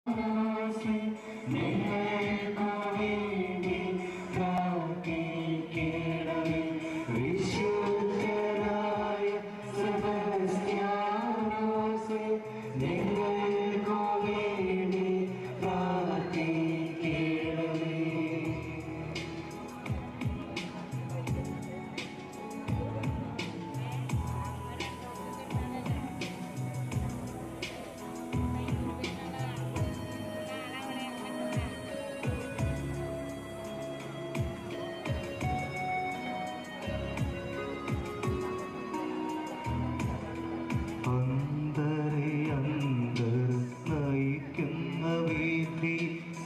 അന്തരെ അന്തർ നയിക്കുന്ന വീതി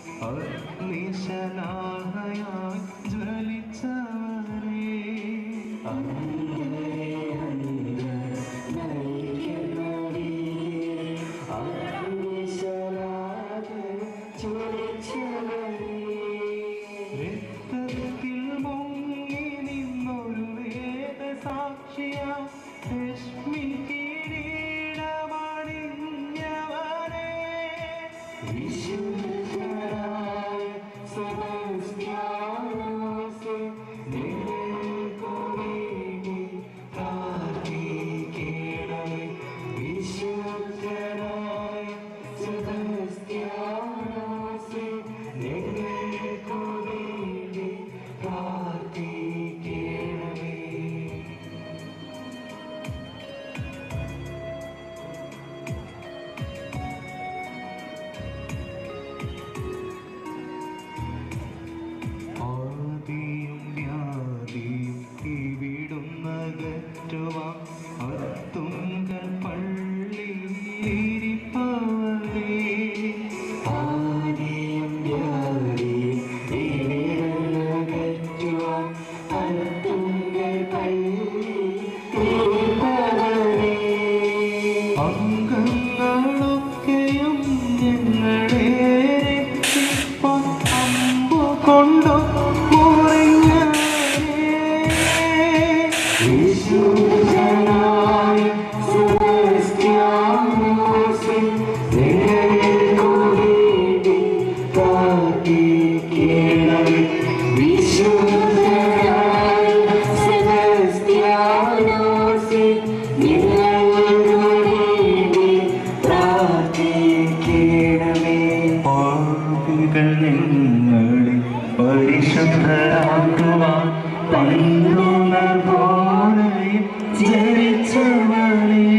അഗ്നിശലാഹയായി ജ്വലിച്ചവരെ രക്തത്തിൽ മുങ്ങി നിന്നൊരു വേദ സാക്ഷിയ രശ്മി കിരീടമണിഞ്ഞവനെ വിശുദ്ധരായ സെബസ്ത്യാനോസേ, നിങ്ങൾക്ക് വേണ്ടി പ്രാർത്ഥിക്കണമേ. വിശുദ്ധരായ സെബസ്ത്യാനോസേ, നിങ്ങൾക്ക് വേണ്ടി പ്രാർത്ഥിക്കണമേ ആദിയും വ്യാധിയും ഇവിടുന്നകറ്റുവാൻ അത്തുങ്കൽ പള്ളിയിരിപ്പവരേ ആദിയും വ്യാധിയും ഇവിടുന്നകറ്റുവാൻ അത്തുങ്കൽ പള്ളിയിരിപ്പവരേ അംഗങ്ങളൊക്കെയും ഞങ്ങളെ രക്ഷിപ്പാൻ അമ്പു കൊണ്ടു വിശുദ്ധനായ സെബസ്ത്യാനോസേ, നിങ്ങൾക്ക് വേണ്ടി പ്രാർത്ഥിക്കണമേ. വിശുദ്ധനായ സെബസ്ത്യാനോസേ, നിങ്ങൾക്ക് വേണ്ടി പ്രാർത്ഥിക്കണമേ. പാപികൾ നിങ്ങളെ പരിശുദ്ധരാക്കുവാൻ പണ്ടുണർ പോലെ ജനിച്ചവളെ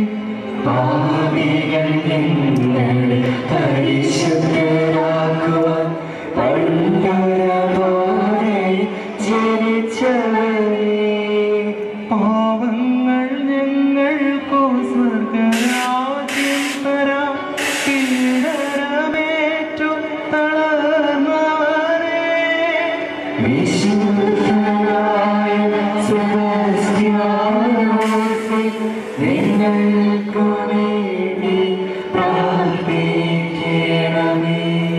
പാപികൾ നിങ്ങളെ പരിശുദ്ധരാക്കുവാൻ പണ്ടുണർ പോലെ ജനിച്ചവളെ പാവങ്ങൾ ഞങ്ങൾക്കോ സ്വർഗരാജ്യം തരാം പീഡനമേറ്റു തളർന്നവരെ വിശുദ്ധനായ സെബസ്ത്യാനോസേ, നിങ്ങൾക്ക് വേണ്ടി പ്രാർത്ഥിക്കണമേ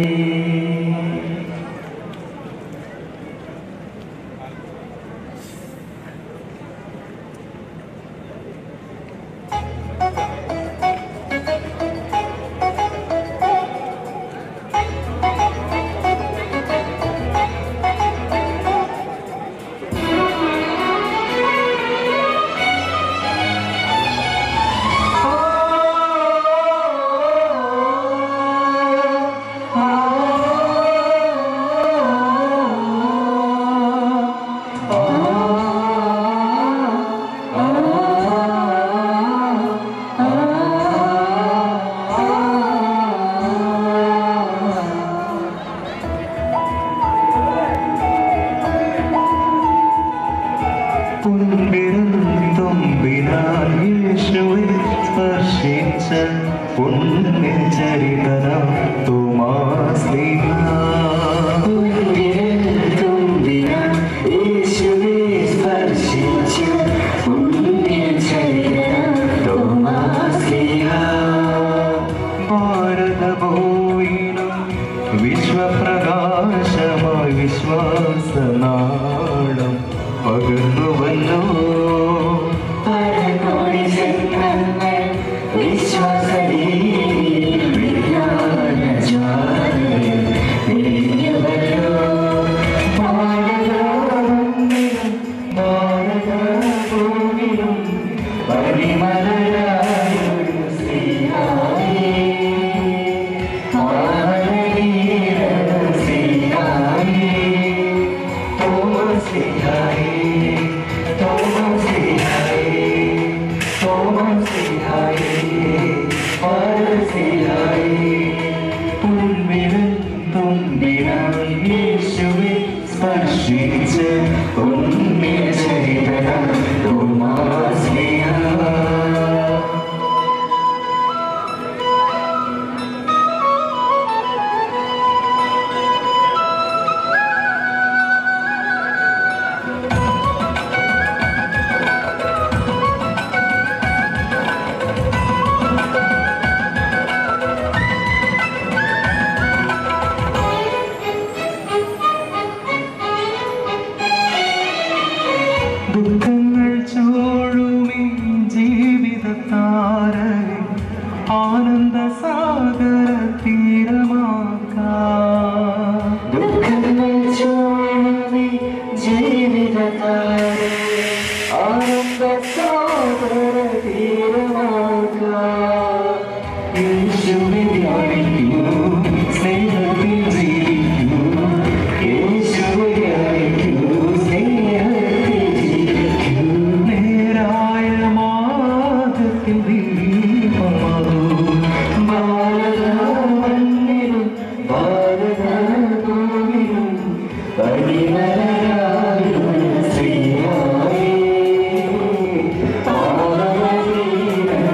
തുമ്പിനാൽ യേശുവിൽ സ്പർശിച്ച പുണ്യചരിതന തുമാസ്ലിഹ ഭാരതഭൂയിലും വിശ്വപ്രകാശമായി വിശ്വാസനാളം പകർന്നുവല്ലോ വിശ്വാസ പൂവിനും പരിമലരായൊരു സ്ത്രീയായി മാനവീര സ്ത്രീയായി തോമസിയായി തോമസിയായി തോമസിയായി പാരസിയായി ഉൾവിരൽ തുമ്പിനാൽ യേശുവെ സ്പർശിച്ച് ഉണ്ണിയ ചരിതരം തോമാസ്ലിയ ദുഃഖങ്ങൾ ചോഴുമീ ജീവിതത്താരകെ ആനന്ദ സാഗര തീരമാക്കാം ദുഃഖങ്ങൾ ചോഴുമീ ജീവിതത്താരകെ ആനന്ദ സാഗര തീരമാക്കാം യേശുവെ ധ്യാനിക്കൂ സ്നേഹത്തിൽ ജീവിക്കൂ യേശുവെ ധ്യാനിക്കൂ സ്നേഹത്തിൽ ജീവിക്കൂ നേരായ മാർഗത്തിൽ ദീപമാകൂ ഭാരതമണ്ണിലും ഭാരതഭൂമിയിലും പരിമലരായൊരു സ്ത്രീയായി പാർവതീ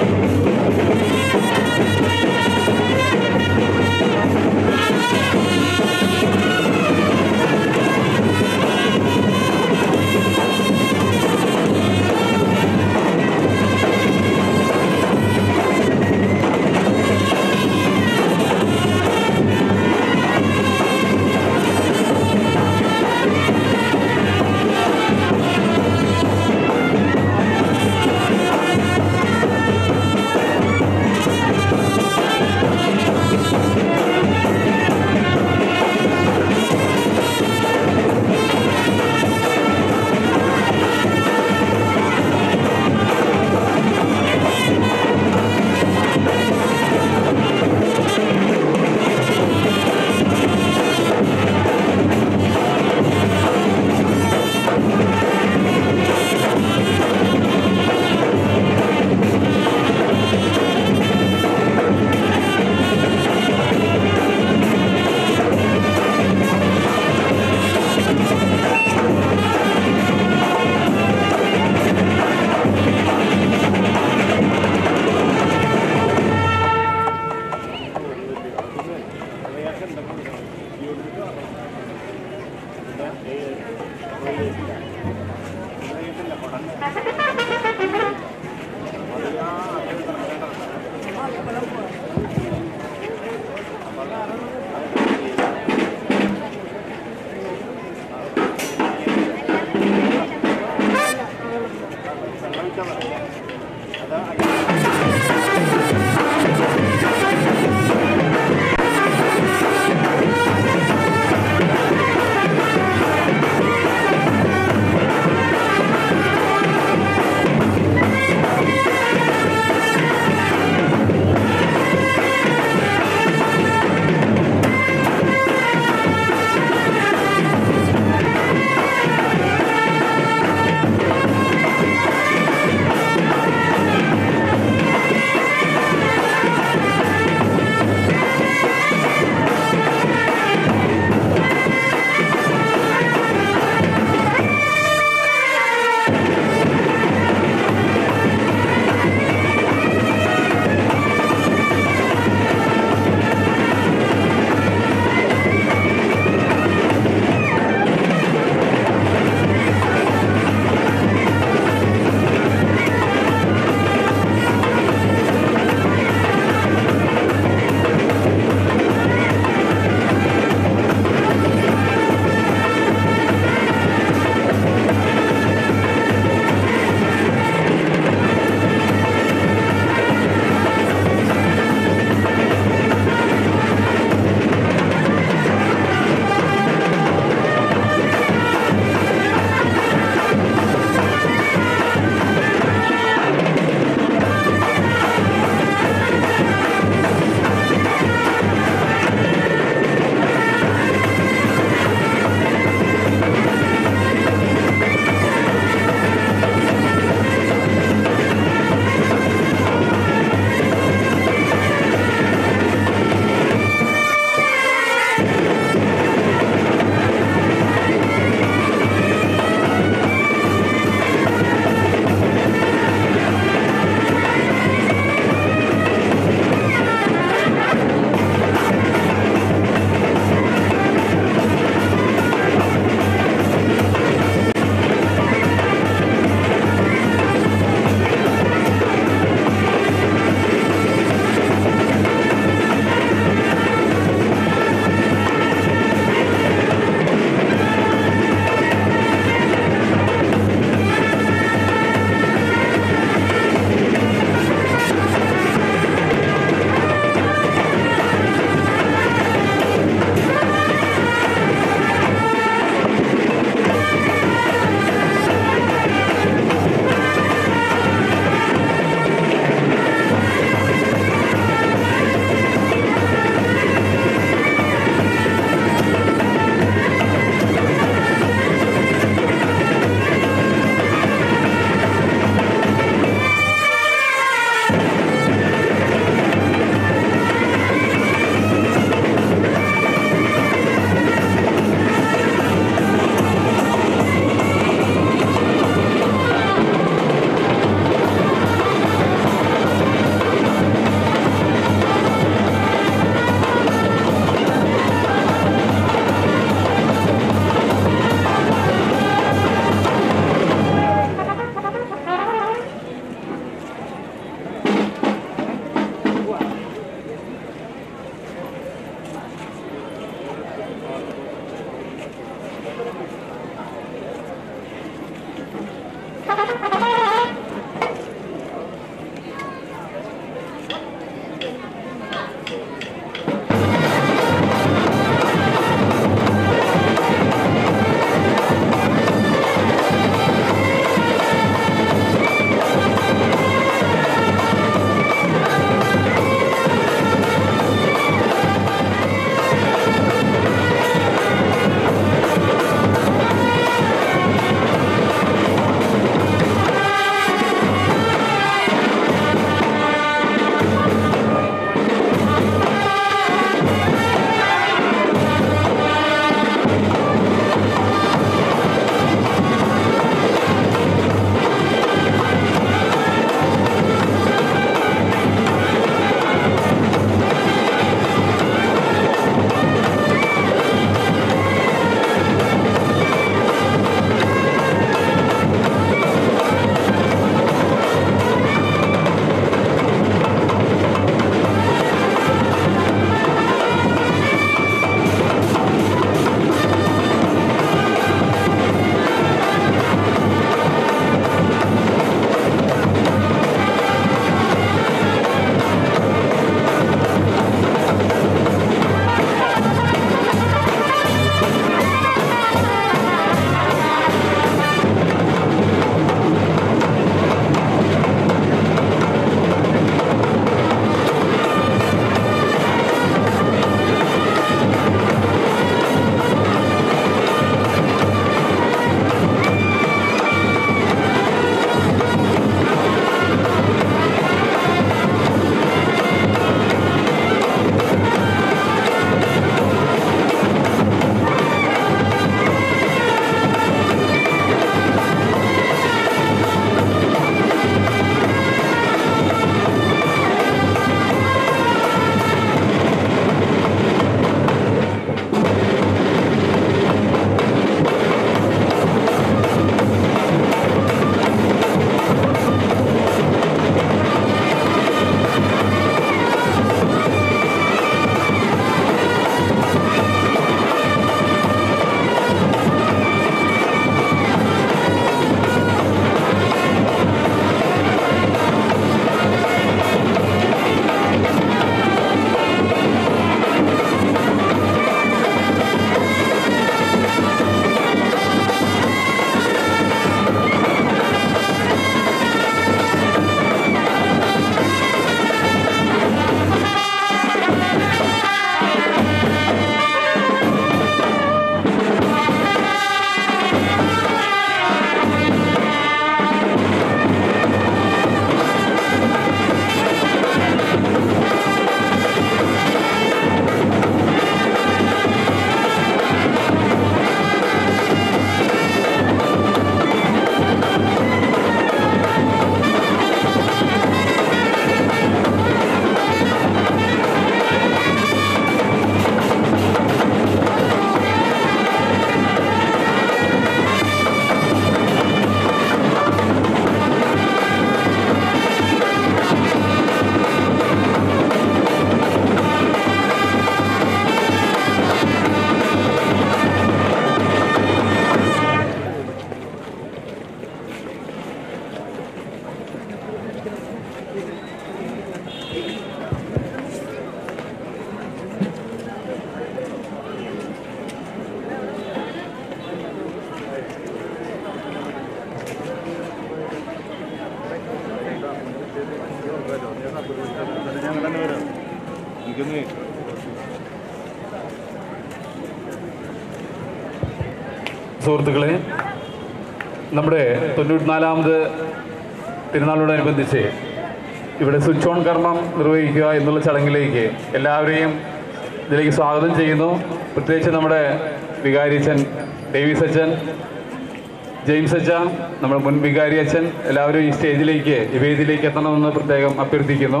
സുഹൃത്തുക്കളെ നമ്മുടെ തൊണ്ണൂറ്റിനാലാമത് തിരുനാളോടനുബന്ധിച്ച് ഇവിടെ സ്വിച്ച് ഓൺ കർമ്മം നിർവഹിക്കുക എന്നുള്ള ചടങ്ങിലേക്ക് എല്ലാവരെയും ഇതിലേക്ക് സ്വാഗതം ചെയ്യുന്നു പ്രത്യേകിച്ച് നമ്മുടെ വികാരിച്ചൻ ഡേവിസ് അച്ഛൻ ജെയിംസ് അച്ഛ നമ്മുടെ മുൻ വികാരി അച്ഛൻ എല്ലാവരും ഈ സ്റ്റേജിലേക്ക് ഈ വേദിയിലേക്ക് എത്തണമെന്ന് പ്രത്യേകം അഭ്യർത്ഥിക്കുന്നു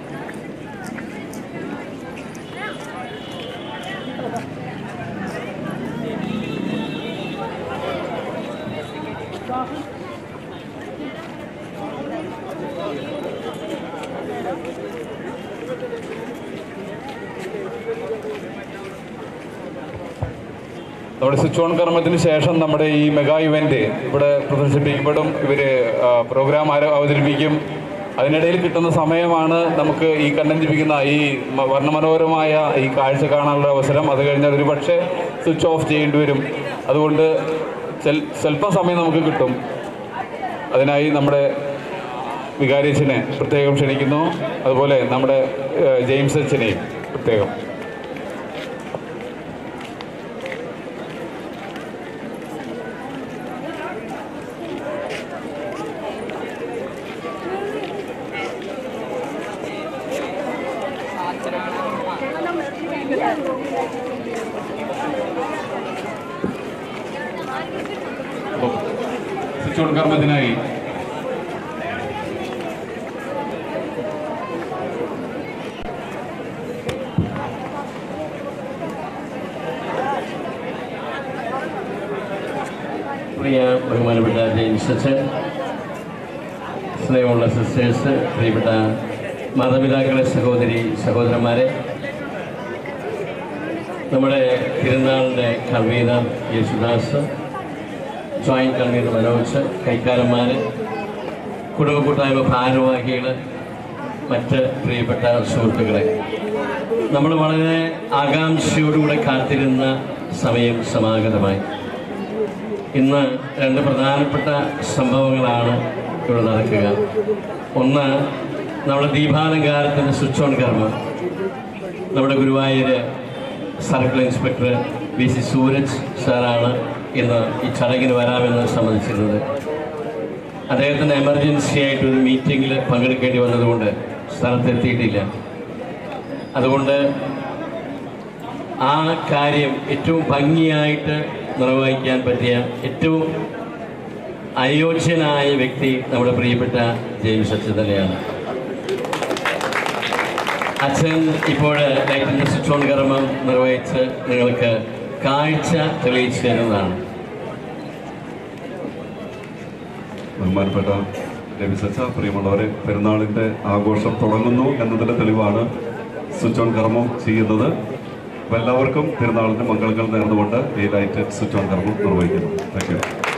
നമ്മുടെ സ്വിച്ച് ഓൺ കർമ്മത്തിന് ശേഷം നമ്മുടെ ഈ മെഗാ ഇവന്റ് ഇവിടെ പ്രദർശിപ്പിക്കപ്പെടും ഇവര് ആ, പ്രോഗ്രാം ആര- അവതരിപ്പിക്കും അതിനിടയിൽ കിട്ടുന്ന സമയമാണ് നമുക്ക് ഈ കണ്ടഞ്ചിപ്പിക്കുന്ന ഈ മ- വർണ്ണമനോഹരമായ ഈ കാഴ്ച കാണാനുള്ള അവസരം അത് കഴിഞ്ഞാൽ ഒരു പക്ഷേ സ്വിച്ച് ഓഫ് ചെയ്യേണ്ടി വരും അതുകൊണ്ട് ചെൽ- സ്വല്പം സമയം നമുക്ക് കിട്ടും അതിനായി നമ്മുടെ വികാരിയച്ഛനെ പ്രത്യേകം ക്ഷണിക്കുന്നു അതുപോലെ നമ്മുടെ ഏഹ്, ജെയിംസ് അച്ഛനെയും പ്രത്യേകം അപ്പോൾ സ്വിച്ച് ഓൺ കർമ്മത്തിനായി പ്രിയ ബഹുമാനപ്പെട്ട ജെയിംസ് അച്ഛൻ സ്നേഹമുള്ള സിസ്റ്റേഴ്സ് പ്രിയപ്പെട്ട മാതാപിതാക്കളെ സഹോദരി സഹോദരന്മാരെ നമ്മുടെ തിരുനാളിൻ്റെ convener Yesudas joint convener Manoj കൈക്കാരന്മാർ കുടുംബ കൂട്ടായ്മ ഭാരവാഹികൾ മറ്റ് പ്രിയപ്പെട്ട സുഹൃത്തുക്കളെ നമ്മൾ വളരെ ആകാംക്ഷയോടുകൂടെ കാത്തിരുന്ന സമയം സമാഗതമായി ഇന്ന് രണ്ട് പ്രധാനപ്പെട്ട സംഭവങ്ങളാണ് ഇവിടെ നടക്കുക ഒന്ന് നമ്മുടെ ദീപാലങ്കാരത്തിൻ്റെ സ്വിച്ച് ഓൺ കർമ്മം നമ്മുടെ Guruvayur circle inspector V C Sooraj സാറാണ് ഇന്ന് ഈ ചടങ്ങിന് വരാമെന്ന് സമ്മതിച്ചിരുന്നത് അദ്ദേഹത്തിന് എമർജൻസി ആയിട്ട് ഒരു മീറ്റിങ്ങിൽ പങ്കെടുക്കേണ്ടി വന്നതുകൊണ്ട് സ്ഥലത്തെത്തിയിട്ടില്ല അതുകൊണ്ട് ആ കാര്യം ഏറ്റവും ഭംഗിയായിട്ട് നിർവഹിക്കാൻ പറ്റിയ ഏറ്റവും അയോഗ്യനായ വ്യക്തി നമ്മുടെ പ്രിയപ്പെട്ട ജെയിംസ് അച്ഛൻ തന്നെയാണ് അച്ഛൻ ഇപ്പോൾ ലൈറ്റിൻ്റെ സ്വിച്ച് ഓൺ കർമ്മം നിർവഹിച്ച് നിങ്ങൾക്ക് കാഴ്ച തെളിയിച്ചു തരുന്നതാണ് ബഹുമാനപ്പെട്ട രവിസച്ച പ്രിയമുള്ളവരെ പെരുന്നാളിൻ്റെ ആഘോഷം തുടങ്ങുന്നു എന്നതിൻ്റെ തെളിവാണ് സ്വിച്ച് ഓൺ കർമ്മം ചെയ്യുന്നത് അപ്പോൾ എല്ലാവർക്കും പെരുന്നാളിൻ്റെ മംഗളങ്ങൾ നേർന്നുകൊണ്ട് ഈ ലൈറ്റ് സ്വിച്ച് ഓൺ കർമ്മം നിർവഹിക്കുന്നു താങ്ക് യു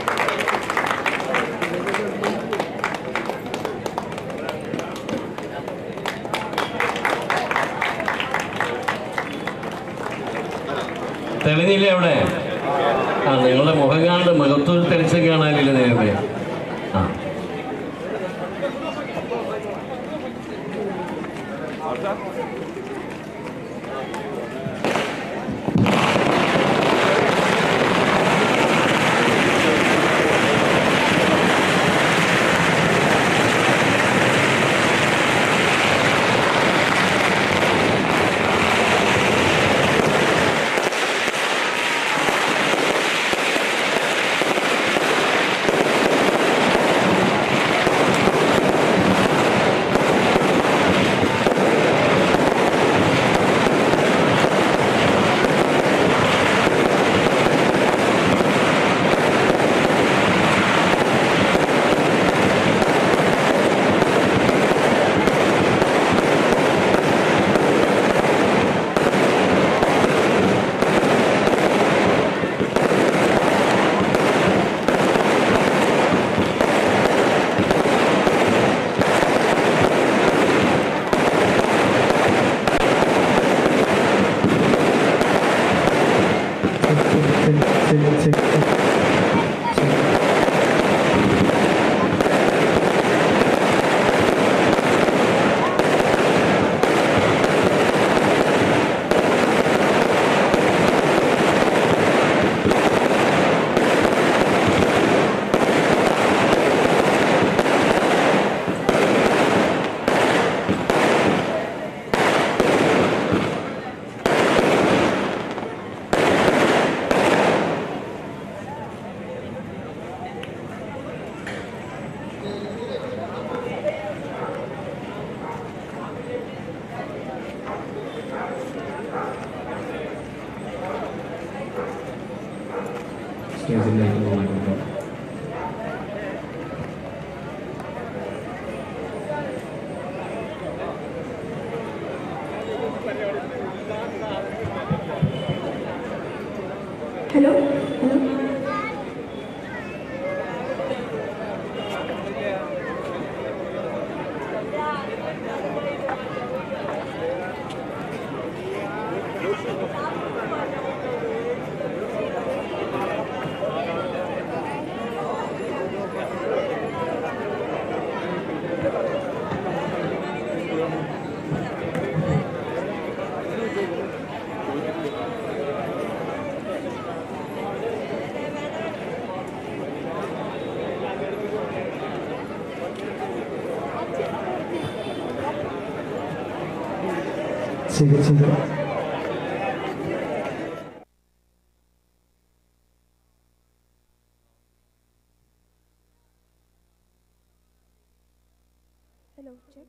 തെളിഞ്ഞില്ലേ അവിടെ ആ നിങ്ങളുടെ മുഖം കാണാണ്ട് മുഖത്തൊരു തെളിച്ചം കാണാനില്ല നേരത്തെ ആ സ്റ്റേജിലേക്ക് പോകുന്നുണ്ട് ഹലോ ഹലോ ശരി ശരി ഹലോ ചെക്ക്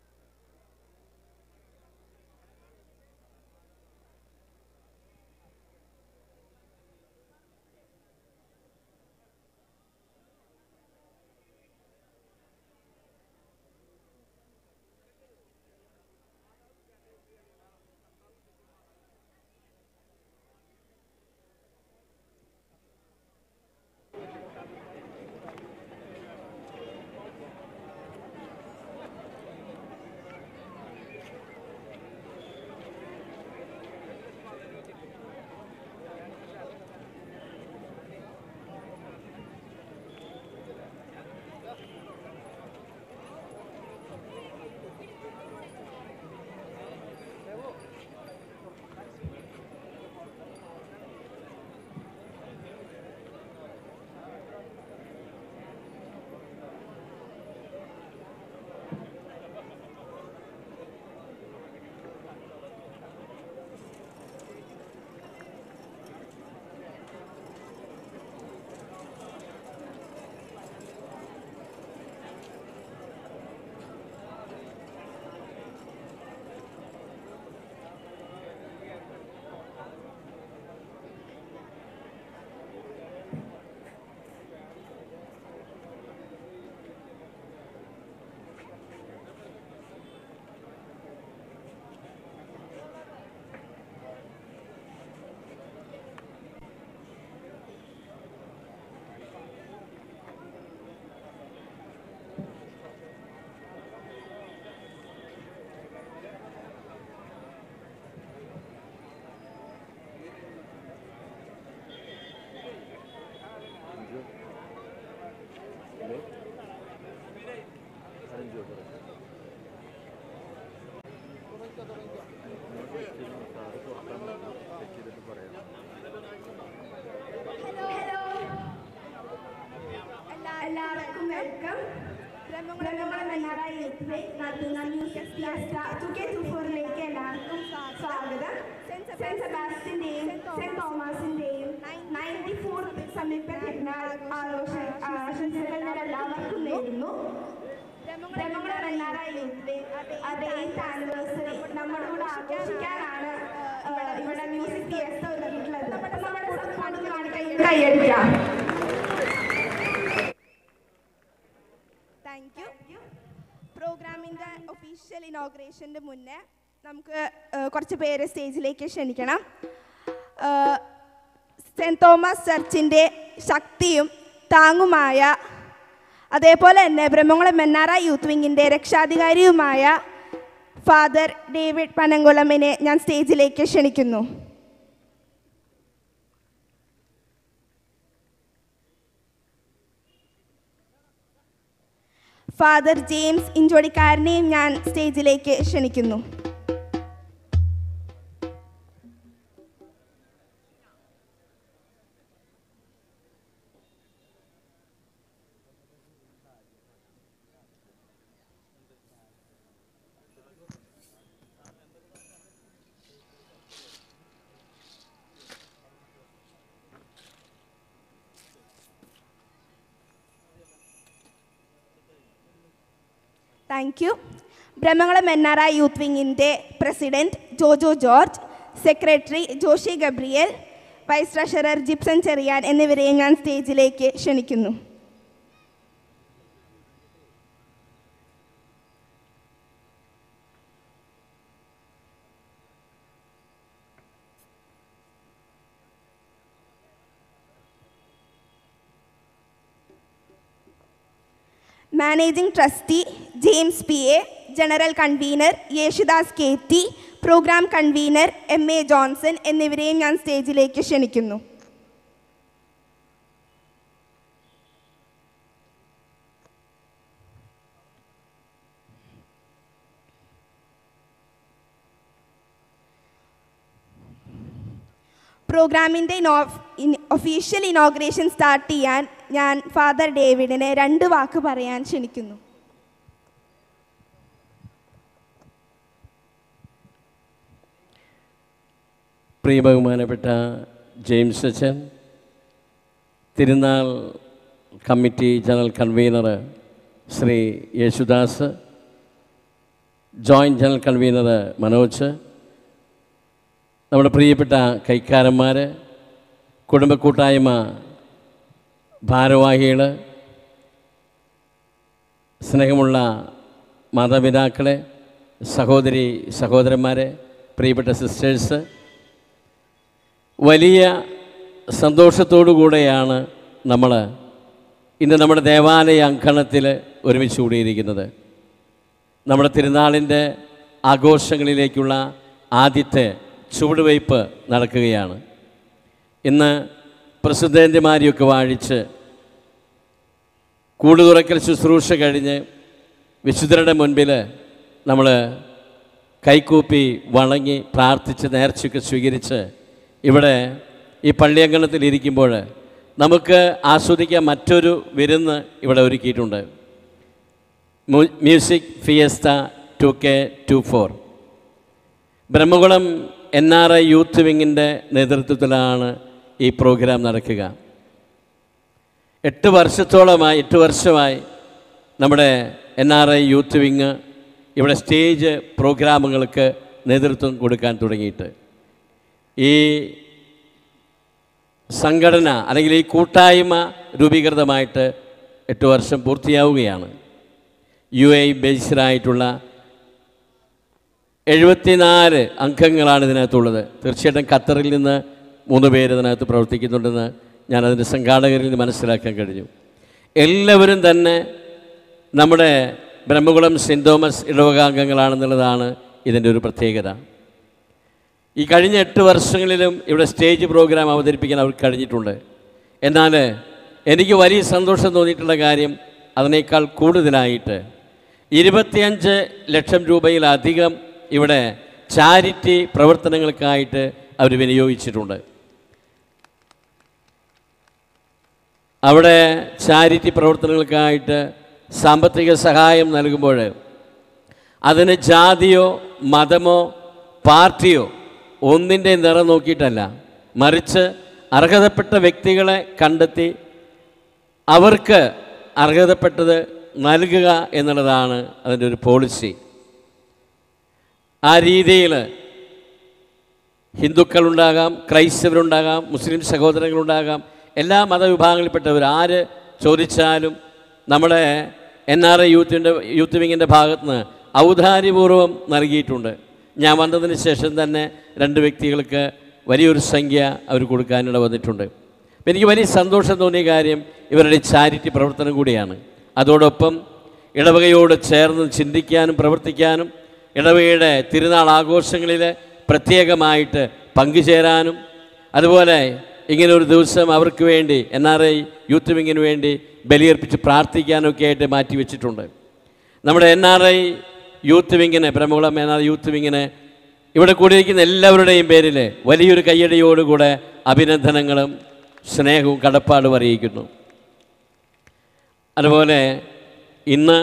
എല്ലാവർക്കും welcome Brahmakulam Mannara youth wake നടത്തുന്ന music fiesta two K two ഫോറിലേക്ക് എല്ലാവർക്കും സ്വാഗതം സെന്റ് സെബാസ്റ്റിന്റെയും സെന്റ് തോമസിന്റെയും നയൻറ്റി ഫോർത്ത് സമീപ പെരുന്നാൾ ആഘോഷ ആശംസകൾ ഞാൻ എല്ലാവർക്കും നേരുന്നു ബ്രഹ്മകുളം മന്നാറ യൂത്ത് വേക്ക് അത് എയ്ത്ത് ആനിവേഴ്സറി നമ്മുടെ കൂടെ ആഘോഷിക്കാനാണ് ആ, ഇവിടെ മ്യൂസിക് ഫിയസ്റ്റ ഒരുക്കിയിട്ടുള്ളത് അപ്പോൾ നമ്മുടെ സപ്പോർട്ട് കാണിക്കാൻ കൈയടിക്കാം താങ്ക് യു പ്രോഗ്രാമിൻ്റെ ഒഫീഷ്യൽ ഇനോഗ്രേഷൻ്റെ മുന്നേ നമുക്ക് ഏഹ്, കുറച്ച് പേരെ സ്റ്റേജിലേക്ക് ക്ഷണിക്കണം സെൻറ് തോമസ് ചർച്ചിൻ്റെ ശക്തിയും താങ്ങുമായ അതേപോലെ തന്നെ ബ്രഹ്മകുളം മെന്നാറ യൂത്ത് വിങ്ങിൻ്റെ രക്ഷാധികാരിയുമായ ഫാദർ ഡേവിഡ് പനങ്കുളമിനെ ഞാൻ സ്റ്റേജിലേക്ക് ക്ഷണിക്കുന്നു ഫാദർ ജെയിംസ് ഇഞ്ചോടിക്കാരനെയും ഞാൻ സ്റ്റേജിലേക്ക് ക്ഷണിക്കുന്നു thank you Brahmakulam N R I youth വിങ്ങിൻ്റെ president Jojo George secretary Joshy Gabriel vice treasurer Jipson Cherian എന്നിവരെയും ഞാൻ സ്റ്റേജിലേക്ക് ക്ഷണിക്കുന്നു managing trustee James P A general convener Yesudas K T programme convener M A Johnson എന്നിവരെയും ഞാൻ സ്റ്റേജിലേക്ക് ക്ഷണിക്കുന്നു പ്രോഗ്രാമിൻ്റെ ഇനോ ഒഫീഷ്യൽ ഇനോഗ്രേഷൻ സ്റ്റാർട്ട് ചെയ്യാൻ ഞാൻ ഫാദർ ഡേവിഡിനെ രണ്ട് വാക്ക് പറയാൻ ക്ഷണിക്കുന്നു പ്രിയ ബഹുമാനപ്പെട്ട ജെയിംസ് അച്ഛൻ തിരുനാൾ committee general convener Shri Yesudas joint general convener Manoj നമ്മുടെ പ്രിയപ്പെട്ട കൈക്കാരന്മാർ കുടുംബ കൂട്ടായ്മ ഭാരവാഹികൾ സ്നേഹമുള്ള മാതാപിതാക്കളെ സഹോദരി സഹോദരന്മാരെ പ്രിയപ്പെട്ട സിസ്റ്റേഴ്സ് വലിയ സന്തോഷത്തോടു കൂടെയാണ് നമ്മൾ ഇന്ന് നമ്മുടെ ദേവാലയ അങ്കണത്തിൽ ഒരുമിച്ച് കൂടിയിരിക്കുന്നത് നമ്മുടെ തിരുനാളിൻ്റെ ആഘോഷങ്ങളിലേക്കുള്ള ആദ്യത്തെ ചുവടുവയ്പ് നടക്കുകയാണ് ഇന്ന് പ്രസിദ്ധന്തിമാരെയൊക്കെ വാഴിച്ച് കൂടുതുറക്കൽ ശുശ്രൂഷ കഴിഞ്ഞ് വിശുദ്ധരുടെ മുൻപിൽ നമ്മൾ കൈകൂപ്പി വണങ്ങി പ്രാർത്ഥിച്ച് നേർച്ചയൊക്കെ സ്വീകരിച്ച് ഇവിടെ ഈ പള്ളിയങ്കണത്തിൽ ഇരിക്കുമ്പോൾ നമുക്ക് ആസ്വദിക്കാൻ മറ്റൊരു വിരുന്ന് ഇവിടെ ഒരുക്കിയിട്ടുണ്ട് മു- music fiesta two K two four Brahmakulam N R I youth വിങ്ങിൻ്റെ നേതൃത്വത്തിലാണ് ഈ പ്രോഗ്രാം നടക്കുക എട്ട് വർഷത്തോളമായി എട്ട് വർഷമായി നമ്മുടെ N R I youth wing ഇവിടെ സ്റ്റേജ് പ്രോഗ്രാമുകൾക്ക് നേതൃത്വം കൊടുക്കാൻ തുടങ്ങിയിട്ട് ഈ സംഘടന അല്ലെങ്കിൽ ഈ കൂട്ടായ്മ രൂപീകൃതമായിട്ട് എട്ട് വർഷം പൂർത്തിയാവുകയാണ് യു എ ബേസ്ഡായിട്ടുള്ള എഴുപത്തിനാല് അംഗങ്ങളാണ് ഇതിനകത്തുള്ളത് തീർച്ചയായിട്ടും ഖത്തറിൽ നിന്ന് മൂന്ന് പേര് ഇതിനകത്ത് പ്രവർത്തിക്കുന്നുണ്ടെന്ന് ഞാൻ അതിൻ്റെ സംഘാടകരിൽ നിന്ന് മനസ്സിലാക്കാൻ കഴിഞ്ഞു എല്ലാവരും തന്നെ നമ്മുടെ ബ്രഹ്മകുളം സെൻറ് തോമസ് ഇടവകാംഗങ്ങളാണെന്നുള്ളതാണ് ഇതിൻ്റെ ഒരു പ്രത്യേകത ഈ കഴിഞ്ഞ എട്ട് വർഷങ്ങളിലും ഇവിടെ സ്റ്റേജ് പ്രോഗ്രാം അവതരിപ്പിക്കാൻ അവർക്ക് കഴിഞ്ഞിട്ടുണ്ട് എന്നാൽ എനിക്ക് വലിയ സന്തോഷം തോന്നിയിട്ടുള്ള കാര്യം അതിനേക്കാൾ കൂടുതലായിട്ട് ഇരുപത്തിയഞ്ച് ലക്ഷം രൂപയിലധികം ഇവിടെ ചാരിറ്റി പ്രവർത്തനങ്ങൾക്കായിട്ട് അവർ വിനിയോഗിച്ചിട്ടുണ്ട് അവിടെ ചാരിറ്റി പ്രവർത്തനങ്ങൾക്കായിട്ട് സാമ്പത്തിക സഹായം നൽകുമ്പോൾ അതിന് ജാതിയോ മതമോ പാർട്ടിയോ ഒന്നിൻ്റെ നിറം നോക്കിയിട്ടല്ല മറിച്ച് അർഹതപ്പെട്ട വ്യക്തികളെ കണ്ടെത്തി അവർക്ക് അർഹതപ്പെട്ടത് നൽകുക എന്നുള്ളതാണ് അതിൻ്റെ ഒരു പോളിസി ആ രീതിയിൽ ഹിന്ദുക്കളുണ്ടാകാം ക്രൈസ്തവരുണ്ടാകാം മുസ്ലിം സഹോദരങ്ങളുണ്ടാകാം എല്ലാ മതവിഭാഗങ്ങളിൽപ്പെട്ടവർ ആര് ചോദിച്ചാലും നമ്മുടെ എൻ ആർ ഐ യൂത്തിൻ്റെ യൂത്ത് വിങ്ങിൻ്റെ ഭാഗത്ത് നിന്ന് ഔദാര്യപൂർവ്വം നൽകിയിട്ടുണ്ട് ഞാൻ വന്നതിന് ശേഷം തന്നെ രണ്ട് വ്യക്തികൾക്ക് വലിയൊരു സംഖ്യ അവർ കൊടുക്കാനിട വന്നിട്ടുണ്ട് അപ്പം എനിക്ക് വലിയ സന്തോഷം തോന്നിയ കാര്യം ഇവരുടെ ചാരിറ്റി പ്രവർത്തനം കൂടിയാണ് അതോടൊപ്പം ഇടവകയോട് ചേർന്ന് ചിന്തിക്കാനും പ്രവർത്തിക്കാനും ഇടവകയുടെ തിരുനാൾ ആഘോഷങ്ങളിൽ പ്രത്യേകമായിട്ട് പങ്കുചേരാനും അതുപോലെ ഇങ്ങനെ ഒരു ദിവസം അവർക്ക് വേണ്ടി എൻ ആർ ഐ യൂത്ത് വിങ്ങിന് വേണ്ടി ബലിയർപ്പിച്ച് പ്രാർത്ഥിക്കാനൊക്കെ ആയിട്ട് മാറ്റി വെച്ചിട്ടുണ്ട് നമ്മുടെ എൻ ആർ ഐ യൂത്ത് വിങ്ങിന് ബ്രഹ്മകുളം എൻ ആർ യൂത്ത് വിങ്ങിന് ഇവിടെ കൂടിയിരിക്കുന്ന എല്ലാവരുടെയും പേരിൽ വലിയൊരു കയ്യടിയോടുകൂടെ അഭിനന്ദനങ്ങളും സ്നേഹവും കടപ്പാടും അറിയിക്കുന്നു അതുപോലെ ഇന്ന്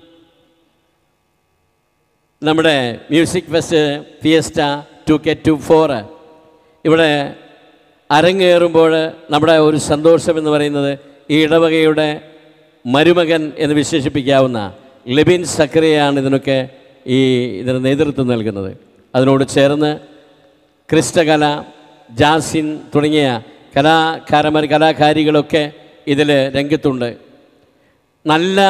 നമ്മുടെ music fest fiesta two K two four ഇവിടെ അരങ്ങേറുമ്പോൾ നമ്മുടെ ഒരു സന്തോഷം എന്ന് പറയുന്നത് ഈ ഇടവകയുടെ മരുമകൻ എന്ന് വിശേഷിപ്പിക്കാവുന്ന ലിബിൻ സക്രിയയാണ് ഇതിനൊക്കെ ഈ ഇതിന് നേതൃത്വം നൽകുന്നത് അതിനോട് ചേർന്ന് ക്രിസ്റ്റകല ജാസിൻ തുടങ്ങിയ കലാകാരന്മാർ കലാകാരികളൊക്കെ ഇതിൽ രംഗത്തുണ്ട് നല്ല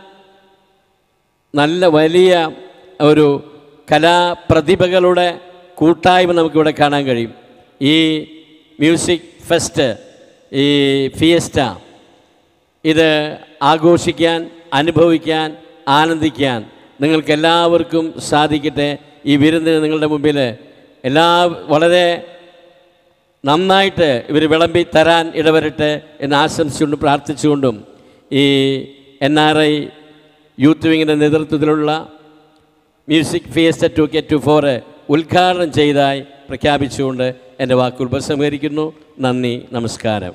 നല്ല വലിയ ഒരു കലാപ്രതിഭകളുടെ കൂട്ടായ്മ നമുക്കിവിടെ കാണാൻ കഴിയും ഈ മ്യൂസിക് ഫെസ്റ്റ് ഈ ഫിയസ്റ്റ ഇത് ആഘോഷിക്കാൻ അനുഭവിക്കാൻ ആനന്ദിക്കാൻ നിങ്ങൾക്ക് എല്ലാവർക്കും സാധിക്കട്ടെ ഈ വിരുന്നിന് നിങ്ങളുടെ മുമ്പിൽ എല്ലാ വളരെ നന്നായിട്ട് ഇവർ വിളമ്പി തരാൻ ഇടവരട്ടെ എന്ന് ആശംസിച്ചുകൊണ്ടും പ്രാർത്ഥിച്ചുകൊണ്ടും ഈ എൻ ആർ ഐ യൂത്ത് വിങ്ങിൻ്റെ നേതൃത്വത്തിലുള്ള music fiesta two K two four ഉദ്ഘാടനം ചെയ്തതായി പ്രഖ്യാപിച്ചുകൊണ്ട് എൻ്റെ വാക്കുകൾ ഉപസംഹരിക്കുന്നു നന്ദി നമസ്കാരം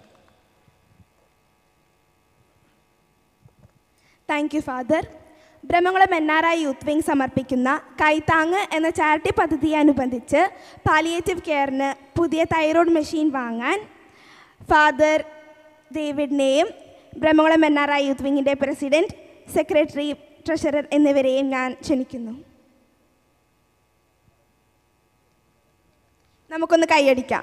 thank you father Brahmakulam N R I youth wing സമർപ്പിക്കുന്ന കൈത്താങ് എന്ന ചാരിറ്റി പദ്ധതിയോടനുബന്ധിച്ച് പാലിയേറ്റീവ് കെയറിന് പുതിയ തൈറോയ്ഡ് മെഷീൻ വാങ്ങാൻ ഫാദർ ഡേവിഡിനെയും Brahmakulam N R I youth വിങ്ങിൻ്റെ പ്രസിഡൻറ്റ് സെക്രട്ടറി ട്രഷറർ എന്നിവരെയും ഞാൻ ക്ഷണിക്കുന്നു നമുക്കൊന്ന് കൈയടിക്കാം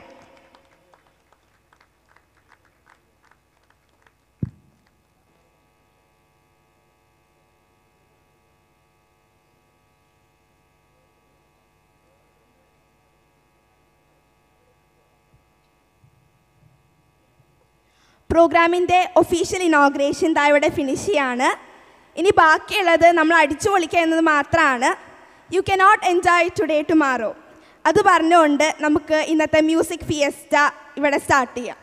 പ്രോഗ്രാമിൻ്റെ ഒഫീഷ്യൽ ഇനോഗ്രേഷൻ ദാ ഇവിടെ ഫിനിഷ് ചെയ്യാണ് ഇനി ബാക്കിയുള്ളത് നമ്മൾ അടിച്ചു പൊളിക്കുക എന്നത് മാത്രമാണ് you cannot enjoy today tomorrow അത് പറഞ്ഞുകൊണ്ട് നമുക്ക് ഇന്നത്തെ മ്യൂസിക് ഫിയസ്റ്റ ഇവിടെ സ്റ്റാർട്ട് ചെയ്യാം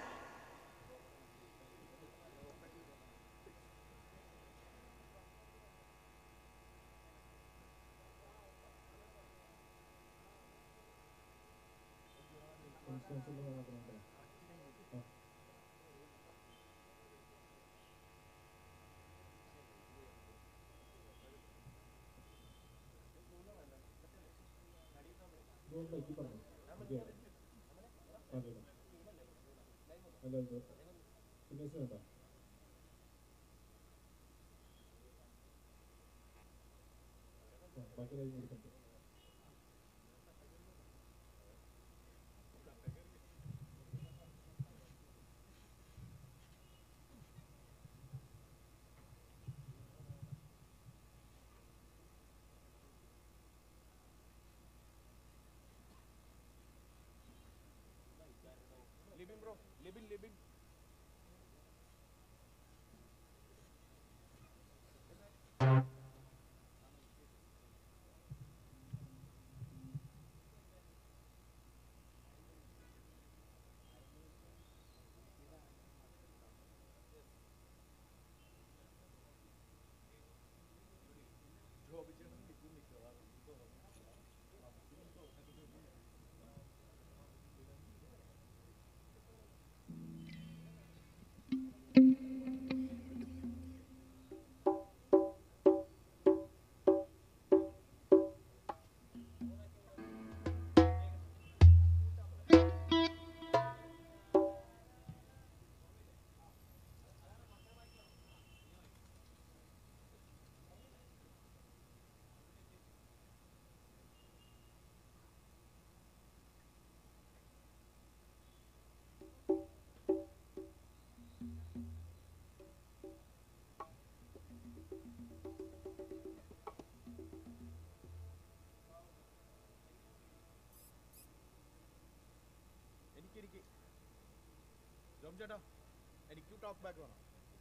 ചേട്ടാ എനിക്ക് ടോക്ക് ബാക്ക് വേണം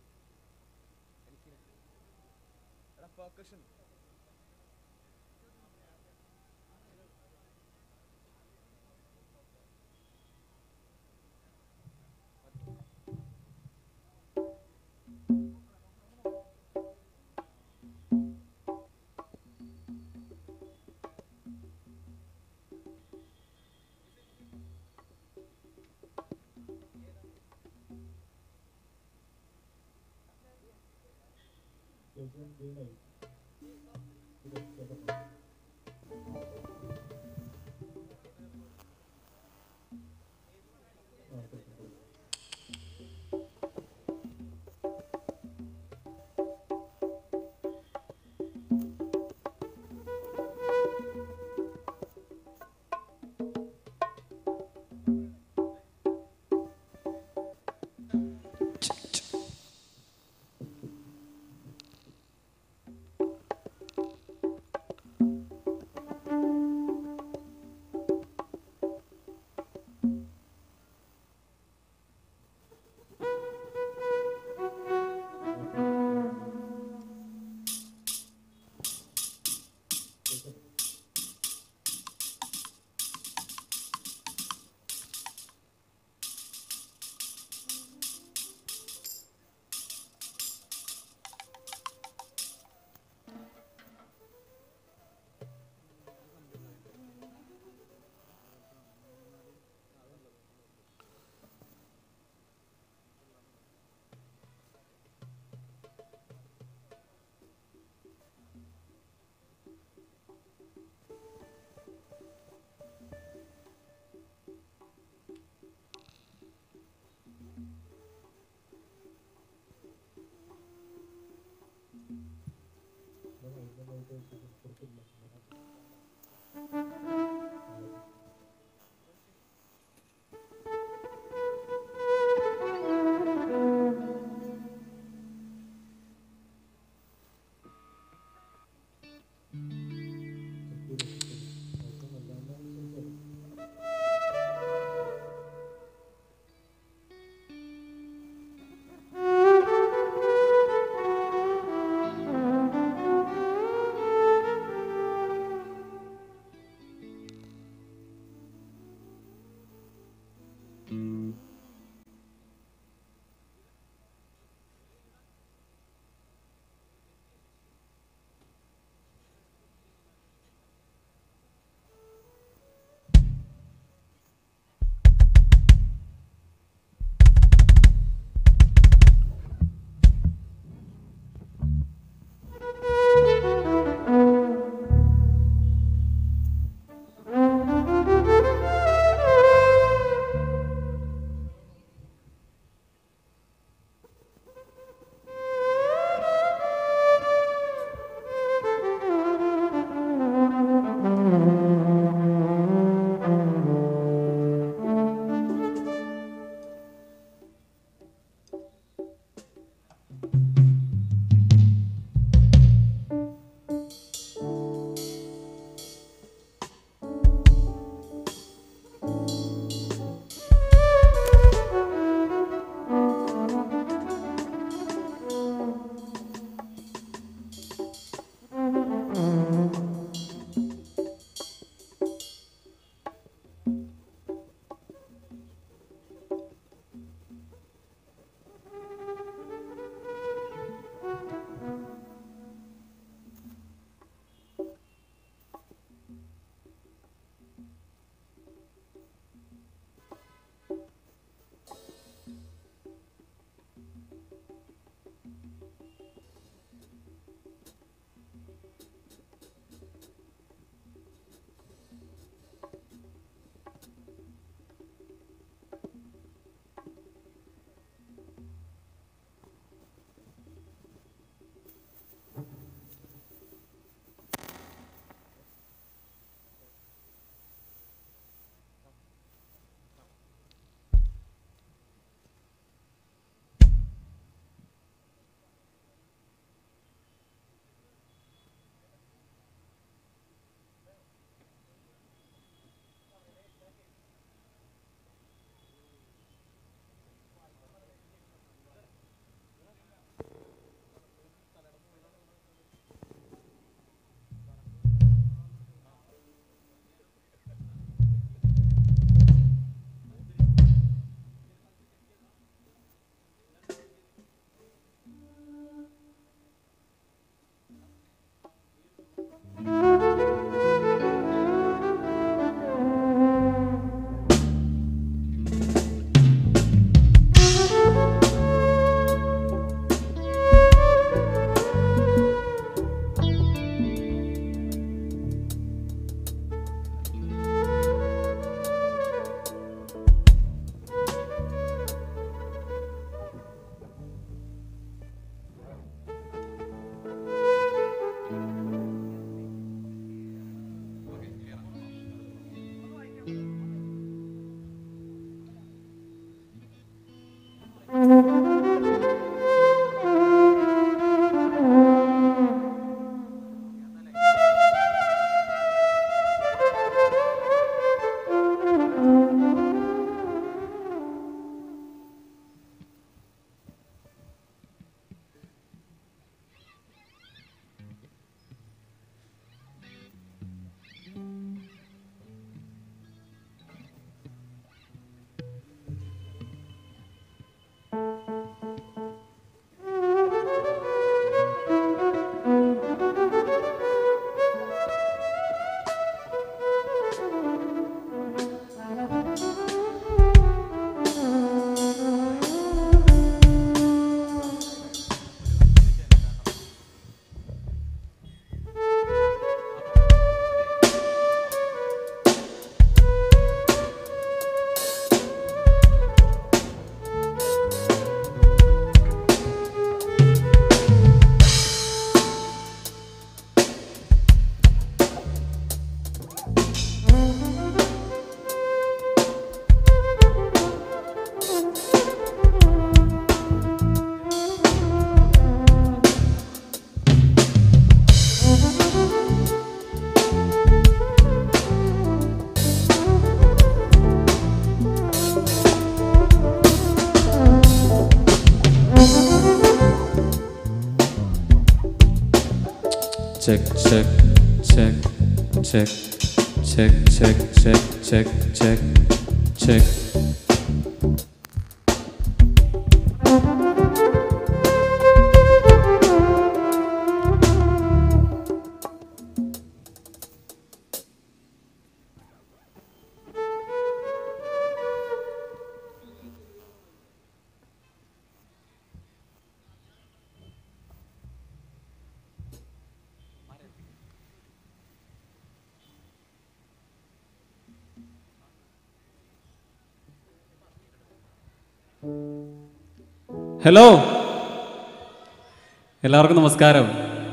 എനിക്ക് എടാ percussion check, check, check, check, check, check, check, check, check, check. Hello എല്ലാവർക്കും നമസ്കാരം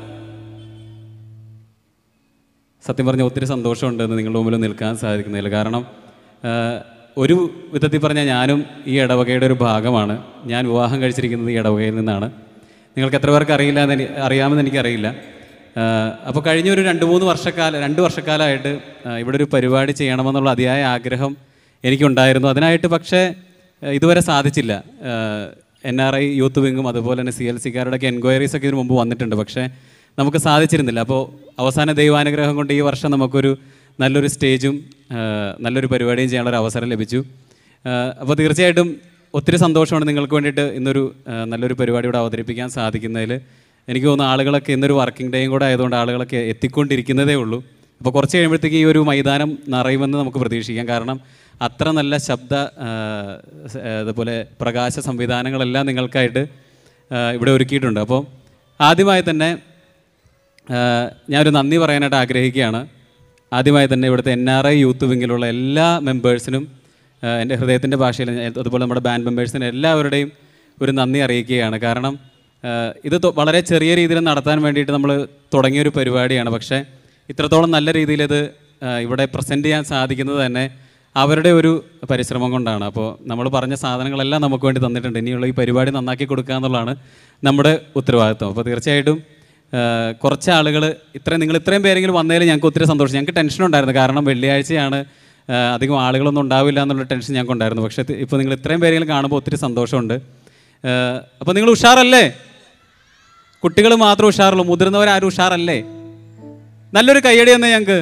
സത്യം പറഞ്ഞ ഒത്തിരി സന്തോഷമുണ്ട് ഇന്ന് നിങ്ങളുടെ മുമ്പിൽ നിൽക്കാൻ സാധിക്കുന്നതിൽ കാരണം ആ, ഒരു വിധത്തിൽ പറഞ്ഞാൽ ഞാനും ഈ ഇടവകയുടെ ഒരു ഭാഗമാണ് ഞാൻ വിവാഹം കഴിച്ചിരിക്കുന്നത് ഈ ഇടവകയിൽ നിന്നാണ് നിങ്ങൾക്ക് എത്ര പേർക്ക് അറിയില്ല എന്ന് എനി- അറിയാമെന്ന് എനിക്കറിയില്ല അപ്പോൾ കഴിഞ്ഞ ഒരു രണ്ട് മൂന്ന് വർഷക്കാലം രണ്ട് വർഷക്കാലമായിട്ട് ആ, ഇവിടെ ഒരു പരിപാടി ചെയ്യണമെന്നുള്ള അതിയായ ആഗ്രഹം എനിക്കുണ്ടായിരുന്നു അതിനായിട്ട് പക്ഷേ ആ, ഇതുവരെ സാധിച്ചില്ല എൻ ആർ ഐ യൂത്ത് വിങ്ങും അതുപോലെ തന്നെ സി എൽ സിക്കാരുടെയൊക്കെ എൻക്വയറീസ് ഒക്കെ ഇതിനു മുമ്പ് വന്നിട്ടുണ്ട് പക്ഷേ നമുക്ക് സാധിച്ചിരുന്നില്ല അപ്പോൾ അവസാന ദൈവാനുഗ്രഹം കൊണ്ട് ഈ വർഷം നമുക്കൊരു നല്ലൊരു സ്റ്റേജും ആ, നല്ലൊരു പരിപാടിയും ചെയ്യാനുള്ള ഒരു അവസരം ലഭിച്ചു അപ്പോൾ തീർച്ചയായിട്ടും ഒത്തിരി സന്തോഷമാണ് നിങ്ങൾക്ക് വേണ്ടിയിട്ട് ഇന്നൊരു ആ, നല്ലൊരു പരിപാടി ഇവിടെ അവതരിപ്പിക്കാൻ സാധിക്കുന്നതിൽ എനിക്ക് തോന്നുന്നു ആളുകളൊക്കെ ഇന്നൊരു വർക്കിംഗ് ഡേയും കൂടെ ആയതുകൊണ്ട് ആളുകളൊക്കെ എത്തിക്കൊണ്ടിരിക്കുന്നതേ ഉള്ളൂ അപ്പോൾ കുറച്ച് കഴിയുമ്പോഴത്തേക്ക് ഈ ഒരു മൈതാനം നിറയുമെന്ന് നമുക്ക് പ്രതീക്ഷിക്കാം കാരണം അത്ര നല്ല ശബ്ദ ആ, സ- ആ, അതുപോലെ പ്രകാശ സംവിധാനങ്ങളെല്ലാം നിങ്ങൾക്കായിട്ട് ആ, ഇവിടെ ഒരുക്കിയിട്ടുണ്ട് അപ്പോൾ ആദ്യമായി തന്നെ ആ, ഞാനൊരു നന്ദി പറയാനായിട്ട് ആഗ്രഹിക്കുകയാണ് ആദ്യമായി തന്നെ ഇവിടുത്തെ എൻ ആർ ഐ യൂത്ത് വിങ്ങിലുള്ള എല്ലാ മെമ്പേഴ്സിനും ആ, എൻ്റെ ഹൃദയത്തിൻ്റെ ഭാഷയിൽ ഞാൻ- അതുപോലെ നമ്മുടെ ബാൻഡ് മെമ്പേഴ്സിന് എല്ലാവരുടെയും ഒരു നന്ദി അറിയിക്കുകയാണ് കാരണം ആ, ഇത് തൊ- വളരെ ചെറിയ രീതിയിൽ നടത്താൻ വേണ്ടിയിട്ട് നമ്മൾ തുടങ്ങിയൊരു പരിപാടിയാണ് പക്ഷേ ഇത്രത്തോളം നല്ല രീതിയിൽ ഇത് ആ, ഇവിടെ പ്രസൻറ്റ് ചെയ്യാൻ സാധിക്കുന്നത് തന്നെ അവരുടെ ഒരു പരിശ്രമം കൊണ്ടാണ് അപ്പോൾ നമ്മൾ പറഞ്ഞ സാധനങ്ങളെല്ലാം നമുക്ക് വേണ്ടി തന്നിട്ടുണ്ട് ഇനിയുള്ള ഈ പരിപാടി നന്നാക്കി കൊടുക്കുക എന്നുള്ളതാണ് നമ്മുടെ ഉത്തരവാദിത്വം അപ്പോൾ തീർച്ചയായിട്ടും ആഹ് കുറച്ച് ആളുകൾ ഇത്രയും നിങ്ങൾ ഇത്രയും പേരെങ്കിലും വന്നതിൽ ഞങ്ങൾക്ക് ഒത്തിരി സന്തോഷം ഞങ്ങൾക്ക് ടെൻഷൻ ഉണ്ടായിരുന്നു കാരണം വെള്ളിയാഴ്ചയാണ് ആഹ് അധികം ആളുകളൊന്നും ഉണ്ടാവില്ല എന്നുള്ള ടെൻഷൻ ഞങ്ങൾക്ക് ഉണ്ടായിരുന്നു പക്ഷേ ഇപ്പോൾ നിങ്ങൾ ഇത്രയും പേരെങ്കിലും കാണുമ്പോൾ ഒത്തിരി സന്തോഷമുണ്ട് അപ്പോൾ നിങ്ങൾ ഉഷാറല്ലേ കുട്ടികൾ മാത്രം ഉഷാറുള്ളൂ മുതിർന്നവരാരും ഉഷാറല്ലേ നല്ലൊരു കയ്യടി തന്നെ ഞങ്ങൾക്ക്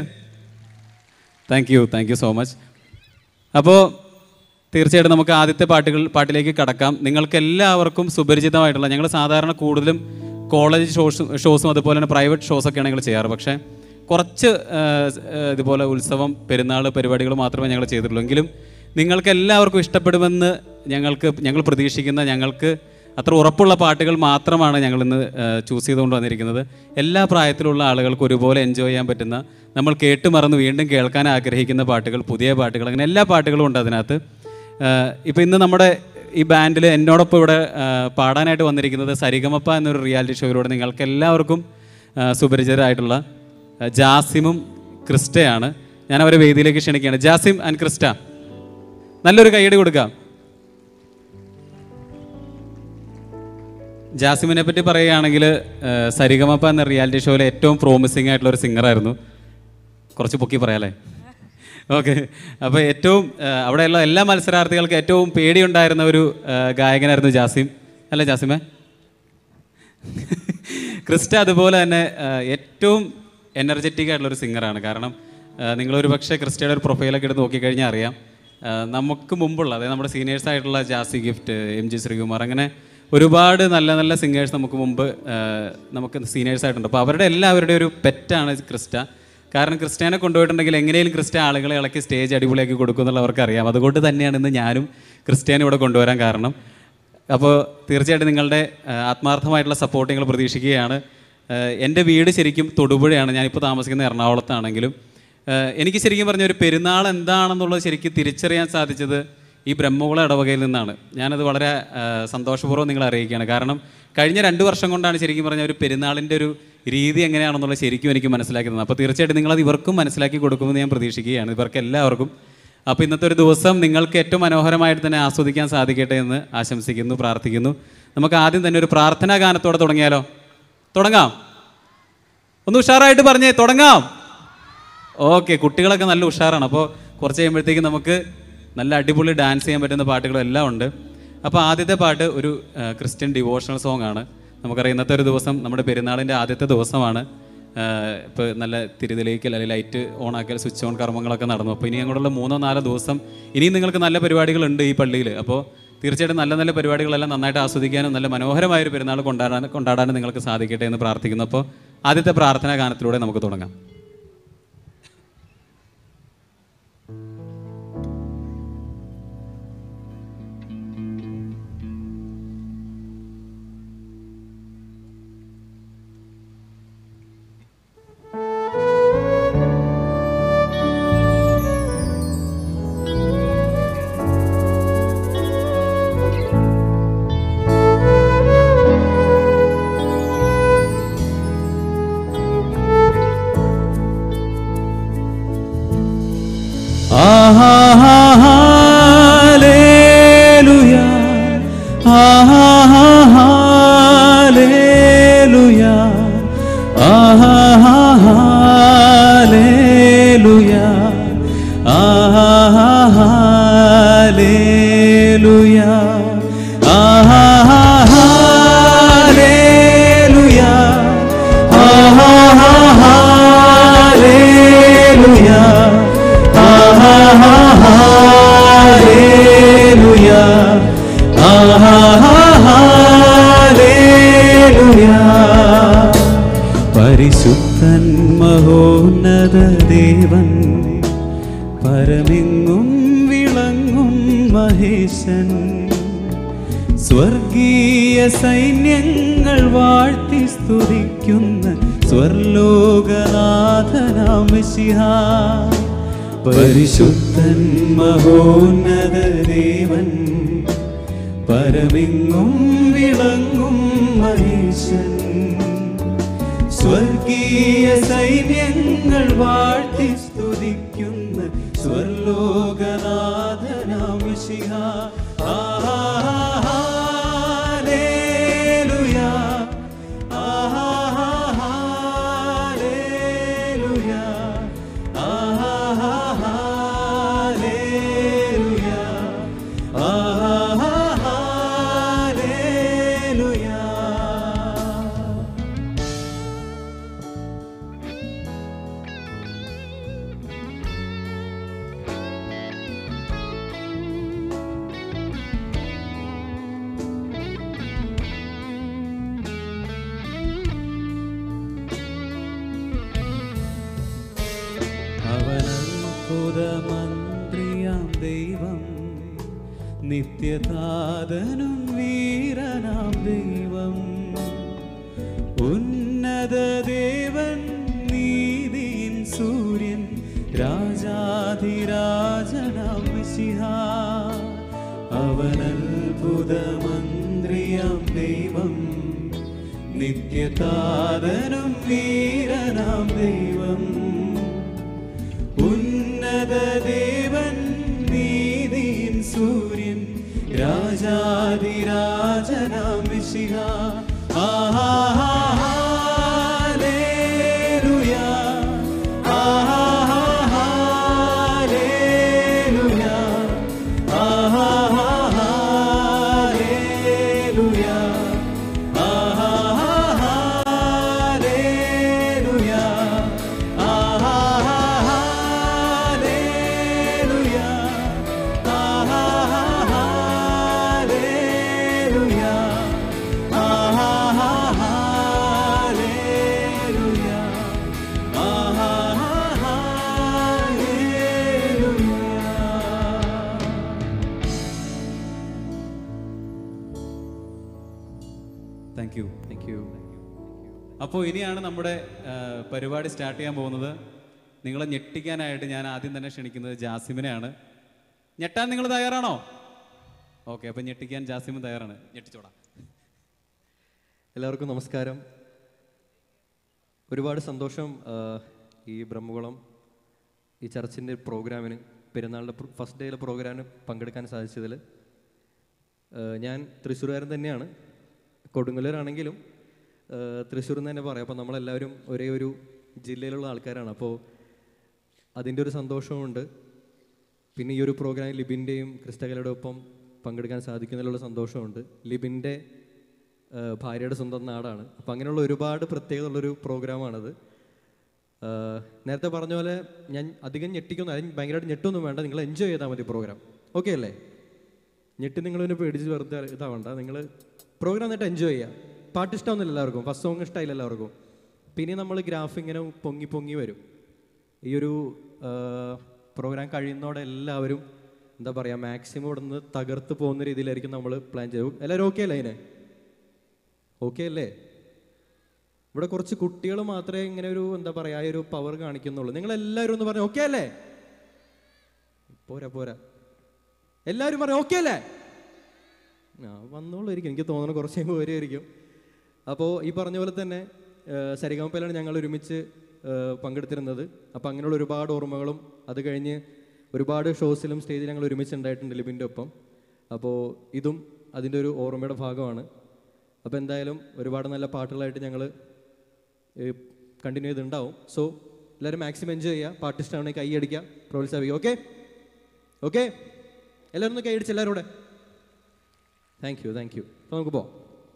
thank you thank you so much അപ്പോൾ തീർച്ചയായിട്ടും നമുക്ക് ആദ്യത്തെ പാട്ടുകൾ പാട്ടിലേക്ക് കടക്കാം നിങ്ങൾക്ക് എല്ലാവർക്കും സുപരിചിതമായിട്ടുള്ള ഞങ്ങൾ സാധാരണ കൂടുതലും കോളേജ് ഷോസും ഷോസും അതുപോലെ തന്നെ പ്രൈവറ്റ് ഷോസൊക്കെയാണ് ഞങ്ങൾ ചെയ്യാറ് പക്ഷേ കുറച്ച് ആ, ആ, ഇതുപോലെ ഉത്സവം പെരുന്നാൾ പരിപാടികൾ മാത്രമേ ഞങ്ങൾ ചെയ്തിട്ടുള്ളൂ എങ്കിലും നിങ്ങൾക്ക് എല്ലാവർക്കും ഇഷ്ടപ്പെടുമെന്ന് ഞങ്ങൾക്ക് ഞങ്ങൾ പ്രതീക്ഷിക്കുന്ന ഞങ്ങൾക്ക് അത്ര ഉറപ്പുള്ള പാട്ടുകൾ മാത്രമാണ് ഞങ്ങൾ ഇന്ന് ചൂസ് ചെയ്തുകൊണ്ട് വന്നിരിക്കുന്നത് എല്ലാ പ്രായത്തിലുള്ള ആളുകൾക്ക് ഒരുപോലെ എൻജോയ് ചെയ്യാൻ പറ്റുന്ന നമ്മൾ കേട്ട് മറന്ന് വീണ്ടും കേൾക്കാൻ ആഗ്രഹിക്കുന്ന പാട്ടുകൾ പുതിയ പാട്ടുകൾ അങ്ങനെ എല്ലാ പാട്ടുകളും ഉണ്ട് അതിനകത്ത് ഇപ്പോൾ ഇന്ന് നമ്മുടെ ഈ ബാൻഡിൽ എന്നോടൊപ്പം ഇവിടെ ആ, പാടാനായിട്ട് വന്നിരിക്കുന്നത് സരിഗമപ്പ എന്നൊരു റിയാലിറ്റി ഷോയിലൂടെ നിങ്ങൾക്ക് എല്ലാവർക്കും ആ, സുപരിചിതരായിട്ടുള്ള ആ, ജാസിമും ക്രിസ്റ്റയാണ് ഞാൻ അവരെ വേദിയിലേക്ക് ക്ഷണിക്കുകയാണ് ജാസിം ആൻഡ് ക്രിസ്റ്റ നല്ലൊരു കൈയടി കൊടുക്കാം ജാസിമിനെ പറ്റി പറയുകയാണെങ്കിൽ സരിഗമപ്പ എന്ന റിയാലിറ്റി ഷോയിലെ ഏറ്റവും പ്രോമിസിംഗ് ആയിട്ടുള്ള ഒരു സിംഗറായിരുന്നു കുറച്ച് പൊക്കി പറയാല്ലേ ഓക്കെ അപ്പോൾ ഏറ്റവും ആ, അവിടെയുള്ള എല്ലാ മത്സരാർത്ഥികൾക്ക് ഏറ്റവും പേടിയുണ്ടായിരുന്ന ഒരു ആ, ഗായകനായിരുന്നു ജാസിം അല്ലേ ജാസിമേ ക്രിസ്റ്റ അതുപോലെ തന്നെ ആ, ഏറ്റവും എനർജറ്റിക് ആയിട്ടുള്ള ഒരു സിംഗറാണ് കാരണം ആ, നിങ്ങളൊരു പക്ഷേ ക്രിസ്റ്റയുടെ ഒരു പ്രൊഫൈലൊക്കെ എടുത്ത് നോക്കിക്കഴിഞ്ഞാൽ അറിയാം ആ, നമുക്ക് മുമ്പുള്ള അതായത് നമ്മുടെ സീനിയേഴ്സ് ആയിട്ടുള്ള Jassie Gift M G Sreekumar അങ്ങനെ ഒരുപാട് നല്ല നല്ല സിംഗേഴ്സ് നമുക്ക് മുമ്പ് ആ, നമുക്ക് സീനിയേഴ്സ് ആയിട്ടുണ്ട് അപ്പോൾ അവരുടെ എല്ലാവരുടെ ഒരു പെറ്റാണ് ക്രിസ്റ്റ കാരണം ക്രിസ്ത്യാനെ കൊണ്ടുപോയിട്ടുണ്ടെങ്കിൽ എങ്ങനെയും ക്രിസ്റ്റ ആളുകളെ ഇളക്കി സ്റ്റേജ് അടിപൊളിയാക്കി കൊടുക്കും എന്നുള്ളവർക്ക് അറിയാം അതുകൊണ്ട് തന്നെയാണ് ഇന്ന് ഞാനും ക്രിസ്ത്യാനെ ഇവിടെ കൊണ്ടുവരാൻ കാരണം അപ്പോൾ തീർച്ചയായിട്ടും നിങ്ങളുടെ ആ, ആത്മാർത്ഥമായിട്ടുള്ള സപ്പോർട്ട് നിങ്ങൾ പ്രതീക്ഷിക്കുകയാണ് ആ, എൻ്റെ വീട് ശരിക്കും തൊടുപുഴയാണ് ഞാനിപ്പോൾ താമസിക്കുന്ന എറണാകുളത്താണെങ്കിലും ആ, എനിക്ക് ശരിക്കും പറഞ്ഞ ഒരു പെരുന്നാൾ എന്താണെന്നുള്ളത് ശരിക്കും തിരിച്ചറിയാൻ സാധിച്ചത് ഈ ബ്രഹ്മകുള ഇടവകയിൽ നിന്നാണ് ഞാനത് വളരെ ആ, സന്തോഷപൂർവ്വം നിങ്ങളെ അറിയിക്കുകയാണ് കാരണം കഴിഞ്ഞ രണ്ട് വർഷം കൊണ്ടാണ് ശരിക്കും പറഞ്ഞ ഒരു പെരുന്നാളിൻ്റെ ഒരു രീതി എങ്ങനെയാണെന്നുള്ളത് ശരിക്കും എനിക്ക് മനസ്സിലാക്കി തന്നത് അപ്പോൾ തീർച്ചയായിട്ടും നിങ്ങളത് ഇവർക്കും മനസ്സിലാക്കി കൊടുക്കുമെന്ന് ഞാൻ പ്രതീക്ഷിക്കുകയാണ് ഇവർക്ക് എല്ലാവർക്കും അപ്പോൾ ഇന്നത്തെ ഒരു ദിവസം നിങ്ങൾക്ക് ഏറ്റവും മനോഹരമായിട്ട് തന്നെ ആസ്വദിക്കാൻ സാധിക്കട്ടെ എന്ന് ആശംസിക്കുന്നു പ്രാർത്ഥിക്കുന്നു നമുക്ക് ആദ്യം തന്നെ ഒരു പ്രാർത്ഥനാ ഗാനത്തോടെ തുടങ്ങിയാലോ തുടങ്ങാം ഒന്ന് ഉഷാറായിട്ട് പറഞ്ഞേ തുടങ്ങാം ഓക്കെ കുട്ടികളൊക്കെ നല്ല ഉഷാറാണ് അപ്പോൾ കുറച്ച് കഴിയുമ്പോഴത്തേക്ക് നമുക്ക് നല്ല അടിപൊളി ഡാൻസ് ചെയ്യാൻ പറ്റുന്ന പാട്ടുകളും എല്ലാം ഉണ്ട് അപ്പോൾ ആദ്യത്തെ പാട്ട് ഒരു ആ, ക്രിസ്ത്യൻ ഡിവോഷണൽ സോങ് ആണ് നമുക്കറിയാം ഇന്നത്തെ ഒരു ദിവസം നമ്മുടെ പെരുന്നാളിൻ്റെ ആദ്യത്തെ ദിവസമാണ് ഇപ്പോൾ നല്ല തിരുതലേക്കൽ അല്ലെങ്കിൽ ലൈറ്റ് ഓൺ ആക്കൽ സ്വിച്ച് ഓൺ കർമ്മങ്ങളൊക്കെ നടന്നു അപ്പോൾ ഇനി അങ്ങോട്ടുള്ള മൂന്നോ നാലോ ദിവസം ഇനിയും നിങ്ങൾക്ക് നല്ല പരിപാടികളുണ്ട് ഈ പള്ളിയിൽ അപ്പോൾ തീർച്ചയായിട്ടും നല്ല നല്ല പരിപാടികളെല്ലാം നന്നായിട്ട് ആസ്വദിക്കാനും നല്ല മനോഹരമായ ഒരു പെരുന്നാൾ കൊണ്ടാടാൻ കൊണ്ടാടാനും നിങ്ങൾക്ക് സാധിക്കട്ടെ എന്ന് പ്രാർത്ഥിക്കുന്നു അപ്പോൾ ആദ്യത്തെ പ്രാർത്ഥനാ ഗാനത്തിലൂടെ നമുക്ക് തുടങ്ങാം Thank ഹാലേലുയാ ആഹാ ഹാലേലുയാ ആഹാ ഹാലേലുയാ ആഹാ ഹാലേലുയാ ആഹാ ഹാലേലുയാ പരിശുദ്ധൻ മഹോന്നത ദേവൻ പരമെങ്ങും വിളങ്ങും മഹേശൻ സ്വർഗീയ സൈന്യങ്ങൾ വാഴ്ത്തി സ്തുതിക്കുന്ന സ്വർലോകനാഥനാമിശിഹ പരിശുദ്ധൻ മഹോന്നത ദേവൻ പരമെങ്ങും വിളങ്ങും മഹേശൻ സ്വർഗീയ സൈന്യങ്ങൾ വാഴ്ത്തി സ്തുതിക്കുന്ന സ്വർലോകനാഥനാമിശിഹ ഹാലേലുയാ ഹാലേലുയാ ഹാലേലുയാ ഹാലേലുയാ അവനത്ഭുതമന്ത്രിയാം ദൈവം നിത്യതാതനും വീരനാം ദൈവം ഉന്നത ദേവൻ നീതിയിൻ സൂര്യൻ രാജാധിരാജനാം മിശിഹ അവനത്ഭുതമന്ത്രിയാം ദൈവം നിത്യതാതനും വീരനാം ദൈവം ഉന്നത ദേവൻ നീതിയിൻ സൂര്യൻ രാജാതിരാജനാം മിശിഹ ആഹാ ഹാലേലുയാ ആഹാ ഹാലേലുയാ ആഹാ ഹാലേലുയാ ആഹാ ഹാലേലുയാ ആഹാ ഹാലേലുയാ ആഹാ ഹാലേലുയാ ആഹാ ഹാലേലുയാ ആഹാ താങ്ക് യു താങ്ക് യു അപ്പോൾ ഇനിയാണ് നമ്മുടെ ആ, പരിപാടി സ്റ്റാർട്ട് ചെയ്യാൻ പോകുന്നത് നിങ്ങളെ ഞെട്ടിക്കാനായിട്ട് ഞാൻ ആദ്യം തന്നെ ക്ഷണിക്കുന്നത് ജാസിമിനെയാണ് ഞെട്ടാൻ നിങ്ങൾ തയ്യാറാണോ ഓക്കെ അപ്പം ഞെട്ടിക്കാൻ ജാസിമും തയ്യാറാണ് ഞെട്ടിച്ചോടാം എല്ലാവർക്കും നമസ്കാരം ഒരുപാട് സന്തോഷം ആ, ഈ ബ്രഹ്മകുളം ഈ ചർച്ചിൻ്റെ പ്രോഗ്രാമിന് പെരുന്നാളിൻ്റെ ഫസ്റ്റ് ഡേയിലെ പ്രോഗ്രാമിന് പങ്കെടുക്കാൻ സാധിച്ചതിൽ ആ, ഞാൻ തൃശ്ശൂർകാരൻ തന്നെയാണ് കൊടുങ്ങല്ലൂരാണെങ്കിലും ആ, തൃശ്ശൂർ എന്ന് തന്നെ പറയാം അപ്പോൾ നമ്മളെല്ലാവരും ഒരേ ഒരു ജില്ലയിലുള്ള ആൾക്കാരാണ് അപ്പോൾ അതിൻ്റെ ഒരു സന്തോഷമുണ്ട് പിന്നെ ഈ ഒരു പ്രോഗ്രാമിൽ ലിബിൻ്റെയും ക്രിസ്റ്റകലയുടെ ഒപ്പം പങ്കെടുക്കാൻ സാധിക്കുന്നതിലുള്ള സന്തോഷമുണ്ട് ലിബിൻ്റെ ആ, ഭാര്യയുടെ സ്വന്തം നാടാണ് അപ്പം അങ്ങനെയുള്ള ഒരുപാട് പ്രത്യേകതയുള്ളൊരു പ്രോഗ്രാമാണത് ആ, നേരത്തെ പറഞ്ഞ പോലെ ഞാൻ അധികം ഞെട്ടിക്കുന്നു അതിന് ഭയങ്കരമായിട്ട് ഞെട്ടൊന്നും വേണ്ട നിങ്ങൾ എൻജോയ് ചെയ്താൽ മതി പ്രോഗ്രാം ഓക്കെ അല്ലേ ഞെട്ടി നിങ്ങൾ പിന്നെ പേടിച്ച് വെറുതെ ഇതാവണ്ട നിങ്ങൾ പ്രോഗ്രാം എന്നിട്ട് എൻജോയ് ചെയ്യുക പാട്ട് ഇഷ്ടമൊന്നുമില്ല എല്ലാവർക്കും ഫസ്റ്റ് സോങ് ഇഷ്ടമായില്ല എല്ലാവർക്കും പിന്നെ നമ്മൾ ഗ്രാഫ് ഇങ്ങനെ പൊങ്ങി പൊങ്ങി വരും ഈ ഒരു പ്രോഗ്രാം കഴിയുന്നതോടെ എല്ലാവരും എന്താ പറയുക മാക്സിമം ഇവിടെ നിന്ന് തകർത്ത് പോകുന്ന രീതിയിലായിരിക്കും നമ്മൾ പ്ലാൻ ചെയ്തു എല്ലാവരും ഓക്കെ അല്ലേ അതിനെ ഓക്കെ അല്ലേ ഇവിടെ കുറച്ച് കുട്ടികൾ മാത്രമേ ഇങ്ങനെ ഒരു എന്താ പറയുക ആ ഒരു പവർ കാണിക്കുന്നുള്ളൂ നിങ്ങൾ എല്ലാവരും ഒന്ന് പറഞ്ഞു ഓക്കെ അല്ലേ പോരാ പോരാ എല്ലാവരും പറഞ്ഞു ഓക്കെ അല്ലേ ആ വന്നോളായിരിക്കും എനിക്ക് തോന്നുന്നു കുറച്ച് കഴിയുമ്പോൾ വരുമായിരിക്കും അപ്പോൾ ഈ പറഞ്ഞ പോലെ തന്നെ സരിഗമപ്പയിലാണ് ഞങ്ങൾ ഒരുമിച്ച് ആ, പങ്കെടുത്തിരുന്നത് അപ്പോൾ അങ്ങനെയുള്ള ഒരുപാട് ഓർമ്മകളും അത് കഴിഞ്ഞ് ഒരുപാട് ഷോസിലും സ്റ്റേജിൽ ഞങ്ങൾ ഒരുമിച്ച് ഉണ്ടായിട്ടുണ്ട് ലിബിൻ്റെ ഒപ്പം അപ്പോൾ ഇതും അതിൻ്റെ ഒരു ഓർമ്മയുടെ ഭാഗമാണ് അപ്പോൾ എന്തായാലും ഒരുപാട് നല്ല പാട്ടുകളായിട്ട് ഞങ്ങൾ കണ്ടിന്യൂ ചെയ്തിട്ടുണ്ടാവും സോ എല്ലാവരും മാക്സിമം എൻജോയ് ചെയ്യുക പാട്ട് ഇഷ്ടമാണെങ്കിൽ കൈ അടിക്കുക പ്രോത്സാഹിപ്പിക്കുക ഓക്കെ ഓക്കെ എല്ലാവരും ഒന്ന് കൈയടിച്ച് എല്ലാവരും കൂടെ താങ്ക് യു താങ്ക് യു അപ്പോൾ നമുക്ക് പോവാം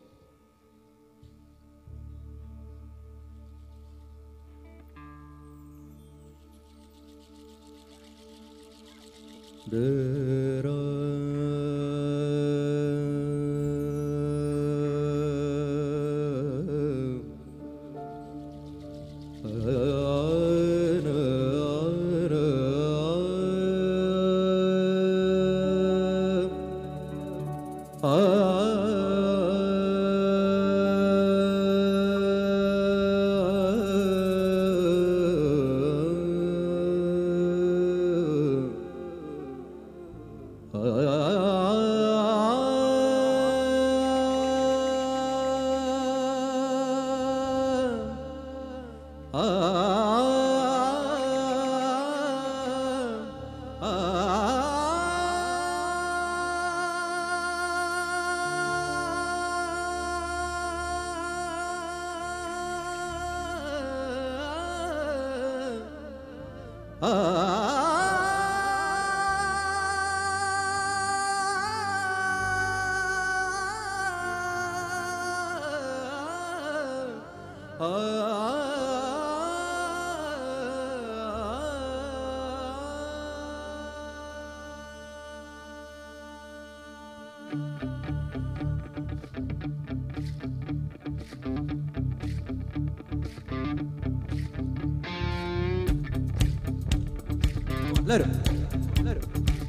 എല്ലാവരും എല്ലാവരും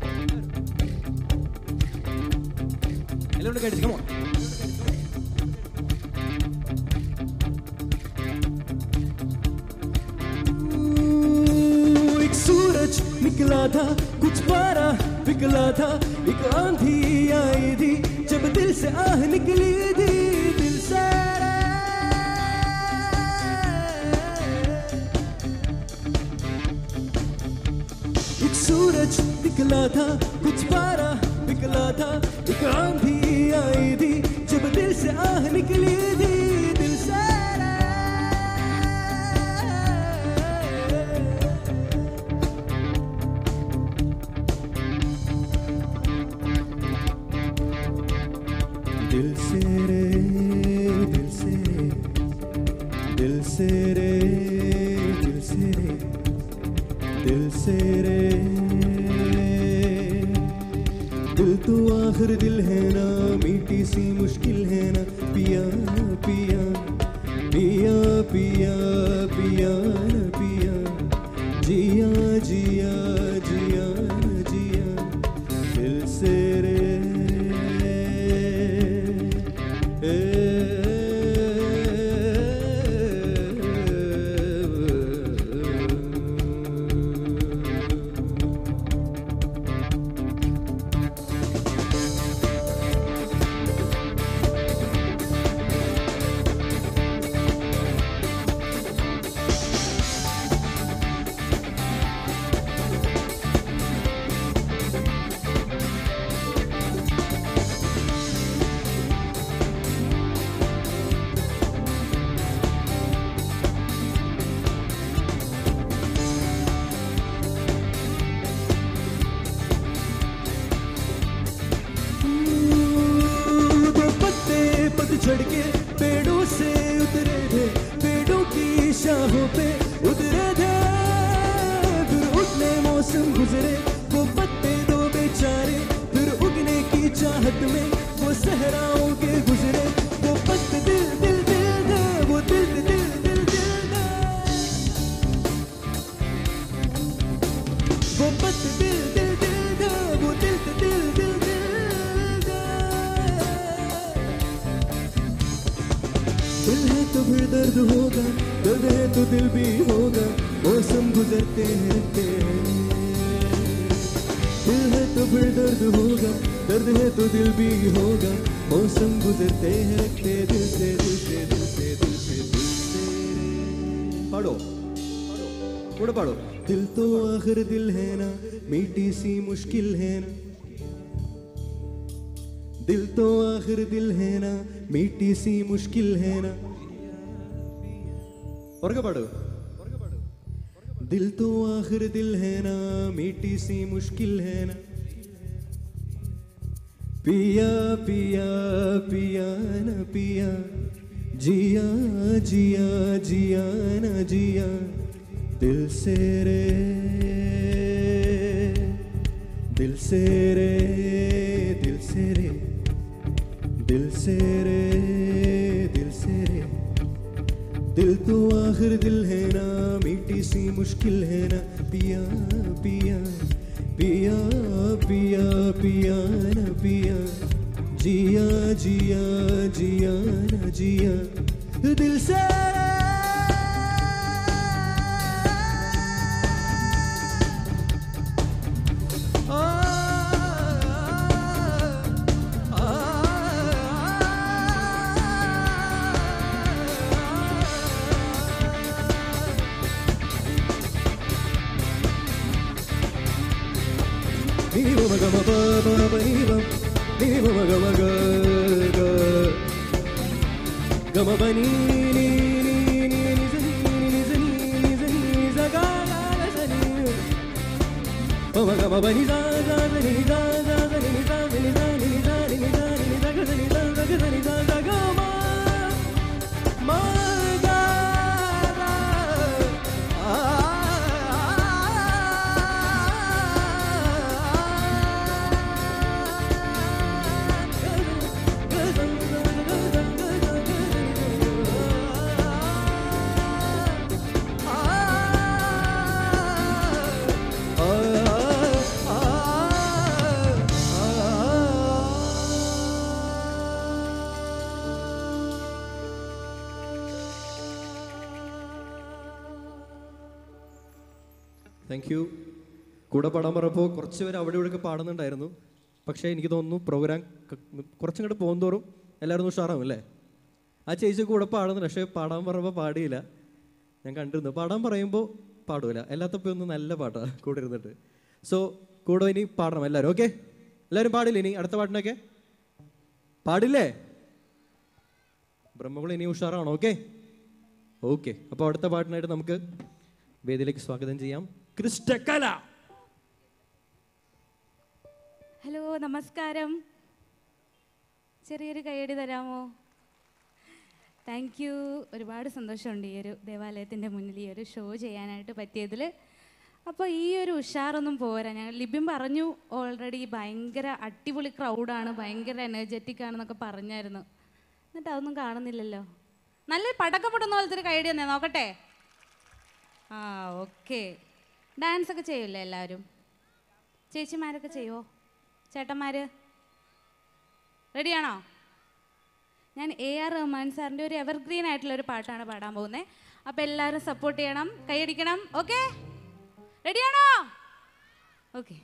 എല്ലാവരും കേട്ടിട്ട് കമോൺ एक सूरज निकला था कुछ पारा पिघला था एक आंधी आई थी जब दिल से आह निकली थी दिल से एक सूरज निकला था कुछ पारा पिघला था एक आंधी आई थी जब दिल से आह निकली थी दिल से दिल से रे दिल से रे दिल से रे दिल से रे दिल से रे दिल तो आखिर दिल है ना मीठी सी मुश्किल है ना पिया पिया पिया पिया पिया न पिया जिया जिया जिया जिया दिल से रे दो पत्ते पतझड़ के पेड़ों से उतरे थे पेड़ों की शाहों पे उतरे थे फिर उठने मौसम गुजरे वो पत्ते दो बेचारे फिर उगने की चाहत में वो सहराओं के गुजरे वो पत्ते दिल दिल दिल दा वो दिल दिल दिल दिल दिल दा वो पत्ते दिल दिल दिल दा वो दिल दिल दिल दिल दिल दा दिल है तो फिर दर्द होगा दर्द है तो दिल भी होगा मौसम गुजरते हैं रखते हैं दिल है तो फिर दर्द होगा दर्द है तो दिल भी होगा मौसम गुजरते हैं रखते दिल से दिल से दिल से दिल से दिल से പാടോ കൂടെ പാടോ दिल तो आखिर दिल है ना मीठी सी मुश्किल है ना दिल तो आखिर दिल है ना मीठी सी मुश्किल है ना ഉറക്കെ പാടോ दिल तो आखिर दिल है ना मीठी सी मुश्किल है ना पिया पिया पिया न पिया जिया जिया जिया न जिया दिल से रे दिल से रे दिल से रे दिल से रे दिल से रे दिल तो आखिर दिल है ना मीठी सी मुश्किल है ना पिया पिया पिया पिया पिया ना पिया जिया जिया जिया ना जिया दिल से Gama bani ni ni ni ni za ni ni za ni ni za ni za ga ga ga za ni Gama gama bani za za za ni za za za ni za za ni za ni za ni za ni za ga za ni za za ga za ni za za ga ma ma ga ga thank you കൂടെ പാടാൻ പറഞ്ഞപ്പോൾ കുറച്ച് പേര് അവിടെ ഇവിടെയൊക്കെ പാടുന്നുണ്ടായിരുന്നു പക്ഷേ എനിക്ക് തോന്നുന്നു പ്രോഗ്രാം കുറച്ചങ്ങോട്ട് പോകുന്തോറും എല്ലാവരും ഒന്ന് ഉഷാറാവും അല്ലേ ആ ചേച്ചി കൂടെ പാടുന്നുണ്ട് പക്ഷേ പാടാൻ പറയുമ്പോൾ പാടിയില്ല ഞാൻ കണ്ടിരുന്നു പാടാൻ പറയുമ്പോൾ പാടൂല എല്ലാത്തപ്പോൾ ഒന്ന് നല്ല പാട്ടാണ് കൂടെ ഇരുന്നിട്ട് സോ കൂടെ ഇനി പാടണം എല്ലാവരും ഓക്കെ എല്ലാവരും പാടില്ലേ ഇനി അടുത്ത പാട്ടിനൊക്കെ പാടില്ലേ ബ്രഹ്മകുളം ഇനി ഉഷാറാണോ ഓക്കെ ഓക്കെ അപ്പോൾ അടുത്ത പാട്ടിനായിട്ട് നമുക്ക് വേദിയിലേക്ക് സ്വാഗതം ചെയ്യാം ക്രിസ്റ്റക്കല ഹലോ നമസ്കാരം ചെറിയൊരു കൈയടി തരാമോ താങ്ക് യു ഒരുപാട് സന്തോഷമുണ്ട് ഈ ഒരു ദേവാലയത്തിൻ്റെ മുന്നിൽ ഈ ഒരു ഷോ ചെയ്യാനായിട്ട് പറ്റിയതിൽ അപ്പോൾ ഈ ഒരു ഉഷാറൊന്നും പോരാ ഞങ്ങൾ ലിബിൻ പറഞ്ഞു ഓൾറെഡി ഭയങ്കര അടിപൊളി ക്രൗഡാണ് ഭയങ്കര എനർജറ്റിക് ആണെന്നൊക്കെ പറഞ്ഞായിരുന്നു എന്നിട്ട് അതൊന്നും കാണുന്നില്ലല്ലോ നല്ല പടക്കം പൊട്ടുന്ന പോലത്തെ ഒരു കൈയടി തന്നെ നോക്കട്ടെ ആ ഓക്കെ ഡാൻസ് ഒക്കെ ചെയ്യൂലേ എല്ലാവരും ചേച്ചിമാരൊക്കെ ചെയ്യുമോ ചേട്ടന്മാർ റെഡിയാണോ ഞാൻ എ ആർ റഹ്മാൻ സാറിൻ്റെ ഒരു എവർഗ്രീൻ ആയിട്ടുള്ള ഒരു പാട്ടാണ് പാടാൻ പോകുന്നത് അപ്പോൾ എല്ലാവരും സപ്പോർട്ട് ചെയ്യണം കൈയടിക്കണം ഓക്കെ റെഡിയാണോ ഓക്കെ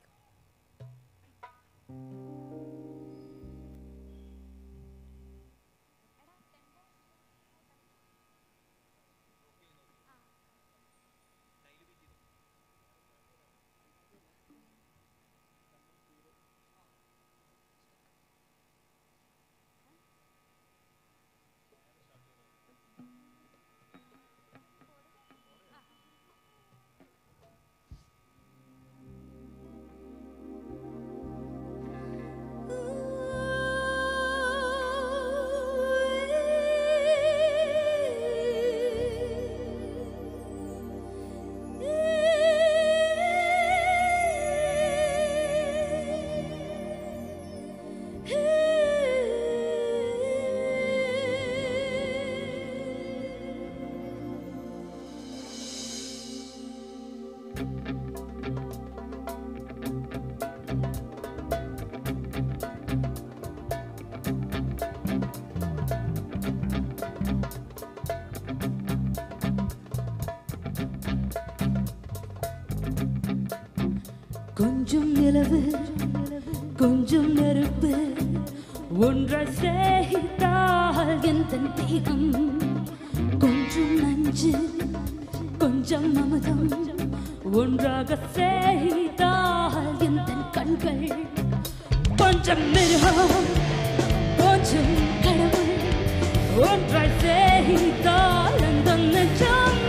கொஞ்சம் நிலவு கொஞ்சம் நெருப்பு ஒன்றாய் சேகித்தால் என் தன் தேகம் கொஞ்சம் நஞ்சு கொஞ்சம் அமுதம் ஒன்றாக சேகித்தால் என் தன் கண்கள் கொஞ்சம் மிருகம் கொஞ்சம் கடவுள் ஒன்றாய் சேகித்தால் அந்த நெஞ்சம்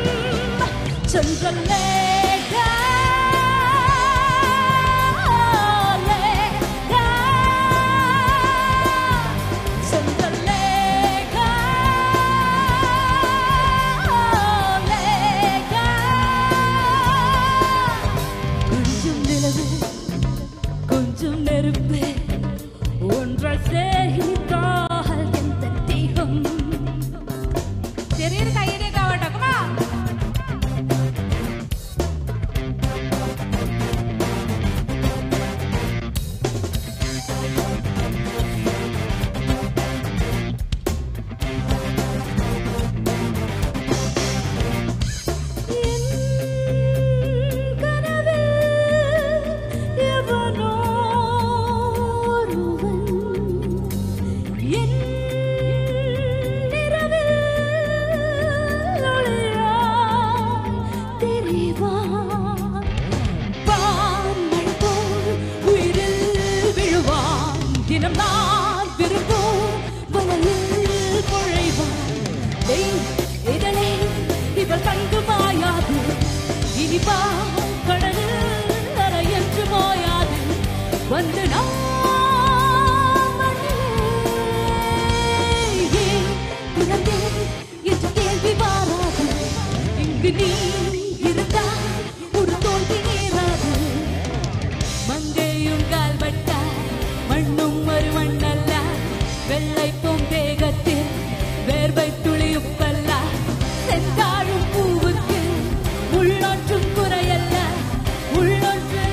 சந்திரலேகா லேகா நெருப்பு ஒன்றை சேகித்தால் எந்த தீகம் ചെറിയൊരു കയ്യടിയൊക്കെ ആവട്ടോ കമാ எவனோ ஒருவன் என் நிறவில் ஒளியாய் தெரிவான். வான்மழை போல் உயிரில் விழுவான். தினம் நான் விரும்பும் வலையில் நுழைவான். ஏய், இதழே, இவள் கண்டு மாயாது இனிப்பா கடலில் அலை என்று மாயாது வந்து நான் மண்ணிலே பிறந்தேன் என்று கேள்வி மாறாது இங்கு நீ இருந்தால் ஒரு தோல்வி நேராது மங்கையும் கால்பட்ட மண்ணும் ஒரு மண்ணல்ல வெள்ளை பொம்பேகத்தில் வேர்வை துளியுப்பல்ல செந்தாழும் பூவுக்கு உள்ளொன்றும் குறையல்ல உள்ளொன்று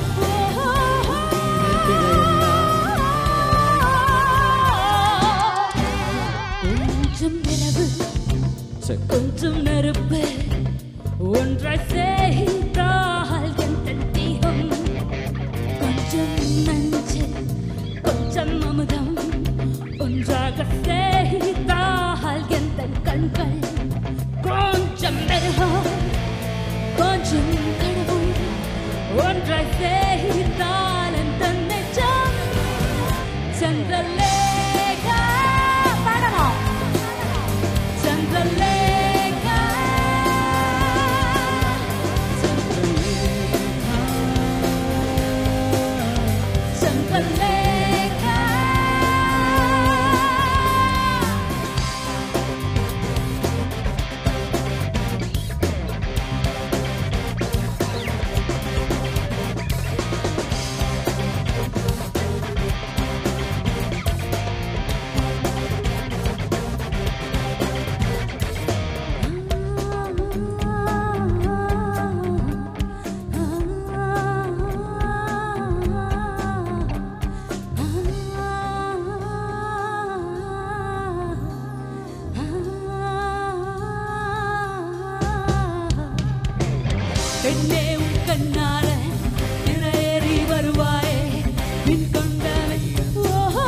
கொஞ்சம் நிலவு கொஞ்சம் நெருப்பு ஒன்றை செய்தால் எந்த தீகம் கொஞ்சம் நஞ்சு கொஞ்சம் அமுதம் ஒன்றாக செய்தால் எந்த கண்கள் கொஞ்சம் மிருகம் கொஞ்சம் கடவுள் ஒன்றை செய்தால் எந்த நெஞ்சம் சந்திரலேகா பாடலாம் சந்திரலேகா சந்திரலேகா பெண்ணே உன் கண்ணால திரையேறி வருவாயே பின் கொண்டவன் ஓஹோ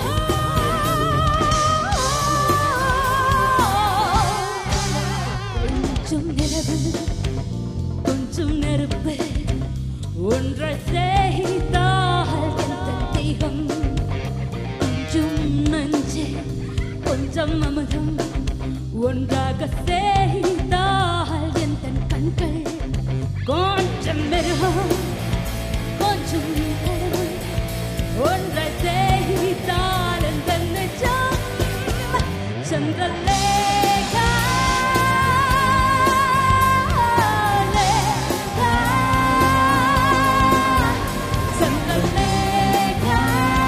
கொஞ்சம் நிலவு கொஞ்சம் நெருப்பு ஒன்றை செய்தால் எந்த தீகம் கொஞ்சம் நஞ்சு கொஞ்சம் அமுதம் ஒன்றாக செய்தால் எந்த கண்கள் கொஞ்சம் மிருகம் கொஞ்சம் கடவுள் ஒன்றை செய்தால் எந்த நெஞ்சம் Chandralekha Lekha, Chandralekha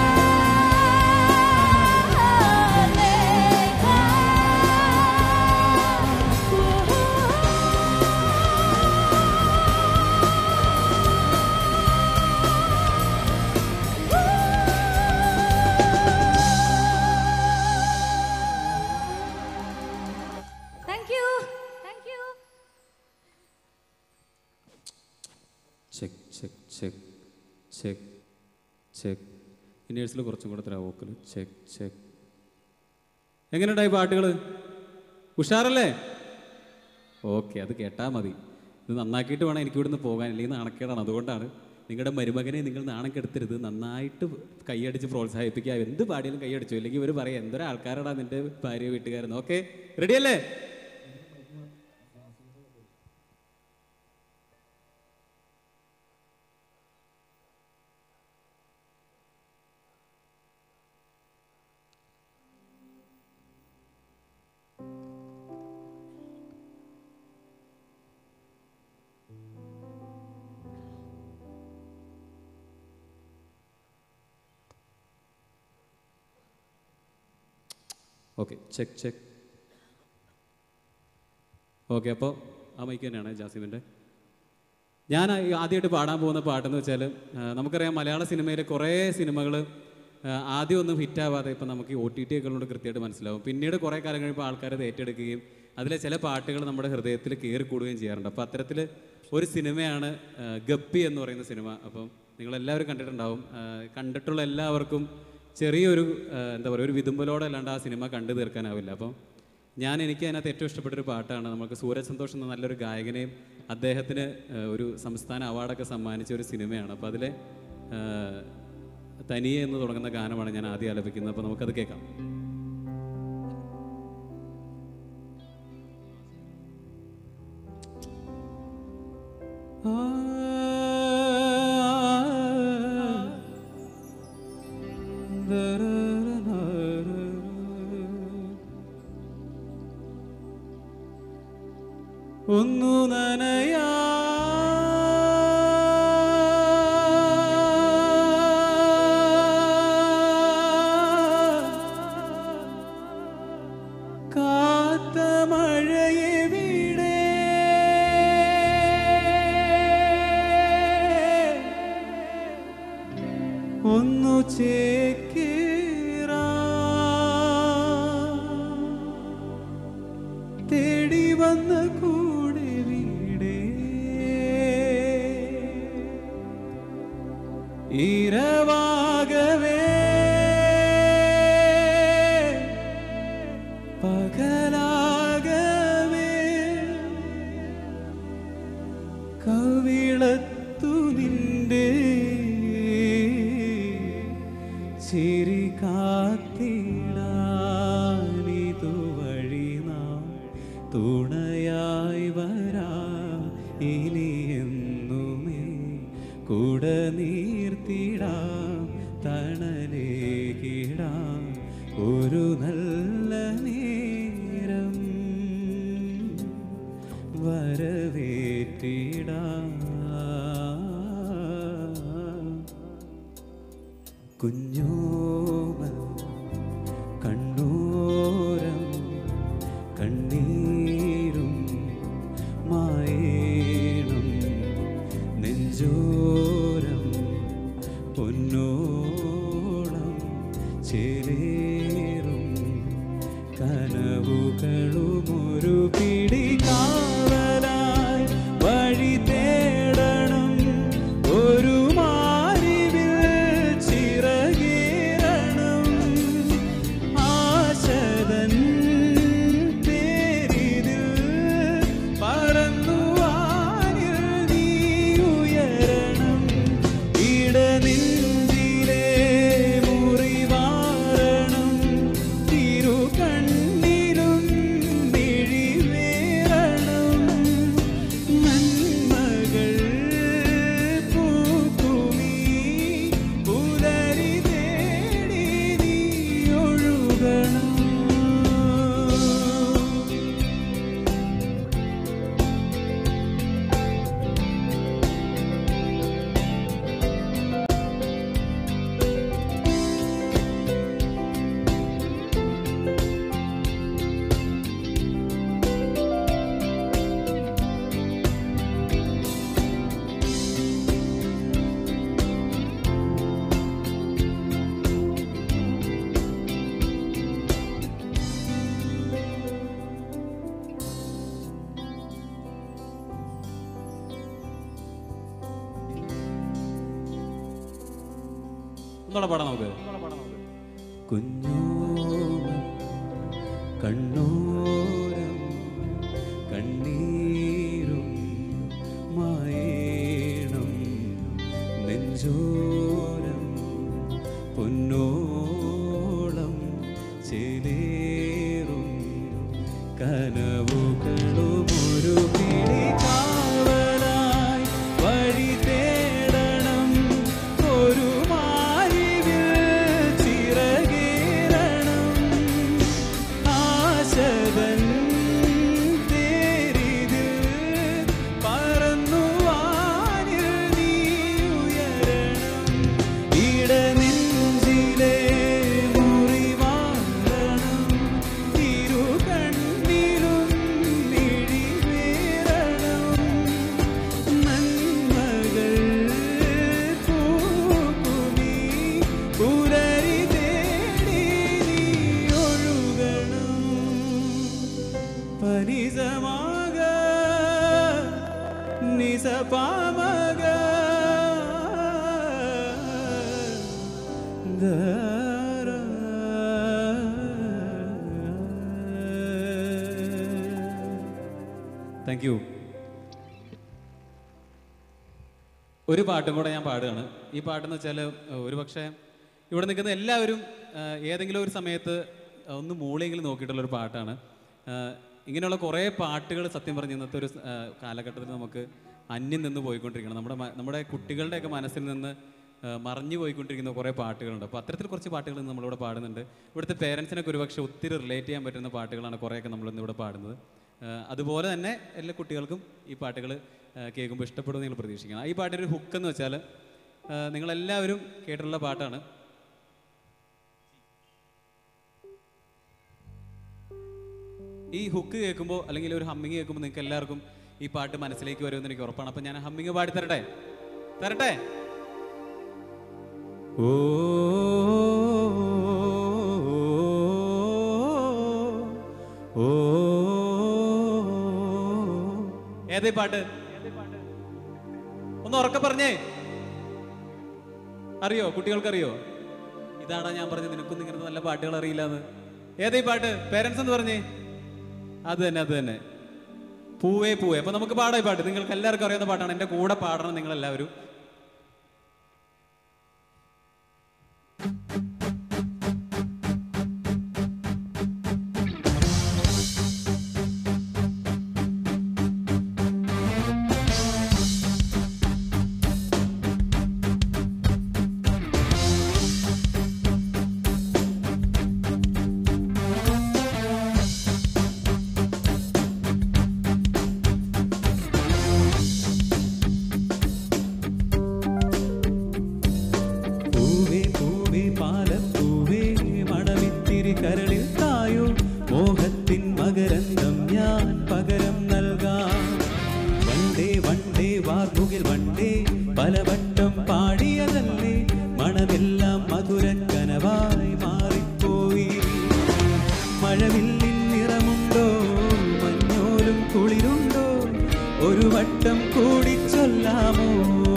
Lekha. Thank you thank you check check check check check ഇന്നേഴ്സിൽ കുറച്ചും കൂടെ തരാം വോക്കൽ ചെക്ക് ചെക്ക് എങ്ങനെയുണ്ടായി പാട്ടുകൾ ഉഷാറല്ലേ ഓക്കെ അത് കേട്ടാൽ മതി ഇത് നന്നാക്കിയിട്ട് വേണം എനിക്ക് ഇവിടുന്ന് പോകാൻ അല്ലെങ്കിൽ നാണക്കേടാണ് അതുകൊണ്ടാണ് നിങ്ങളുടെ മരുമകനെ നിങ്ങൾ നാണം കെടുത്തരുത് നന്നായിട്ട് കൈയടിച്ച് പ്രോത്സാഹിപ്പിക്കുക എന്ത് പാടിയാലും കൈയടിച്ചു അല്ലെങ്കിൽ ഇവർ പറയാം എന്തൊരു ആൾക്കാരാടാ നിന്റെ ഭാര്യ വീട്ടുകാരെന്ന് ഓക്കെ റെഡിയല്ലേ ഓക്കെ ചെക്ക് ചെക്ക് ഓക്കെ അപ്പോൾ ആ മൈക്ക് തന്നെയാണ് ജാസിമിൻ്റെ ഞാൻ ആദ്യമായിട്ട് പാടാൻ പോകുന്ന പാട്ടെന്ന് വെച്ചാൽ നമുക്കറിയാം മലയാള സിനിമയിലെ കുറേ സിനിമകൾ ആദ്യമൊന്നും ഹിറ്റാവാതെ ഇപ്പം നമുക്ക് ഒ ടി ടി ഒക്കെ ഉള്ളതുകൊണ്ട് കൃത്യമായിട്ട് മനസ്സിലാവും പിന്നീട് കുറേ കാലം കഴിയുമ്പോൾ ആൾക്കാർ അത് ഏറ്റെടുക്കുകയും അതിലെ ചില പാട്ടുകൾ നമ്മുടെ ഹൃദയത്തിൽ കയറിക്കൂടുകയും ചെയ്യാറുണ്ട് അപ്പോൾ അത്തരത്തിൽ ഒരു സിനിമയാണ് ആ, ഗപ്പി എന്ന് പറയുന്ന സിനിമ അപ്പം നിങ്ങളെല്ലാവരും കണ്ടിട്ടുണ്ടാവും ആ, കണ്ടിട്ടുള്ള എല്ലാവർക്കും ചെറിയൊരു ആ, എന്താ പറയുക ഒരു വിതുമ്പലോടെ അല്ലാണ്ട് ആ സിനിമ കണ്ടു തീർക്കാനാവില്ല അപ്പം ഞാൻ എനിക്ക് അതിനകത്ത് ഏറ്റവും ഇഷ്ടപ്പെട്ടൊരു പാട്ടാണ് നമുക്ക് സൂരജ് സന്തോഷ് എന്ന നല്ലൊരു ഗായകനെയും അദ്ദേഹത്തിന് ആ, ഒരു സംസ്ഥാന അവാർഡൊക്കെ സമ്മാനിച്ച ഒരു സിനിമയാണ് അപ്പോൾ അതിലെ ആ, തനിയെ എന്ന് തുടങ്ങുന്ന ഗാനമാണ് ഞാൻ ആദ്യം ആലപിക്കുന്നത് അപ്പോൾ നമുക്കത് കേൾക്കാം ഒന്നു നനയാ കാത്ത മഴയെ വീടേ ഒന്നു ചേക്കേറാ തേടി വന്ന കൂടെ വീടേ ഇരവാകവേ പകലാകവേ കവിളത്തു നിന്റെ ചിരി കാത്തിടാനിതു വഴി നാം തുണയായി വരാ ഇനി എന്നുമേ കൂട നീർത്തിടാം തണലേകിടാം ഒരു നല്ല നേരം വരവേറ്റിടാം കുഞ്ഞോമൽ കണ്ണോരം കണ്ണീരും മായേണം നെഞ്ചോരം പൊന്നോളം ചേരേറും കനവുകളും ഒരു പിടി കാവലായി വഴി തേടണം ഒരു മാറിവിൽ ചിറകേറണം ആശതൻ പേരിതിൽ പറന്നു വാനിൽ നീ ഉയരണം ഇടനെഞ്ചിലെ മുറിവാരണം തിരു കണ്ണിലും മിഴിവേറണം നന്മകൾ പൂക്കുമീ പുലരി തേടി നീ ഒഴുകണം ഒന്നുകൂടെ പാടാം നമുക്ക് കുഞ്ഞോമൽ കണ്ണോരം കണ്ണീരും മായേണം നെഞ്ചോരം പൊന്നോളം ചേലേറും കനവുകളും ഒരു പിടി കാവലായി വഴി തേടണം ഒരു മാരിവിൽ ചിറകേറണം ആശകൻ തേരിതിൽ പറന്നു വാനിൽ നീ ഉയരണം ഇടനെഞ്ചിലെ താങ്ക് യു ഒരു പാട്ടും കൂടെ ഞാൻ പാടുകയാണ് ഈ പാട്ടെന്ന് വെച്ചാൽ ഒരു പക്ഷേ ഇവിടെ നിൽക്കുന്ന എല്ലാവരും ആ, ഏതെങ്കിലും ഒരു സമയത്ത് ഒന്ന് മൂളിയെങ്കിലും നോക്കിയിട്ടുള്ളൊരു പാട്ടാണ് ആ, ഇങ്ങനെയുള്ള കുറേ പാട്ടുകൾ സത്യം പറഞ്ഞ് ഇന്നത്തെ ഒരു ആ, കാലഘട്ടത്തിൽ നമുക്ക് അന്യം നിന്ന് പോയിക്കൊണ്ടിരിക്കണം നമ്മുടെ മ- നമ്മുടെ കുട്ടികളുടെയൊക്കെ മനസ്സിൽ നിന്ന് ആ, മറഞ്ഞു പോയിക്കൊണ്ടിരിക്കുന്ന കുറേ പാട്ടുകളുണ്ട് അപ്പോൾ അത്തരത്തിൽ കുറച്ച് പാട്ടുകൾ ഇന്ന് നമ്മളിവിടെ പാടുന്നുണ്ട് ഇവിടുത്തെ പേരൻസിനൊക്കെ ഒരുപക്ഷെ ഒത്തിരി റിലേറ്റ് ചെയ്യാൻ പറ്റുന്ന പാട്ടുകളാണ് കുറേയൊക്കെ നമ്മളിന്ന് ഇവിടെ പാടുന്നത് ആ, അതുപോലെ തന്നെ എല്ലാ കുട്ടികൾക്കും ഈ പാട്ടുകൾ കേൾക്കുമ്പോൾ ഇഷ്ടപ്പെടുമെന്ന് നിങ്ങൾ പ്രതീക്ഷിക്കണം ഈ പാട്ടിൻ്റെ ഒരു ഹുക്ക് എന്ന് വെച്ചാൽ ആ, നിങ്ങളെല്ലാവരും കേട്ടിട്ടുള്ള പാട്ടാണ് ഈ ഹുക്ക് കേൾക്കുമ്പോൾ അല്ലെങ്കിൽ ഒരു ഹമ്മിങ് കേൾക്കുമ്പോൾ നിങ്ങൾക്ക് എല്ലാവർക്കും ഈ പാട്ട് മനസ്സിലേക്ക് വരുമെന്ന് എനിക്ക് ഉറപ്പാണ് അപ്പം ഞാൻ ഹമ്മിങ് പാടി തരട്ടെ തരട്ടെ ഓ ഓ ഏതേ പാട്ട് ഒന്ന് ഉറക്കെ പറഞ്ഞേ അറിയോ കുട്ടികൾക്കറിയോ ഇതാണോ ഞാൻ പറഞ്ഞത് നിനക്കൊന്നും ഇങ്ങനത്തെ നല്ല പാട്ടുകൾ അറിയില്ല എന്ന് ഏതേ പാട്ട് പേരൻസ് എന്ന് പറഞ്ഞേ അത് തന്നെ അത് തന്നെ പൂവേ പൂവേ അപ്പൊ നമുക്ക് പാടാം ഈ പാട്ട് നിങ്ങൾക്ക് എല്ലാവർക്കും അറിയാവുന്ന പാട്ടാണ് എൻ്റെ കൂടെ പാടണം നിങ്ങൾ എല്ലാവരും പൂവേ പൂവേ പാലപ്പൂവേ മണമിത്തിരി കരളിൽ തായോ മോഹത്തിൻ മകരന്തം ഞാൻ പകരം നൽകാം വണ്ടേ വണ്ടേ വാർമുകിൽ വണ്ടേ പലവട്ടം പാടിയതല്ലേ മണമെല്ലാം മധുരക്കനവായി മാറിപ്പോയി മഴവില്ലിൻ നിറമുണ്ടോ മഞ്ഞോലും കുളിരുണ്ടോ ഒരു വട്ടം കൂടി ചൊല്ലാമോ